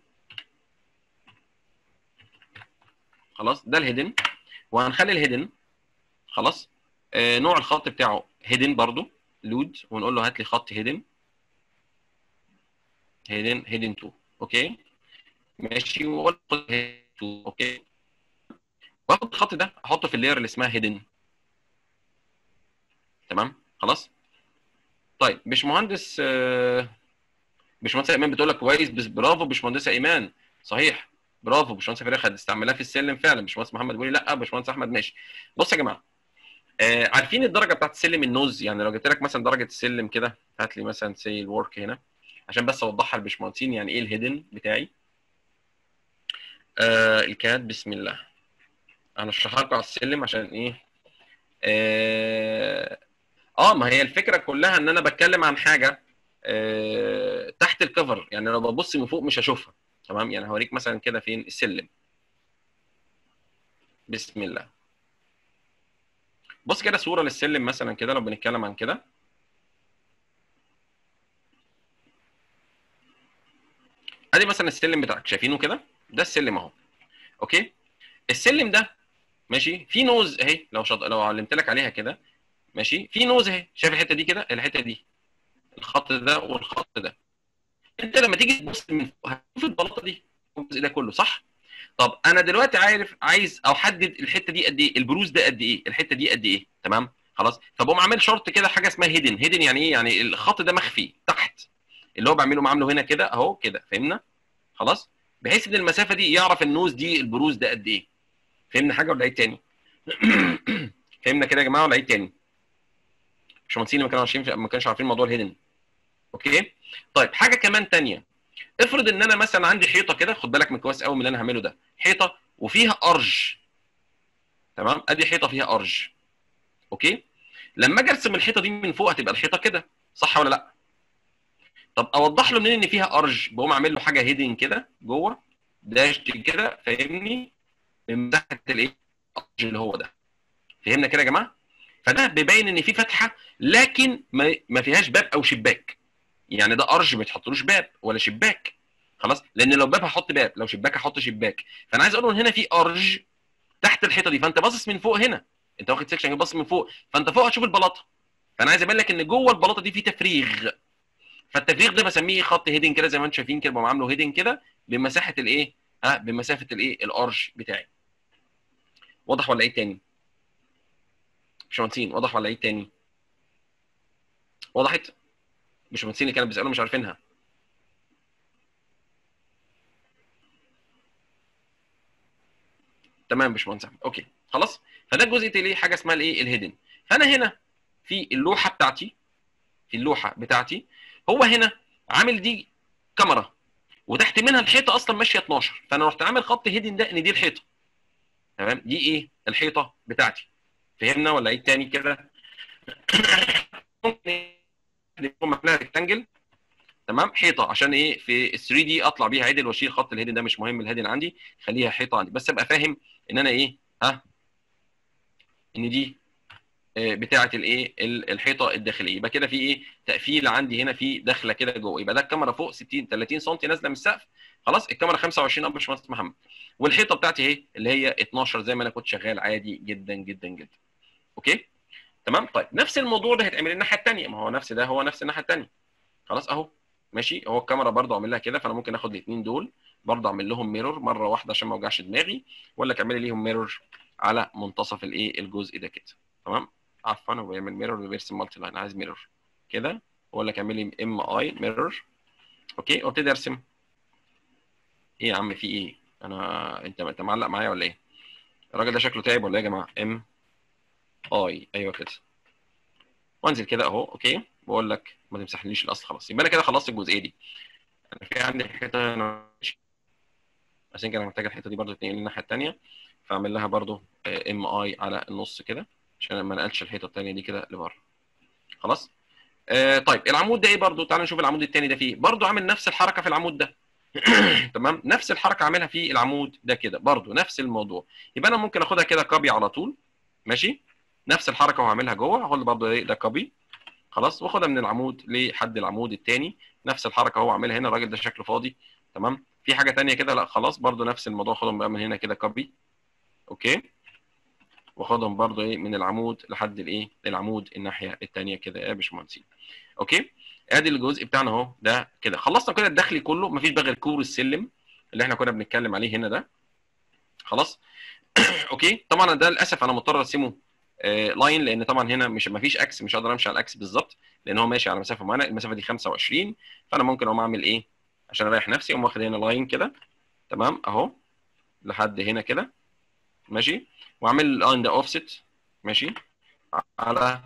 خلاص ده الهيدن وهنخلي الهيدن خلاص آه نوع الخط بتاعه هيدن برضو لود ونقول له هات لي خط هيدن هيدن هيدن 2 اوكي ماشي واقول له خد هيدن 2 اوكي واخد الخط ده احطه في اللاير اللي اسمها هيدن تمام خلاص طيب باشمهندس آه، باشمهندس ايمان بتقول لك كويس بس برافو باشمهندسه ايمان صحيح برافو باشمهندس فراخ هتستعملها في السلم فعلا باشمهندس محمد بيقول لي لا باشمهندس احمد ماشي بص يا جماعه آه عارفين الدرجه بتاعت السلم النوز يعني لو جبت لك مثلا درجه السلم كده هات لي مثلا سي الورك هنا عشان بس اوضحها للباشمهندسين يعني ايه الهيدن بتاعي آه الكاد بسم الله انا اشرحها لكم على السلم عشان ايه اه, آه ما هي الفكره كلها ان انا بتكلم عن حاجه آه تحت الكفر يعني لو ببص من فوق مش هشوفها تمام يعني هوريك مثلا كده فين السلم بسم الله بص كده صوره للسلم مثلا كده لو بنتكلم عن كده ادي مثلا السلم بتاعك شايفينه كده ده السلم اهو اوكي السلم ده ماشي في نوز اهي لو شط... لو علمت لك عليها كده ماشي في نوز اهي شايف الحته دي كده الحته دي الخط ده والخط ده انت لما تيجي تبص من فوق هتشوف البلاطه دي الجزء ده كله صح طب انا دلوقتي عارف عايز احدد الحته دي قد ايه البروز ده قد ايه الحته دي قد ايه تمام خلاص فبقوم عامل شرط كده حاجه اسمها هيدن هيدن يعني ايه يعني الخط ده مخفي تحت اللي هو بعمله عامله هنا كده اهو كده فهمنا خلاص بحيث ان المسافه دي يعرف النوز دي البروز ده قد ايه فهمنا حاجه ولا عيد تاني فهمنا كده يا جماعه ولا عيد تاني مش مهندسين ما كانوا عارفين ما كانوش عارفين موضوع الهيدن اوكي طيب حاجه كمان تانية افرض ان انا مثلا عندي حيطه كده خد بالك من كويس قوي من اللي انا هعمله ده حيطه وفيها ارج تمام ادي حيطه فيها ارج اوكي لما اجي ارسم الحيطه دي من فوق هتبقى الحيطه كده صح ولا لا طب اوضح له منين ان فيها ارج بقوم اعمل له حاجه هيدن كده جوه داش كده فاهمني من مساحه الايه الارج اللي هو ده فهمنا كده يا جماعه فده بيبين ان في فتحه لكن ما ما فيهاش باب او شباك يعني ده ارج ما يتحطلوش باب ولا شباك خلاص لان لو باب هحط باب لو شباك هحط شباك فانا عايز اقول ان هنا في ارج تحت الحيطه دي فانت باصص من فوق هنا انت واخد سكشن باصص من فوق فانت فوق هتشوف البلاطه فانا عايز ابين لك ان جوه البلاطه دي في تفريغ فالتفريغ ده بسميه خط هيدن كده زي ما انتم شايفين كده بقوم عامله هيدن كده بمساحه الايه ها بمسافه الايه الارج بتاعي واضح ولا ايه تاني باشمهندسين واضح ولا ايه تاني وضحت باشمهندسين اللي كانوا بيسالوا مش عارفينها تمام باشمهندس احمد اوكي خلاص فده الجزء اللي حاجه اسمها الايه الهيدن فانا هنا في اللوحه بتاعتي في اللوحه بتاعتي هو هنا عامل دي كاميرا وتحت منها الحيطه اصلا ماشيه 12 فانا رحت عامل خط هيدن ده ان دي الحيطه تمام دي ايه الحيطه بتاعتي فهمنا ولا ايه تاني كده ممكن يكون محلها ريكتانجل تمام حيطه عشان ايه في ال 3 دي اطلع بيها عدل واشيل خط الهيدن ده مش مهم الهيدن عندي خليها حيطه عندي بس ابقى فاهم ان انا ايه ها ان دي بتاعه الايه الحيطه الداخليه يبقى كده في ايه تقفيل عندي هنا في داخله كده جوه يبقى ده الكاميرا فوق 60 30 سم نازله من السقف خلاص الكاميرا 25 اب باشمهندس محمد والحيطه بتاعتي اهي اللي هي 12 زي ما انا كنت شغال عادي جدا جدا جدا اوكي تمام طيب نفس الموضوع ده هيتعمل الناحيه الثانيه ما هو نفس ده هو نفس الناحيه الثانيه خلاص اهو ماشي هو الكاميرا برضه اعمل لها كده فانا ممكن اخد الاثنين دول برضه اعمل لهم ميرور مره واحده عشان ما اوجعش دماغي ولا اعمل ليهم ميرور على منتصف الايه الجزء ده كده تمام عفوا هو بيعمل ميرور وبيرسم مالتي لاين عايز ميرور كده ولا اعمل لي ام اي ميرور اوكي وابتدي ارسم ايه يا عم في ايه انا انت انت معلق معايا ولا ايه الراجل ده شكله تعب ولا ايه يا جماعه ام اي ايوه كده وانزل كده اهو اوكي بقول لك ما تمسحليش الاصل خلاص يبقى انا كده خلصت الجزئيه دي انا في عندي حته هنا عشان كده محتاج الحته دي برضو تنقل الناحيه الثانيه فاعمل لها برضو ام اي على النص كده عشان ما نقلش الحيطه الثانيه دي كده لبره خلاص آه طيب العمود ده ايه برضو تعالوا نشوف العمود الثاني ده فيه برضو عامل نفس الحركه في العمود ده تمام نفس الحركه عاملها في العمود ده كده برضو نفس الموضوع يبقى انا ممكن اخدها كده كوبي على طول ماشي نفس الحركه وهعملها جوه هاخد برضو ده كوبي خلاص واخدها من العمود لحد العمود الثاني نفس الحركه هو عاملها هنا الراجل ده شكله فاضي تمام في حاجه ثانيه كده لا خلاص برده نفس الموضوع خدهم بقى من هنا كده كوبي اوكي واخدهم برده ايه من العمود لحد الايه العمود الناحيه الثانيه كده يا باشمهندسين اوكي ادي الجزء بتاعنا اهو ده كده خلصنا كده الداخلي كله مفيش بقى غير كور السلم اللي احنا كنا بنتكلم عليه هنا ده خلاص اوكي طبعا ده للاسف انا مضطر ارسمه آه لاين لان طبعا هنا مش مفيش اكس مش هقدر امشي على الاكس بالظبط لان هو ماشي على مسافه معينه المسافه دي 25 فانا ممكن اقوم اعمل ايه عشان اريح نفسي اقوم واخد هنا لاين كده تمام اهو لحد هنا كده ماشي واعمل لاين ده اوفست ماشي على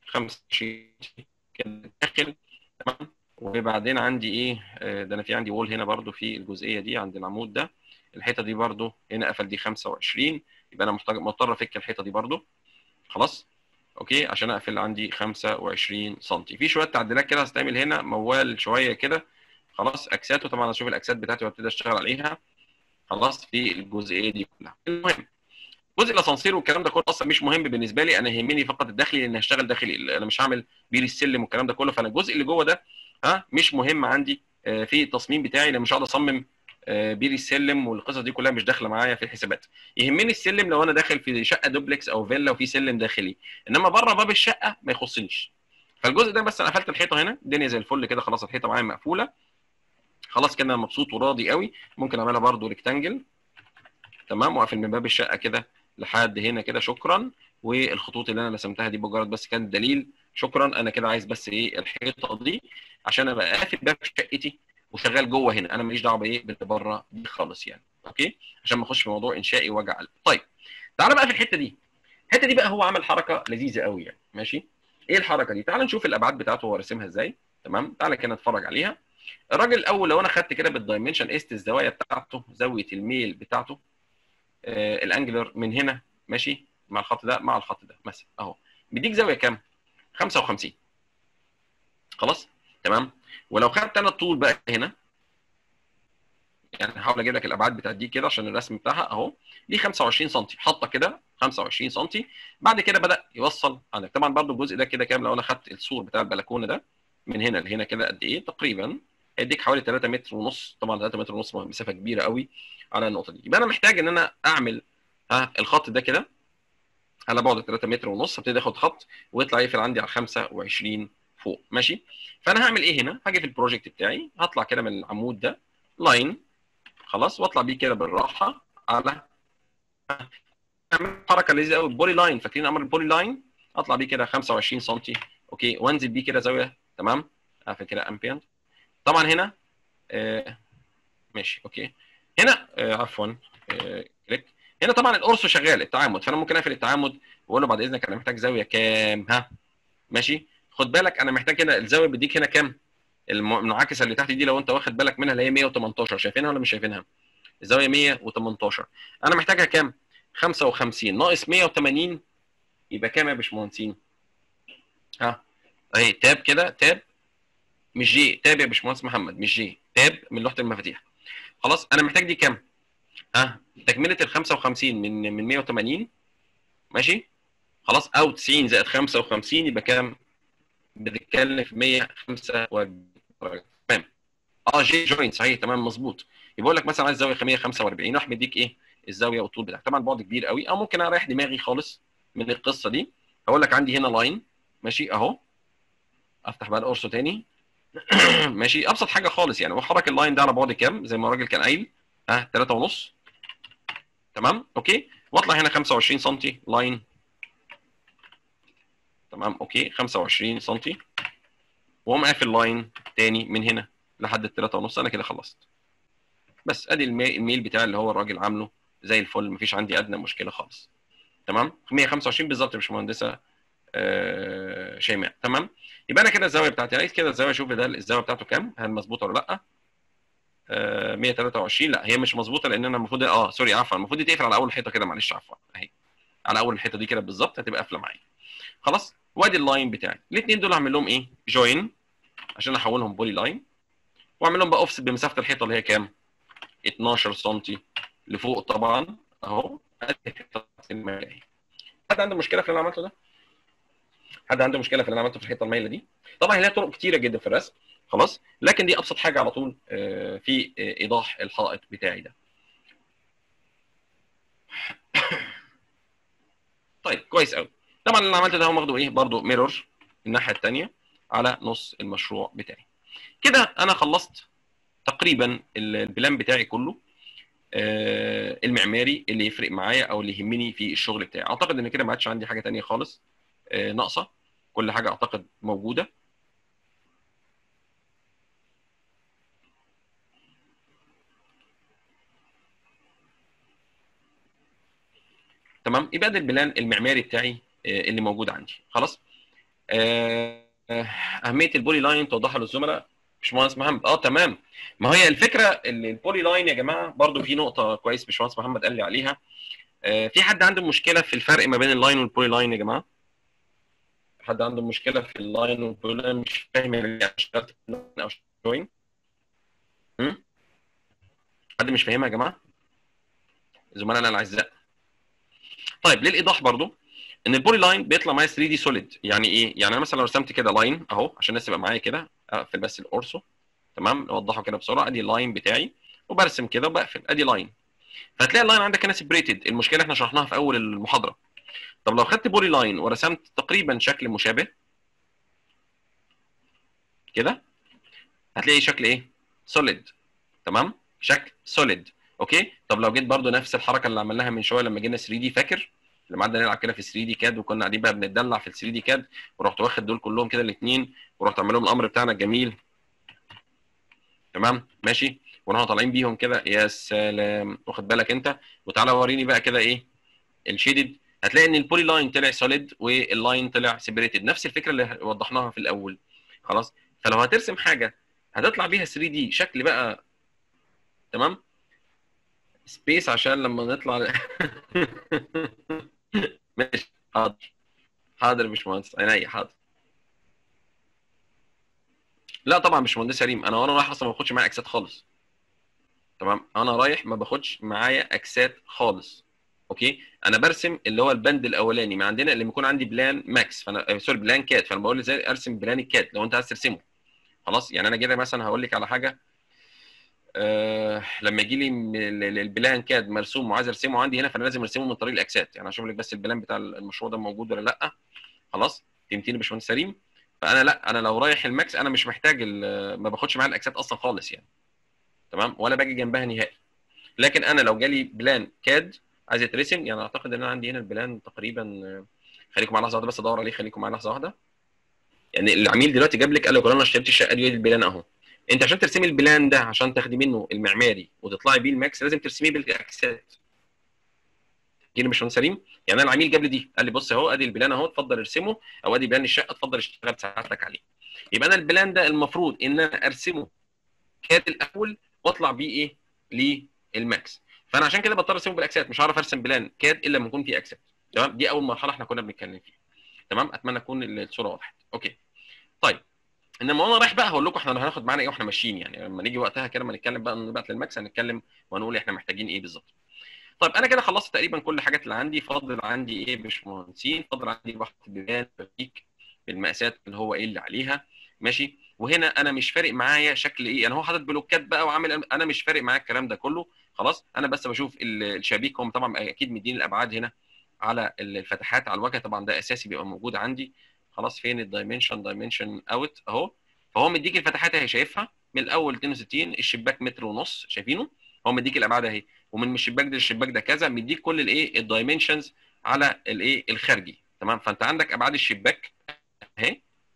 25 كده داخل تمام وبعدين عندي ايه آه ده انا في عندي وول هنا برده في الجزئيه دي عند العمود ده الحيطه دي برده هنا قفل دي 25 يبقى انا محتاج مضطر افك الحيطه دي برده خلاص اوكي عشان اقفل عندي 25 سم في شويه تعديلات كده هستعمل هنا موال شويه كده خلاص اكسات وطبعا اشوف الاكسات بتاعتي وابتدي اشتغل عليها خلاص في الجزئيه دي كلها المهم جزء الاسانسير والكلام ده كله اصلا مش مهم بالنسبه لي انا يهمني فقط الداخلي لان هشتغل داخلي انا مش هعمل بير السلم والكلام ده كله فانا الجزء اللي جوه ده ها مش مهم عندي في التصميم بتاعي لان مش هقدر اصمم بير السلم والقصص دي كلها مش داخله معايا في الحسابات يهمني السلم لو انا داخل في شقه دوبلكس او فيلا وفي سلم داخلي انما بره باب الشقه ما يخصنيش فالجزء ده بس انا قفلت الحيطه هنا الدنيا زي الفل كده خلاص الحيطه معايا مقفوله خلاص كده مبسوط وراضي قوي ممكن اعملها برده ريكتانجل تمام واقفل من باب الشقه كده لحد هنا كده شكرا والخطوط اللي انا رسمتها دي مجرد بس كانت دليل شكرا انا كده عايز بس ايه الحيطه دي عشان ابقى قافل باب شقتي وشغال جوه هنا انا ماليش دعوه بايه باللي بره دي خالص يعني اوكي عشان ما اخش في موضوع انشائي وجع قلب طيب تعالى بقى في الحته دي الحته دي بقى هو عمل حركه لذيذه قوي يعني ماشي ايه الحركه دي تعال نشوف الابعاد بتاعته هو راسمها ازاي تمام تعالى كده نتفرج عليها الراجل الاول لو انا خدت كده بالدايمنشن قست الزوايا بتاعته زاويه الميل بتاعته آه الانجلر من هنا ماشي مع الخط ده مع الخط ده مثلا اهو بيديك زاويه كام 55 خلاص تمام ولو خدت انا الطول بقى هنا يعني هحاول اجيب لك الابعاد بتاعت دي كده عشان الرسم بتاعها اهو دي 25 سم حاطه كده 25 سم بعد كده بدا يوصل عندك طبعا برضو الجزء ده كده كام لو انا خدت السور بتاع البلكونه ده من هنا لهنا كده قد ايه تقريبا هيديك حوالي 3 متر ونص طبعا 3 متر ونص مسافه كبيره قوي على النقطه دي يبقى انا محتاج ان انا اعمل ها الخط ده كده على بعد 3 متر ونص ابتدي اخد خط ويطلع يقفل عندي على 25 فوق ماشي فانا هعمل ايه هنا هاجي في البروجكت بتاعي هطلع كده من العمود ده لاين خلاص واطلع بيه كده بالراحه على حركه لذيذه قوي البولي لاين فاكرين امر البولي لاين اطلع بيه كده 25 سم اوكي وانزل بيه كده زاويه تمام اقفل كده امبيانت طبعا هنا آه ماشي اوكي هنا آه عفوا آه كليك هنا طبعا القرص شغال التعامد فانا ممكن اقفل التعامد واقول له بعد اذنك انا محتاج زاويه كام ها ماشي خد بالك انا محتاج كده الزاويه بيديك هنا كام المنعكسه اللي تحت دي لو انت واخد بالك منها اللي هي 118 شايفينها ولا مش شايفينها الزاويه 118 انا محتاجها كام 55 ناقص 180 يبقى كام يا باشمهندسين ها اهي تاب كده تاب مش جي تاب يا باشمهندس محمد مش جي تاب من لوحه المفاتيح خلاص انا محتاج دي كام ها تكمله ال 55 من من 180 ماشي خلاص او 90 زائد 55 يبقى كام بنتكلم في 145 درجه تمام اه جي جوينت صحيح تمام مظبوط يبقى يقول لك مثلا عايز زاويه 145 راح مديك ايه الزاويه والطول بتاعك طبعا بعد كبير قوي او ممكن اريح دماغي خالص من القصه دي اقول لك عندي هنا لاين ماشي اهو افتح بقى القرصه تاني ماشي ابسط حاجه خالص يعني واحرك اللاين ده على بعد كام زي ما الراجل كان قايل ها 3 ونص تمام اوكي واطلع هنا 25 سم لاين تمام اوكي 25 سم واقوم قافل لاين تاني من هنا لحد ال 3 ونص انا كده خلصت بس ادي الميل بتاعي اللي هو الراجل عامله زي الفل مفيش عندي ادنى مشكله خالص تمام 125 بالظبط يا باشمهندسه آه شيماء تمام يبقى انا كده الزاويه بتاعتي عايز كده الزاويه اشوف ده الزاويه بتاعته كام هل مظبوطه ولا لا آه 123 لا هي مش مظبوطه لان انا المفروض اه سوري عفوا المفروض دي تقفل على اول حيطه كده معلش عفوا اهي على اول الحيطه دي كده بالظبط هتبقى قافله معايا خلاص وادي اللاين بتاعي الاثنين دول هعمل لهم ايه جوين عشان احولهم بولي لاين واعمل لهم بقى اوفست بمسافه الحيطه اللي هي كام 12 سم لفوق طبعا اهو ادي الحته المائيه حد عنده مشكله في اللي انا عملته ده حد عنده مشكله في اللي انا عملته في الحته المايله دي طبعا هي لها طرق كتيره جدا في الرسم خلاص لكن دي ابسط حاجه على طول آه، في آه، ايضاح الحائط بتاعي ده طيب كويس قوي طبعا اللي عملته ده هو واخده ايه برضو ميرور الناحيه الثانيه على نص المشروع بتاعي كده انا خلصت تقريبا البلان بتاعي كله آه، المعماري اللي يفرق معايا او اللي يهمني في الشغل بتاعي اعتقد ان كده ما عادش عندي حاجه تانية خالص آه، ناقصه كل حاجه اعتقد موجوده تمام يبقى ده البلان المعماري بتاعي آه، اللي موجود عندي خلاص آه، آه، اهميه البولي لاين توضحها للزملاء باشمهندس محمد اه تمام ما هي الفكره ان البولي لاين يا جماعه برضو في نقطه كويس باشمهندس محمد قال لي عليها آه، في حد عنده مشكله في الفرق ما بين اللاين والبولي لاين يا جماعه حد عنده مشكله في اللاين والبولي لاين مش فاهم يعني اشتغلت في اللاين او شوين حد مش فاهمها يا جماعه زملائنا الاعزاء طيب للايضاح برضو ان البولي لاين بيطلع معايا 3 دي سوليد يعني ايه يعني انا مثلا لو رسمت كده لاين اهو عشان الناس تبقى معايا كده اقفل بس الاورسو تمام نوضحه كده بسرعه ادي اللاين بتاعي وبرسم كده وبقفل ادي لاين فهتلاقي اللاين عندك هنا سيبريتد المشكله احنا شرحناها في اول المحاضره طب لو خدت بولي لاين ورسمت تقريبا شكل مشابه كده هتلاقي شكل ايه سوليد تمام شكل سوليد اوكي طب لو جيت برضو نفس الحركه اللي عملناها من شويه لما جينا 3 دي فاكر لما قعدنا نلعب كده في 3 دي كاد وكنا قاعدين بقى بنتدلع في ال 3 دي كاد ورحت واخد دول كلهم كده الاثنين ورحت عامل لهم الامر بتاعنا الجميل تمام ماشي ونحن طالعين بيهم كده يا سلام واخد بالك انت وتعالى وريني بقى كده ايه الشيدد هتلاقي ان البولي لاين طلع سوليد واللاين طلع سيبريتد نفس الفكره اللي وضحناها في الاول خلاص فلو هترسم حاجه هتطلع بيها 3 دي شكل بقى تمام سبيس عشان لما نطلع ماشي حاضر حاضر يا باشمهندس عينيا حاضر لا طبعا مش مهندس ريم انا وانا رايح اصلا ما باخدش معايا اكسات خالص تمام انا رايح ما باخدش معايا اكسات خالص اوكي انا برسم اللي هو البند الاولاني ما عندنا اللي بيكون عندي بلان ماكس فانا آه، سوري بلان كات فانا بقول ازاي ارسم بلان الكات لو انت عايز ترسمه خلاص يعني انا كده مثلا هقول لك على حاجه آه لما يجي لي م- ال- ال- البلان كاد مرسوم وعايز ارسمه عندي هنا فانا لازم ارسمه من طريق الاكسات يعني اشوف لك بس البلان بتاع المشروع ده موجود ولا لا خلاص فهمتني يا باشمهندس سليم فانا لا انا لو رايح الماكس انا مش محتاج ال- ما باخدش معايا الاكسات اصلا خالص يعني تمام ولا باجي جنبها نهائي لكن انا لو جالي بلان كاد عايز يترسم يعني اعتقد ان انا عندي هنا البلان تقريبا آه، خليكم معايا لحظه واحده بس ادور عليه خليكم معايا لحظه واحده يعني العميل دلوقتي جاب لك قال لك انا اشتريت الشقه دي البلان اهو انت عشان ترسمي البلان ده عشان تاخدي منه المعماري وتطلعي بيه الماكس لازم ترسميه بالاكسات جينا مش سليم يعني انا العميل جاب لي دي قال لي بص اهو ادي البلان اهو اتفضل ارسمه او ادي بلان الشقه اتفضل اشتغل ساعتك عليه يبقى انا البلان ده المفروض ان انا ارسمه كاد الاول واطلع بيه ايه للماكس فانا عشان كده بضطر ارسمه بالاكسات مش هعرف ارسم بلان كاد الا لما يكون فيه اكسات تمام دي اول مرحله احنا كنا بنتكلم فيها تمام اتمنى تكون الصوره وضحت اوكي طيب انما وانا رايح بقى هقول لكم احنا هناخد معانا ايه واحنا ماشيين يعني لما نيجي وقتها كده ما نتكلم بقى نبعت للماكس هنتكلم ونقول احنا محتاجين ايه بالظبط طيب انا كده خلصت تقريبا كل الحاجات اللي عندي فاضل عندي ايه باشمهندسين فاضل عندي بحث بيان بفيك بالمقاسات اللي هو ايه اللي عليها ماشي وهنا انا مش فارق معايا شكل ايه انا هو حاطط بلوكات بقى وعامل انا مش فارق معايا الكلام ده كله خلاص انا بس بشوف ال- الشبيك هم طبعا اكيد مدين الابعاد هنا على الفتحات على الواجهه طبعا ده اساسي بيبقى موجود عندي خلاص فين الدايمنشن دايمنشن اوت اهو فهو مديك الفتحات اهي شايفها من الاول 62 الشباك متر ونص شايفينه هو مديك الابعاد اهي ومن الشباك ده للشباك ده كذا مديك كل الايه الدايمنشنز على الايه الخارجي تمام فانت عندك ابعاد الشباك اهي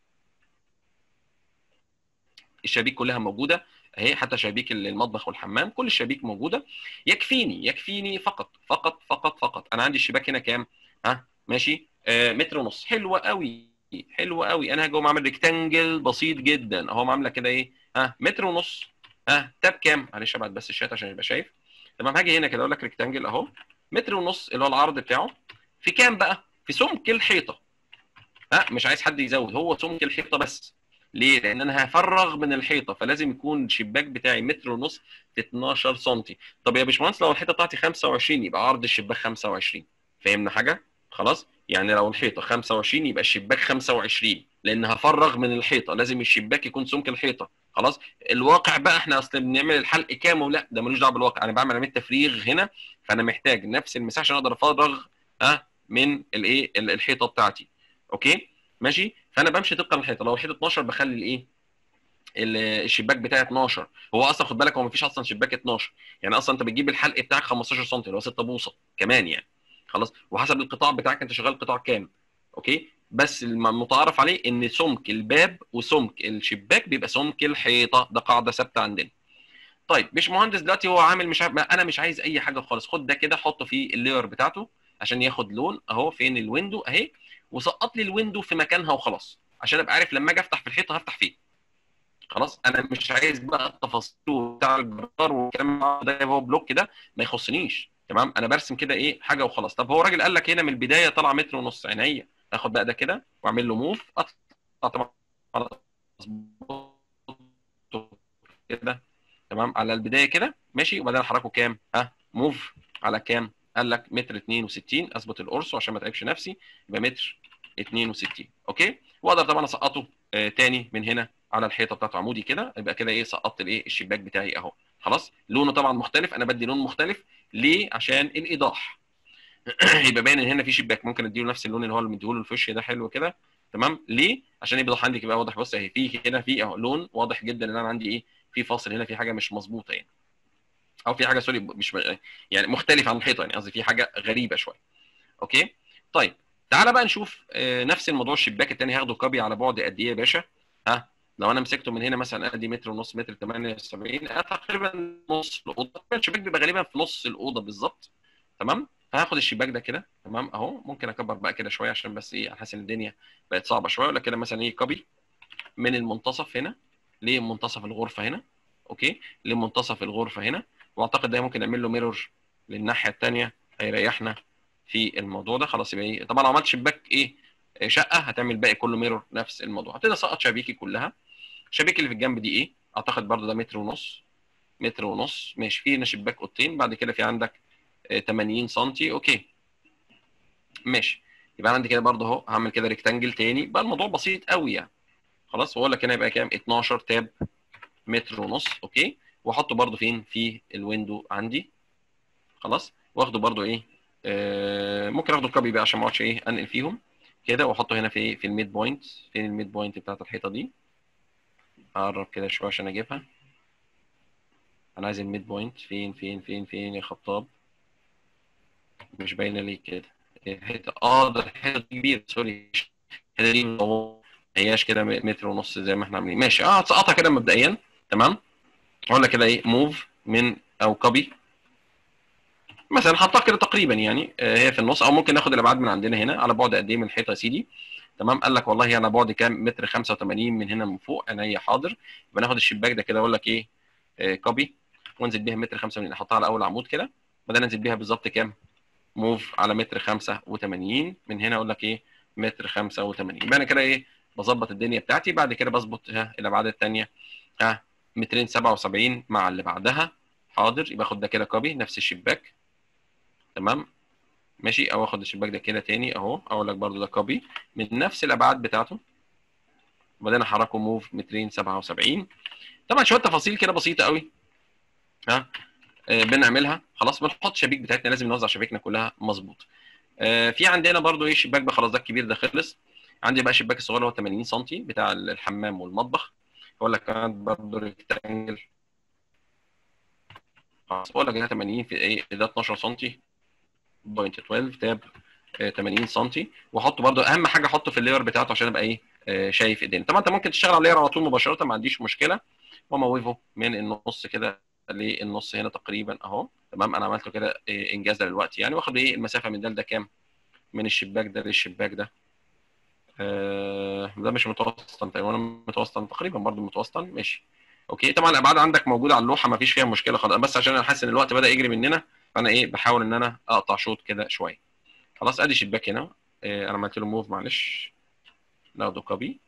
الشبابيك كلها موجوده اهي حتى شبابيك المطبخ والحمام كل الشبابيك موجوده يكفيني يكفيني فقط فقط فقط فقط انا عندي الشباك هنا كام ها ماشي آه متر ونص حلوه قوي حلوه قوي انا هاجي عامل ريكتانجل بسيط جدا اهو عامله كده ايه ها متر ونص ها تاب كام معلش ابعد بس الشات عشان يبقى شايف تمام هاجي هنا كده اقول لك ريكتانجل اهو متر ونص اللي هو العرض بتاعه في كام بقى في سمك الحيطه ها مش عايز حد يزود هو سمك الحيطه بس ليه؟ لان انا هفرغ من الحيطه فلازم يكون الشباك بتاعي متر ونص في 12 سم طب يا باشمهندس لو الحيطه بتاعتي 25 يبقى عرض الشباك 25 فهمنا حاجه؟ خلاص يعني لو الحيطه 25 يبقى الشباك 25 لان هفرغ من الحيطه لازم الشباك يكون سمك الحيطه خلاص الواقع بقى احنا اصل بنعمل الحلق كام ولا ده ملوش دعوه بالواقع انا بعمل عمليه تفريغ هنا فانا محتاج نفس المساحه عشان اقدر افرغ اه من الايه ال- الحيطه بتاعتي اوكي ماشي فانا بمشي طبقا للحيطه لو الحيطه 12 بخلي الايه ال- الشباك بتاعي 12 هو اصلا خد بالك هو مفيش اصلا شباك 12 يعني اصلا انت بتجيب الحلق بتاعك 15 سم اللي هو 6 بوصه كمان يعني خلاص وحسب القطاع بتاعك انت شغال قطاع كام اوكي بس الم- المتعارف عليه ان سمك الباب وسمك الشباك بيبقى سمك الحيطه ده قاعده ثابته عندنا طيب مش مهندس دلوقتي هو عامل مش عارف ما انا مش عايز اي حاجه خالص خد ده كده حطه في اللاير بتاعته عشان ياخد لون اهو فين الويندو اهي وسقط لي الويندو في مكانها وخلاص عشان ابقى عارف لما اجي افتح في الحيطه هفتح فين خلاص انا مش عايز بقى التفاصيل بتاع الجدار والكلام ده هو بلوك ده ما يخصنيش تمام انا برسم كده ايه حاجه وخلاص طب هو راجل قال لك هنا من البدايه طلع متر ونص عينيا اخد بقى ده كده واعمل له موف اطلع طبعا أظبطه كده تمام على البدايه كده ماشي وبعدين احركه كام ها موف على كام قال لك متر 62 اظبط القرص عشان ما اتعبش نفسي يبقى متر 62 اوكي واقدر طبعا اسقطه آه تاني من هنا على الحيطه بتاعته عمودي كده يبقى كده ايه سقطت الايه الشباك بتاعي اهو خلاص لونه طبعا مختلف انا بدي لون مختلف ليه عشان الايضاح يبقى باين ان هنا في شباك ممكن اديله نفس اللون اللي هو اللي مديهوله الفش ده حلو كده تمام ليه عشان يبقى عندك يبقى واضح بص اهي في هنا في اهو لون واضح جدا ان انا عندي ايه في فاصل هنا في حاجه مش مظبوطه يعني او في حاجه سوري مش يعني مختلف عن الحيطه يعني قصدي في حاجه غريبه شويه اوكي طيب تعالى بقى نشوف آه، نفس الموضوع الشباك التاني هاخده كوبي على بعد قد ايه يا باشا ها لو انا مسكته من هنا مثلا ادي متر ونص متر 78 آه، تقريبا نص الاوضه الشباك بيبقى غالبا في نص الاوضه بالظبط تمام فهاخد الشباك ده كده تمام اهو ممكن اكبر بقى كده شويه عشان بس ايه حاسس ان الدنيا بقت صعبه شويه ولا كده مثلا ايه كوبي من المنتصف هنا لمنتصف الغرفه هنا اوكي لمنتصف الغرفه هنا واعتقد ده ممكن نعمل له ميرور للناحيه الثانيه هيريحنا في الموضوع ده خلاص يبقى ايه طبعا لو عملت شباك ايه آه، شقه هتعمل باقي كله ميرور نفس الموضوع هبتدي اسقط شبابيكي كلها الشبابيك اللي في الجنب دي ايه اعتقد برضو ده متر ونص متر ونص ماشي في هنا شباك اوضتين بعد كده في عندك آه، 80 سم اوكي ماشي يبقى عندي كده برضه اهو هعمل كده ريكتانجل تاني بقى الموضوع بسيط قوي يعني خلاص واقول لك هنا يبقى كام 12 تاب متر ونص اوكي واحطه برضه فين في الويندو عندي خلاص واخده برضه ايه آه ممكن اخده كوبي بقى عشان ما اقعدش ايه انقل فيهم كده واحطه هنا في في الميد بوينت فين الميد بوينت بتاعت الحيطه دي اقرب كده شويه عشان اجيبها انا عايز الميد بوينت فين فين فين فين يا خطاب مش باينه ليه كده الحته اه ده الحته دي كبيره سوري الحته دي ما هياش كده متر ونص زي ما احنا عاملين ماشي اه هتسقطها كده مبدئيا تمام اقول لك كده ايه موف من او كوبي مثلا حطها كده تقريبا يعني آه، هي في النص او ممكن ناخد الابعاد من عندنا هنا على بعد قد ايه من الحيطه يا سيدي تمام قال لك والله انا بعد كام متر 85 من هنا من فوق انا هي حاضر يبقى ناخد الشباك ده كده اقول لك ايه آه، كوبي وانزل بيها متر 85 احطها على اول عمود كده بعدين انزل بيها بالظبط كام موف على متر 85 من هنا اقول لك ايه متر 85 يبقى انا كده ايه بظبط الدنيا بتاعتي بعد كده بظبط ها الابعاد الثانيه ها مترين 77 مع اللي بعدها حاضر يبقى اخد ده كده كوبي نفس الشباك تمام ماشي او اخد الشباك ده كده تاني اهو اقول لك برضو ده كوبي من نفس الابعاد بتاعته وبعدين احركه موف مترين 77 طبعا شويه تفاصيل كده بسيطه قوي ها آه بنعملها خلاص بنحط شبيك بتاعتنا لازم نوزع شبابيكنا كلها مظبوط آه في عندنا برضو ايه شباك بقى خلاص ده الكبير ده خلص عندي بقى الشباك الصغير اللي هو 80 سم بتاع الحمام والمطبخ اقول لك كمان برضو ريكتانجل خلاص بقول لك ده 80 في ايه ده 12 سم بوينت 12 تاب آه، 80 سم واحطه برضو اهم حاجه احطه في اللاير بتاعته عشان ابقى ايه آه، شايف ايدينا طبعا انت ممكن تشتغل على اللاير على طول مباشره ما عنديش مشكله واموفه من النص كده للنص هنا تقريبا اهو تمام انا عملته كده آه، انجاز دلوقتي يعني واخد ايه المسافه من ده لده كام من الشباك ده للشباك ده آه، ده مش متوسطا تقريبا انا متوسطا تقريبا برضو متوسطا ماشي اوكي طبعا الابعاد عندك موجوده على اللوحه ما فيش فيها مشكله خالص بس عشان انا حاسس ان الوقت بدا يجري مننا فانا ايه بحاول ان انا اقطع شوط كده شويه خلاص ادي شباك هنا آه، انا عملت له موف معلش ناخده كوبي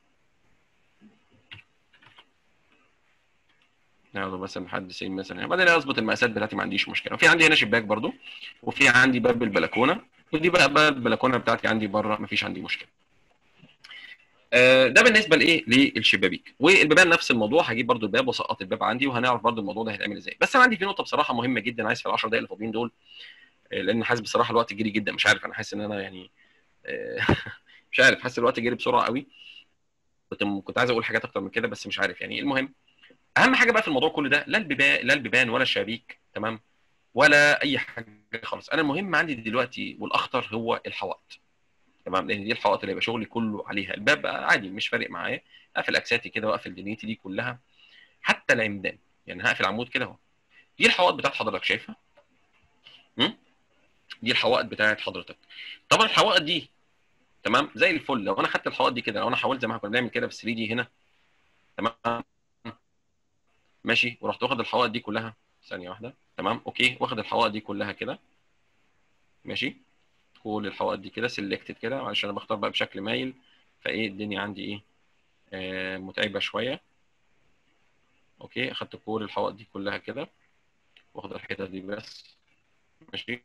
ناخده مثلا لحد سين مثلا بعدين اظبط المقاسات بتاعتي ما عنديش مشكله وفي عندي هنا شباك برضو وفي عندي باب البلكونه ودي بقى بقى البلكونه بتاعتي عندي بره مفيش عندي مشكله آه، ده بالنسبه لايه للشبابيك والبيبان نفس الموضوع هجيب برضو الباب واسقط الباب عندي وهنعرف برضو الموضوع ده هيتعمل ازاي بس انا عندي في نقطه بصراحه مهمه جدا عايز في ال 10 دقائق اللي فاضيين دول آه، لان حاسس بصراحه الوقت جري جدا مش عارف انا حاسس ان انا يعني آه، مش عارف حاسس الوقت جري بسرعه قوي كنت كنت عايز اقول حاجات اكتر من كده بس مش عارف يعني المهم اهم حاجه بقى في الموضوع كله ده لا البيبان لا البيبان ولا الشبابيك تمام ولا اي حاجه خالص انا المهم عندي دلوقتي والاخطر هو الحوائط تمام لان دي الحوائط اللي هيبقى شغلي كله عليها الباب بقى عادي مش فارق معايا اقفل اكساتي كده واقفل دنيتي دي كلها حتى العمدان يعني هقفل عمود كده اهو دي الحوائط بتاعت حضرتك شايفها م? دي الحوائط بتاعت حضرتك طبعا الحوائط دي تمام زي الفل لو انا خدت الحوائط دي كده لو انا حاولت زي ما كنا بنعمل كده في 3 دي هنا تمام ماشي ورحت واخد الحوائط دي كلها ثانيه واحده تمام اوكي واخد الحوائط دي كلها كده ماشي كل الحوائط دي كده سيلكتد كده علشان انا بختار بقى بشكل مايل فايه الدنيا عندي ايه آه متعبه شويه اوكي اخدت كل الحوائط دي كلها كده واخد الحته دي بس ماشي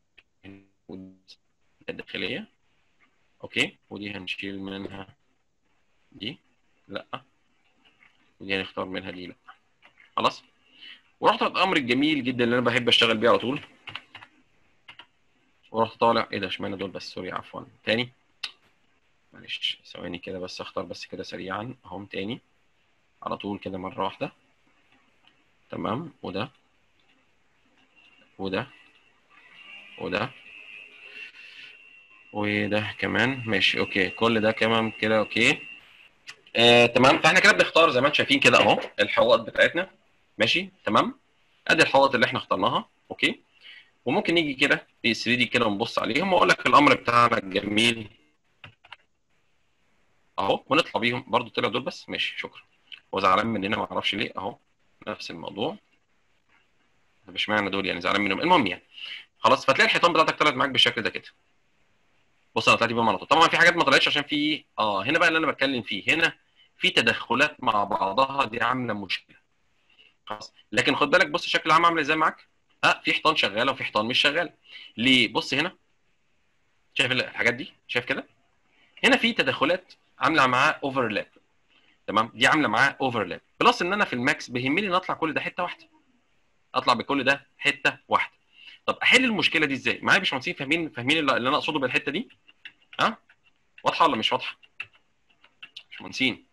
الداخليه اوكي ودي هنشيل منها دي لا ودي هنختار منها دي لا خلاص ورحت الامر الجميل جدا اللي انا بحب اشتغل بيه على طول ورحت طالع ايه ده اشمعنى دول بس سوري عفوا تاني معلش ثواني كده بس اختار بس كده سريعا اهم تاني على طول كده مره واحده تمام وده وده وده وده كمان ماشي اوكي كل ده كمان كده اوكي آه، تمام فاحنا كده بنختار زي ما انتم شايفين كده اهو الحوائط بتاعتنا ماشي تمام ادي الحوائط اللي احنا اخترناها اوكي وممكن نيجي كده في 3 دي كده ونبص عليهم واقول لك الامر بتاعنا الجميل اهو ونطلع بيهم برضو طلع دول بس ماشي شكرا هو زعلان مننا ما اعرفش ليه اهو نفس الموضوع طب اشمعنى دول يعني زعلان منهم المهم يعني خلاص فتلاقي الحيطان بتاعتك طلعت معاك بالشكل ده كده بص انا طلعت بيهم على طول طبعا في حاجات ما طلعتش عشان في اه هنا بقى اللي انا بتكلم فيه هنا في تدخلات مع بعضها دي عامله مشكله خلاص لكن خد بالك بص الشكل العام عامل ازاي معاك اه في حيطان شغاله وفي حيطان مش شغاله ليه بص هنا شايف الحاجات دي شايف كده هنا في تدخلات عامله معاه اوفرلاب تمام دي عامله معاه اوفرلاب بلس ان انا في الماكس بيهمني ان اطلع كل ده حته واحده اطلع بكل ده حته واحده طب احل المشكله دي ازاي معايا يا باشمهندسين فاهمين فاهمين اللي انا اقصده بالحته دي ها أه؟ واضحه ولا مش واضحه باشمهندسين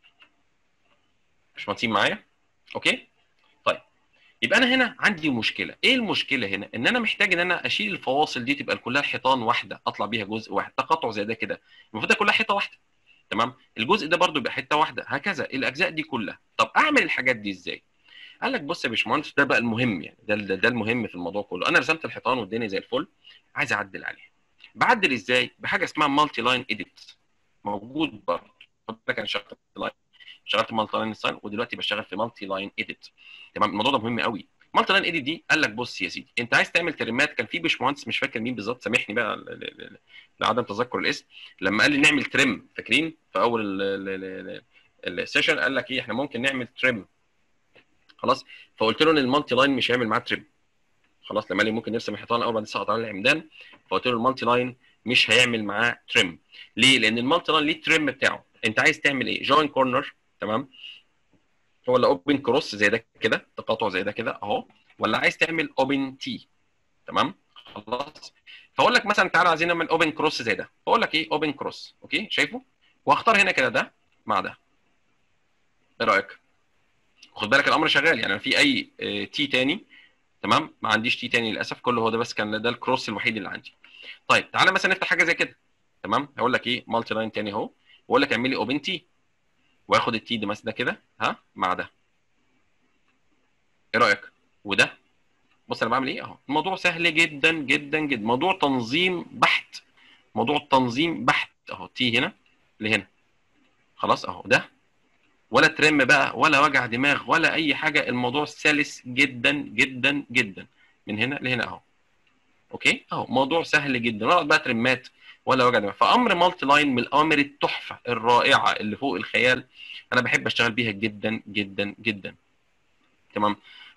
باشمهندسين معايا اوكي طيب يبقى انا هنا عندي مشكله ايه المشكله هنا ان انا محتاج ان انا اشيل الفواصل دي تبقى كلها حيطان واحده اطلع بيها جزء واحد تقاطع زي ده كده المفروض كلها حيطه واحده تمام الجزء ده برده يبقى حته واحده هكذا الاجزاء دي كلها طب اعمل الحاجات دي ازاي قال لك بص يا باشمهندس ده بقى المهم يعني ده, ده ده المهم في الموضوع كله انا رسمت الحيطان والدنيا زي الفل عايز اعدل عليها بعدل ازاي بحاجه اسمها مالتي لاين اديت موجود برضه خد بالك انا شغلت لاين شغلت مالتي لاين ستايل ودلوقتي بشتغل في مالتي لاين اديت تمام الموضوع ده مهم قوي مالتي لاين اديت دي قال لك بص يا سيدي انت عايز تعمل ترمات كان في باشمهندس مش فاكر مين بالظبط سامحني بقى لعدم تذكر الاسم لما قال لي نعمل ترم فاكرين في اول السيشن قال لك ايه احنا ممكن نعمل ترم خلاص فقلت له ان المالتي لاين مش هيعمل معاه ترم خلاص لما قال لي ممكن نرسم الحيطان اول بعد نسقط على العمدان فقلت له المالتي لاين مش هيعمل معاه ترم ليه لان المالتي لاين ليه الترم بتاعه انت عايز تعمل ايه جوين كورنر تمام ولا اوبن كروس زي ده كده تقاطع زي ده كده اهو ولا عايز تعمل اوبن تي تمام خلاص فاقول لك مثلا تعالى عايزين نعمل اوبن كروس زي ده فاقول لك ايه اوبن كروس اوكي شايفه واختار هنا كده ده مع ده ايه رايك خد بالك الامر شغال يعني في اي تي تاني تمام ما عنديش تي تاني للاسف كله هو ده بس كان ده الكروس الوحيد اللي عندي طيب تعالى مثلا نفتح حاجه زي كده تمام هقول لك ايه مالتي لاين تاني اهو واقول لك اعمل لي اوبن تي واخد التي ده مثلا ده كده ها مع ده ايه رايك وده بص انا بعمل ايه اهو الموضوع سهل جدا جدا جدا موضوع تنظيم بحت موضوع تنظيم بحت اهو تي هنا لهنا خلاص اهو ده ولا ترم بقى ولا وجع دماغ ولا اي حاجه الموضوع سلس جدا جدا جدا من هنا لهنا اهو اوكي اهو موضوع سهل جدا ولا بقى ترمات ولا وجع دماغ فامر مالتي لاين من الاوامر التحفه الرائعه اللي فوق الخيال انا بحب اشتغل بيها جدا جدا جدا تمام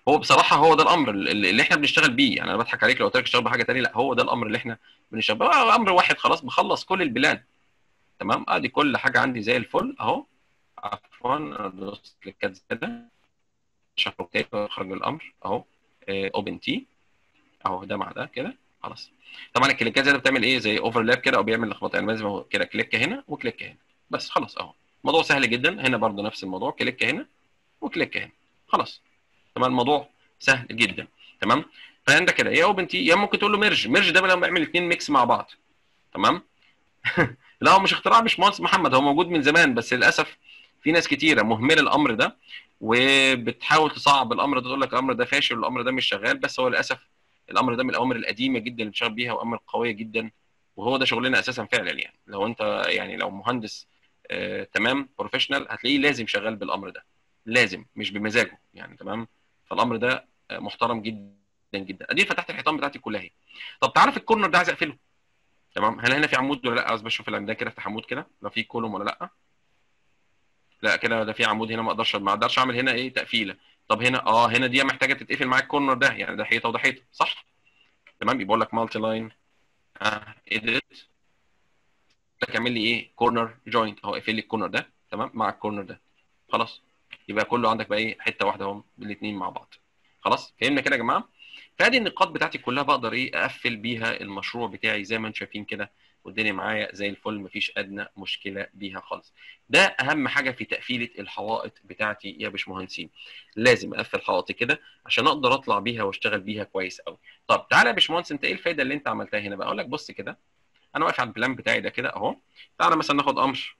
هو بصراحه هو ده الامر اللي اللي احنا بنشتغل بيه يعني انا بضحك عليك لو قلت لك اشتغل بحاجه ثانيه لا هو ده الامر اللي احنا بنشتغل بيه هو امر واحد خلاص بخلص كل البلان تمام ادي كل حاجه عندي زي الفل اهو عفوا انا دوست كليكات زياده شهر تاني اخرج الامر اهو اوبن تي اهو ده مع ده كده خلاص طبعا الكليكات زياده بتعمل ايه زي اوفرلاب كده او بيعمل لخبطه يعني لازم اهو كده كليك هنا وكليك هنا بس خلاص اهو الموضوع سهل جدا هنا برضو نفس الموضوع كليك هنا وكليك هنا خلاص تمام الموضوع سهل جدا تمام فعندك كده يا اوبن تي يا ممكن تقول له ميرج ميرج ده لما بيعمل اثنين ميكس مع بعض تمام لا هو مش اختراع مش مهندس محمد هو موجود من زمان بس للاسف في ناس كتيره مهمله الامر ده وبتحاول تصعب الامر ده تقول لك الامر ده فاشل والامر ده مش شغال بس هو للاسف الامر ده من الاوامر القديمه جدا اللي بنشتغل بيها وامر قويه جدا وهو ده شغلنا اساسا فعلا يعني لو انت يعني لو مهندس آه تمام بروفيشنال هتلاقيه لازم شغال بالامر ده لازم مش بمزاجه يعني تمام فالامر ده آه، محترم جدا جدا ادي فتحت الحيطان بتاعتي كلها اهي طب تعالى في الكورنر ده عايز اقفله تمام هل هنا في عمود ولا لا عايز بشوف العموديه كده افتح عمود كده لو في كولوم ولا لا لا كده ده في عمود هنا ما اقدرش ما اقدرش اعمل هنا ايه تقفيله طب هنا اه هنا دي محتاجه تتقفل معاك الكورنر ده يعني ده حيطه وده حيطه صح تمام يبقى لك مالتي لاين اه اديت لك اعمل لي ايه كورنر جوينت اهو اقفل لي الكورنر ده تمام مع الكورنر ده خلاص يبقى كله عندك بقى ايه حته واحده اهو الاثنين مع بعض خلاص فهمنا كده يا جماعه فادي النقاط بتاعتي كلها بقدر ايه اقفل بيها المشروع بتاعي زي ما انتم شايفين كده والدنيا معايا زي الفل مفيش ادنى مشكله بيها خالص ده اهم حاجه في تقفيله الحوائط بتاعتي يا باشمهندسين لازم اقفل حوائطي كده عشان اقدر اطلع بيها واشتغل بيها كويس قوي طب تعالى يا باشمهندس انت ايه الفايده اللي انت عملتها هنا بقى اقول لك بص كده انا واقف على البلان بتاعي ده كده اهو تعالى مثلا ناخد امر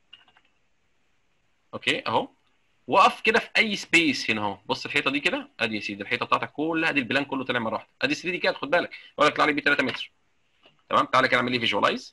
اوكي اهو وقف كده في اي سبيس هنا اهو بص الحيطه دي كده ادي يا سيدي الحيطه بتاعتك كلها ادي البلان كله طلع مره واحده ادي 3 دي كده خد بالك اقول لك طلع لي بيه 3 متر تمام تعالى كده اعمل لي فيجوالايز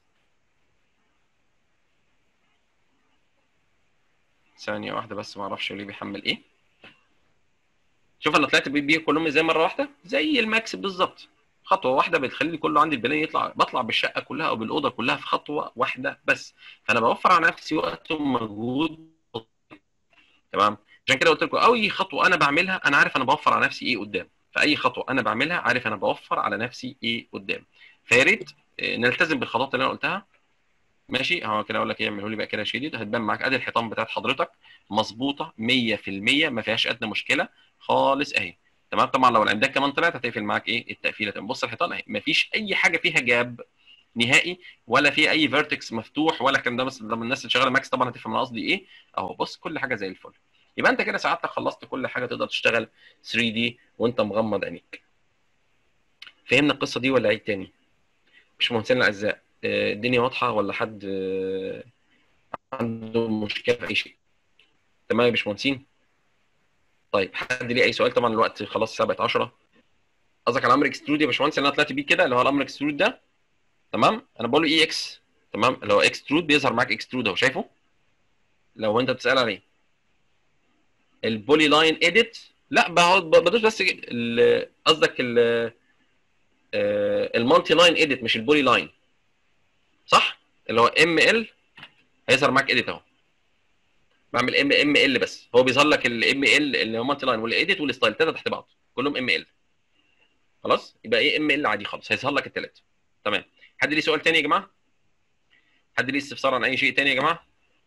ثانيه واحده بس ما اعرفش ليه بيحمل ايه شوف انا طلعت بيه كلهم زي مره واحده زي الماكس بالظبط خطوه واحده بتخلي كله عندي البلان يطلع بطلع بالشقه كلها او بالاوضه كلها في خطوه واحده بس فانا بوفر على نفسي وقت ومجهود تمام عشان كده قلت لكم اي خطوه انا بعملها انا عارف انا بوفر على نفسي ايه قدام فاي خطوه انا بعملها عارف انا بوفر على نفسي ايه قدام فيا ريت آه، نلتزم بالخطوات اللي انا قلتها ماشي هو كده اقول لك ايه اعمله لي بقى كده شديد هتبان معاك ادي الحيطان بتاعت حضرتك مظبوطه 100% ما فيهاش ادنى مشكله خالص اهي تمام طبعا لو العمدان كمان طلعت هتقفل معاك ايه التقفيله تمام بص الحيطان اهي ما فيش اي حاجه فيها جاب نهائي ولا في اي فيرتكس مفتوح ولا الكلام ده بس لما الناس اللي شغاله ماكس طبعا هتفهم انا قصدي ايه اهو بص كل حاجه زي الفل يبقى انت كده سعادتك خلصت كل حاجه تقدر تشتغل 3 دي وانت مغمض عينيك فهمنا القصه دي ولا عيد تاني مش مهندسين الاعزاء آه، الدنيا واضحه ولا حد آه، عنده مشكله في اي شيء تمام يا باشمهندسين طيب حد ليه اي سؤال طبعا الوقت خلاص سبعة 10 قصدك على امر اكسترود يا باشمهندس اللي انا طلعت بيه كده اللي هو الامر اكسترود ده تمام انا بقول له اي اكس تمام اللي هو اكسترود بيظهر معاك اكسترود اهو شايفه لو انت بتسال عليه البولي لاين اديت لا بقعد- بدوس بس ال- قصدك ال- آه، المالتي لاين اديت مش البولي لاين صح اللي هو ام ال هيظهر معاك اديت اهو بعمل ام ام ال بس هو بيظهر لك الام ال اللي هو مالتي لاين والايديت والستايل ثلاثه تحت بعض كلهم ام ال خلاص يبقى ايه ام ال عادي خالص هيظهر لك الثلاثه تمام حد ليه سؤال تاني يا جماعه حد ليه استفسار عن اي شيء تاني يا جماعه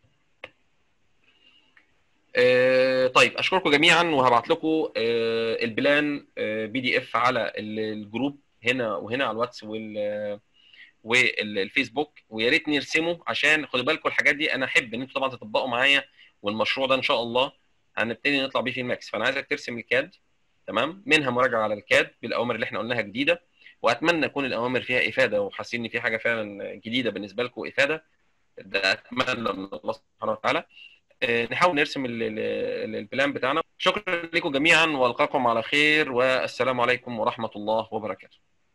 آه، طيب اشكركم جميعا وهبعت لكم آه، البلان بي دي اف على ال- الجروب هنا وهنا على الواتس وال والفيسبوك ويا ريت نرسمه عشان خدوا بالكم الحاجات دي انا احب ان انتوا طبعا تطبقوا معايا والمشروع ده ان شاء الله هنبتدي نطلع بيه في الماكس فانا عايزك ترسم الكاد تمام منها مراجعه على الكاد بالاوامر اللي احنا قلناها جديده واتمنى تكون الاوامر فيها افاده وحاسين ان في حاجه فعلا جديده بالنسبه لكم افاده ده اتمنى من الله سبحانه وتعالى آه، نحاول نرسم ال- ال- البلان بتاعنا شكرا لكم جميعا والقاكم على خير والسلام عليكم ورحمه الله وبركاته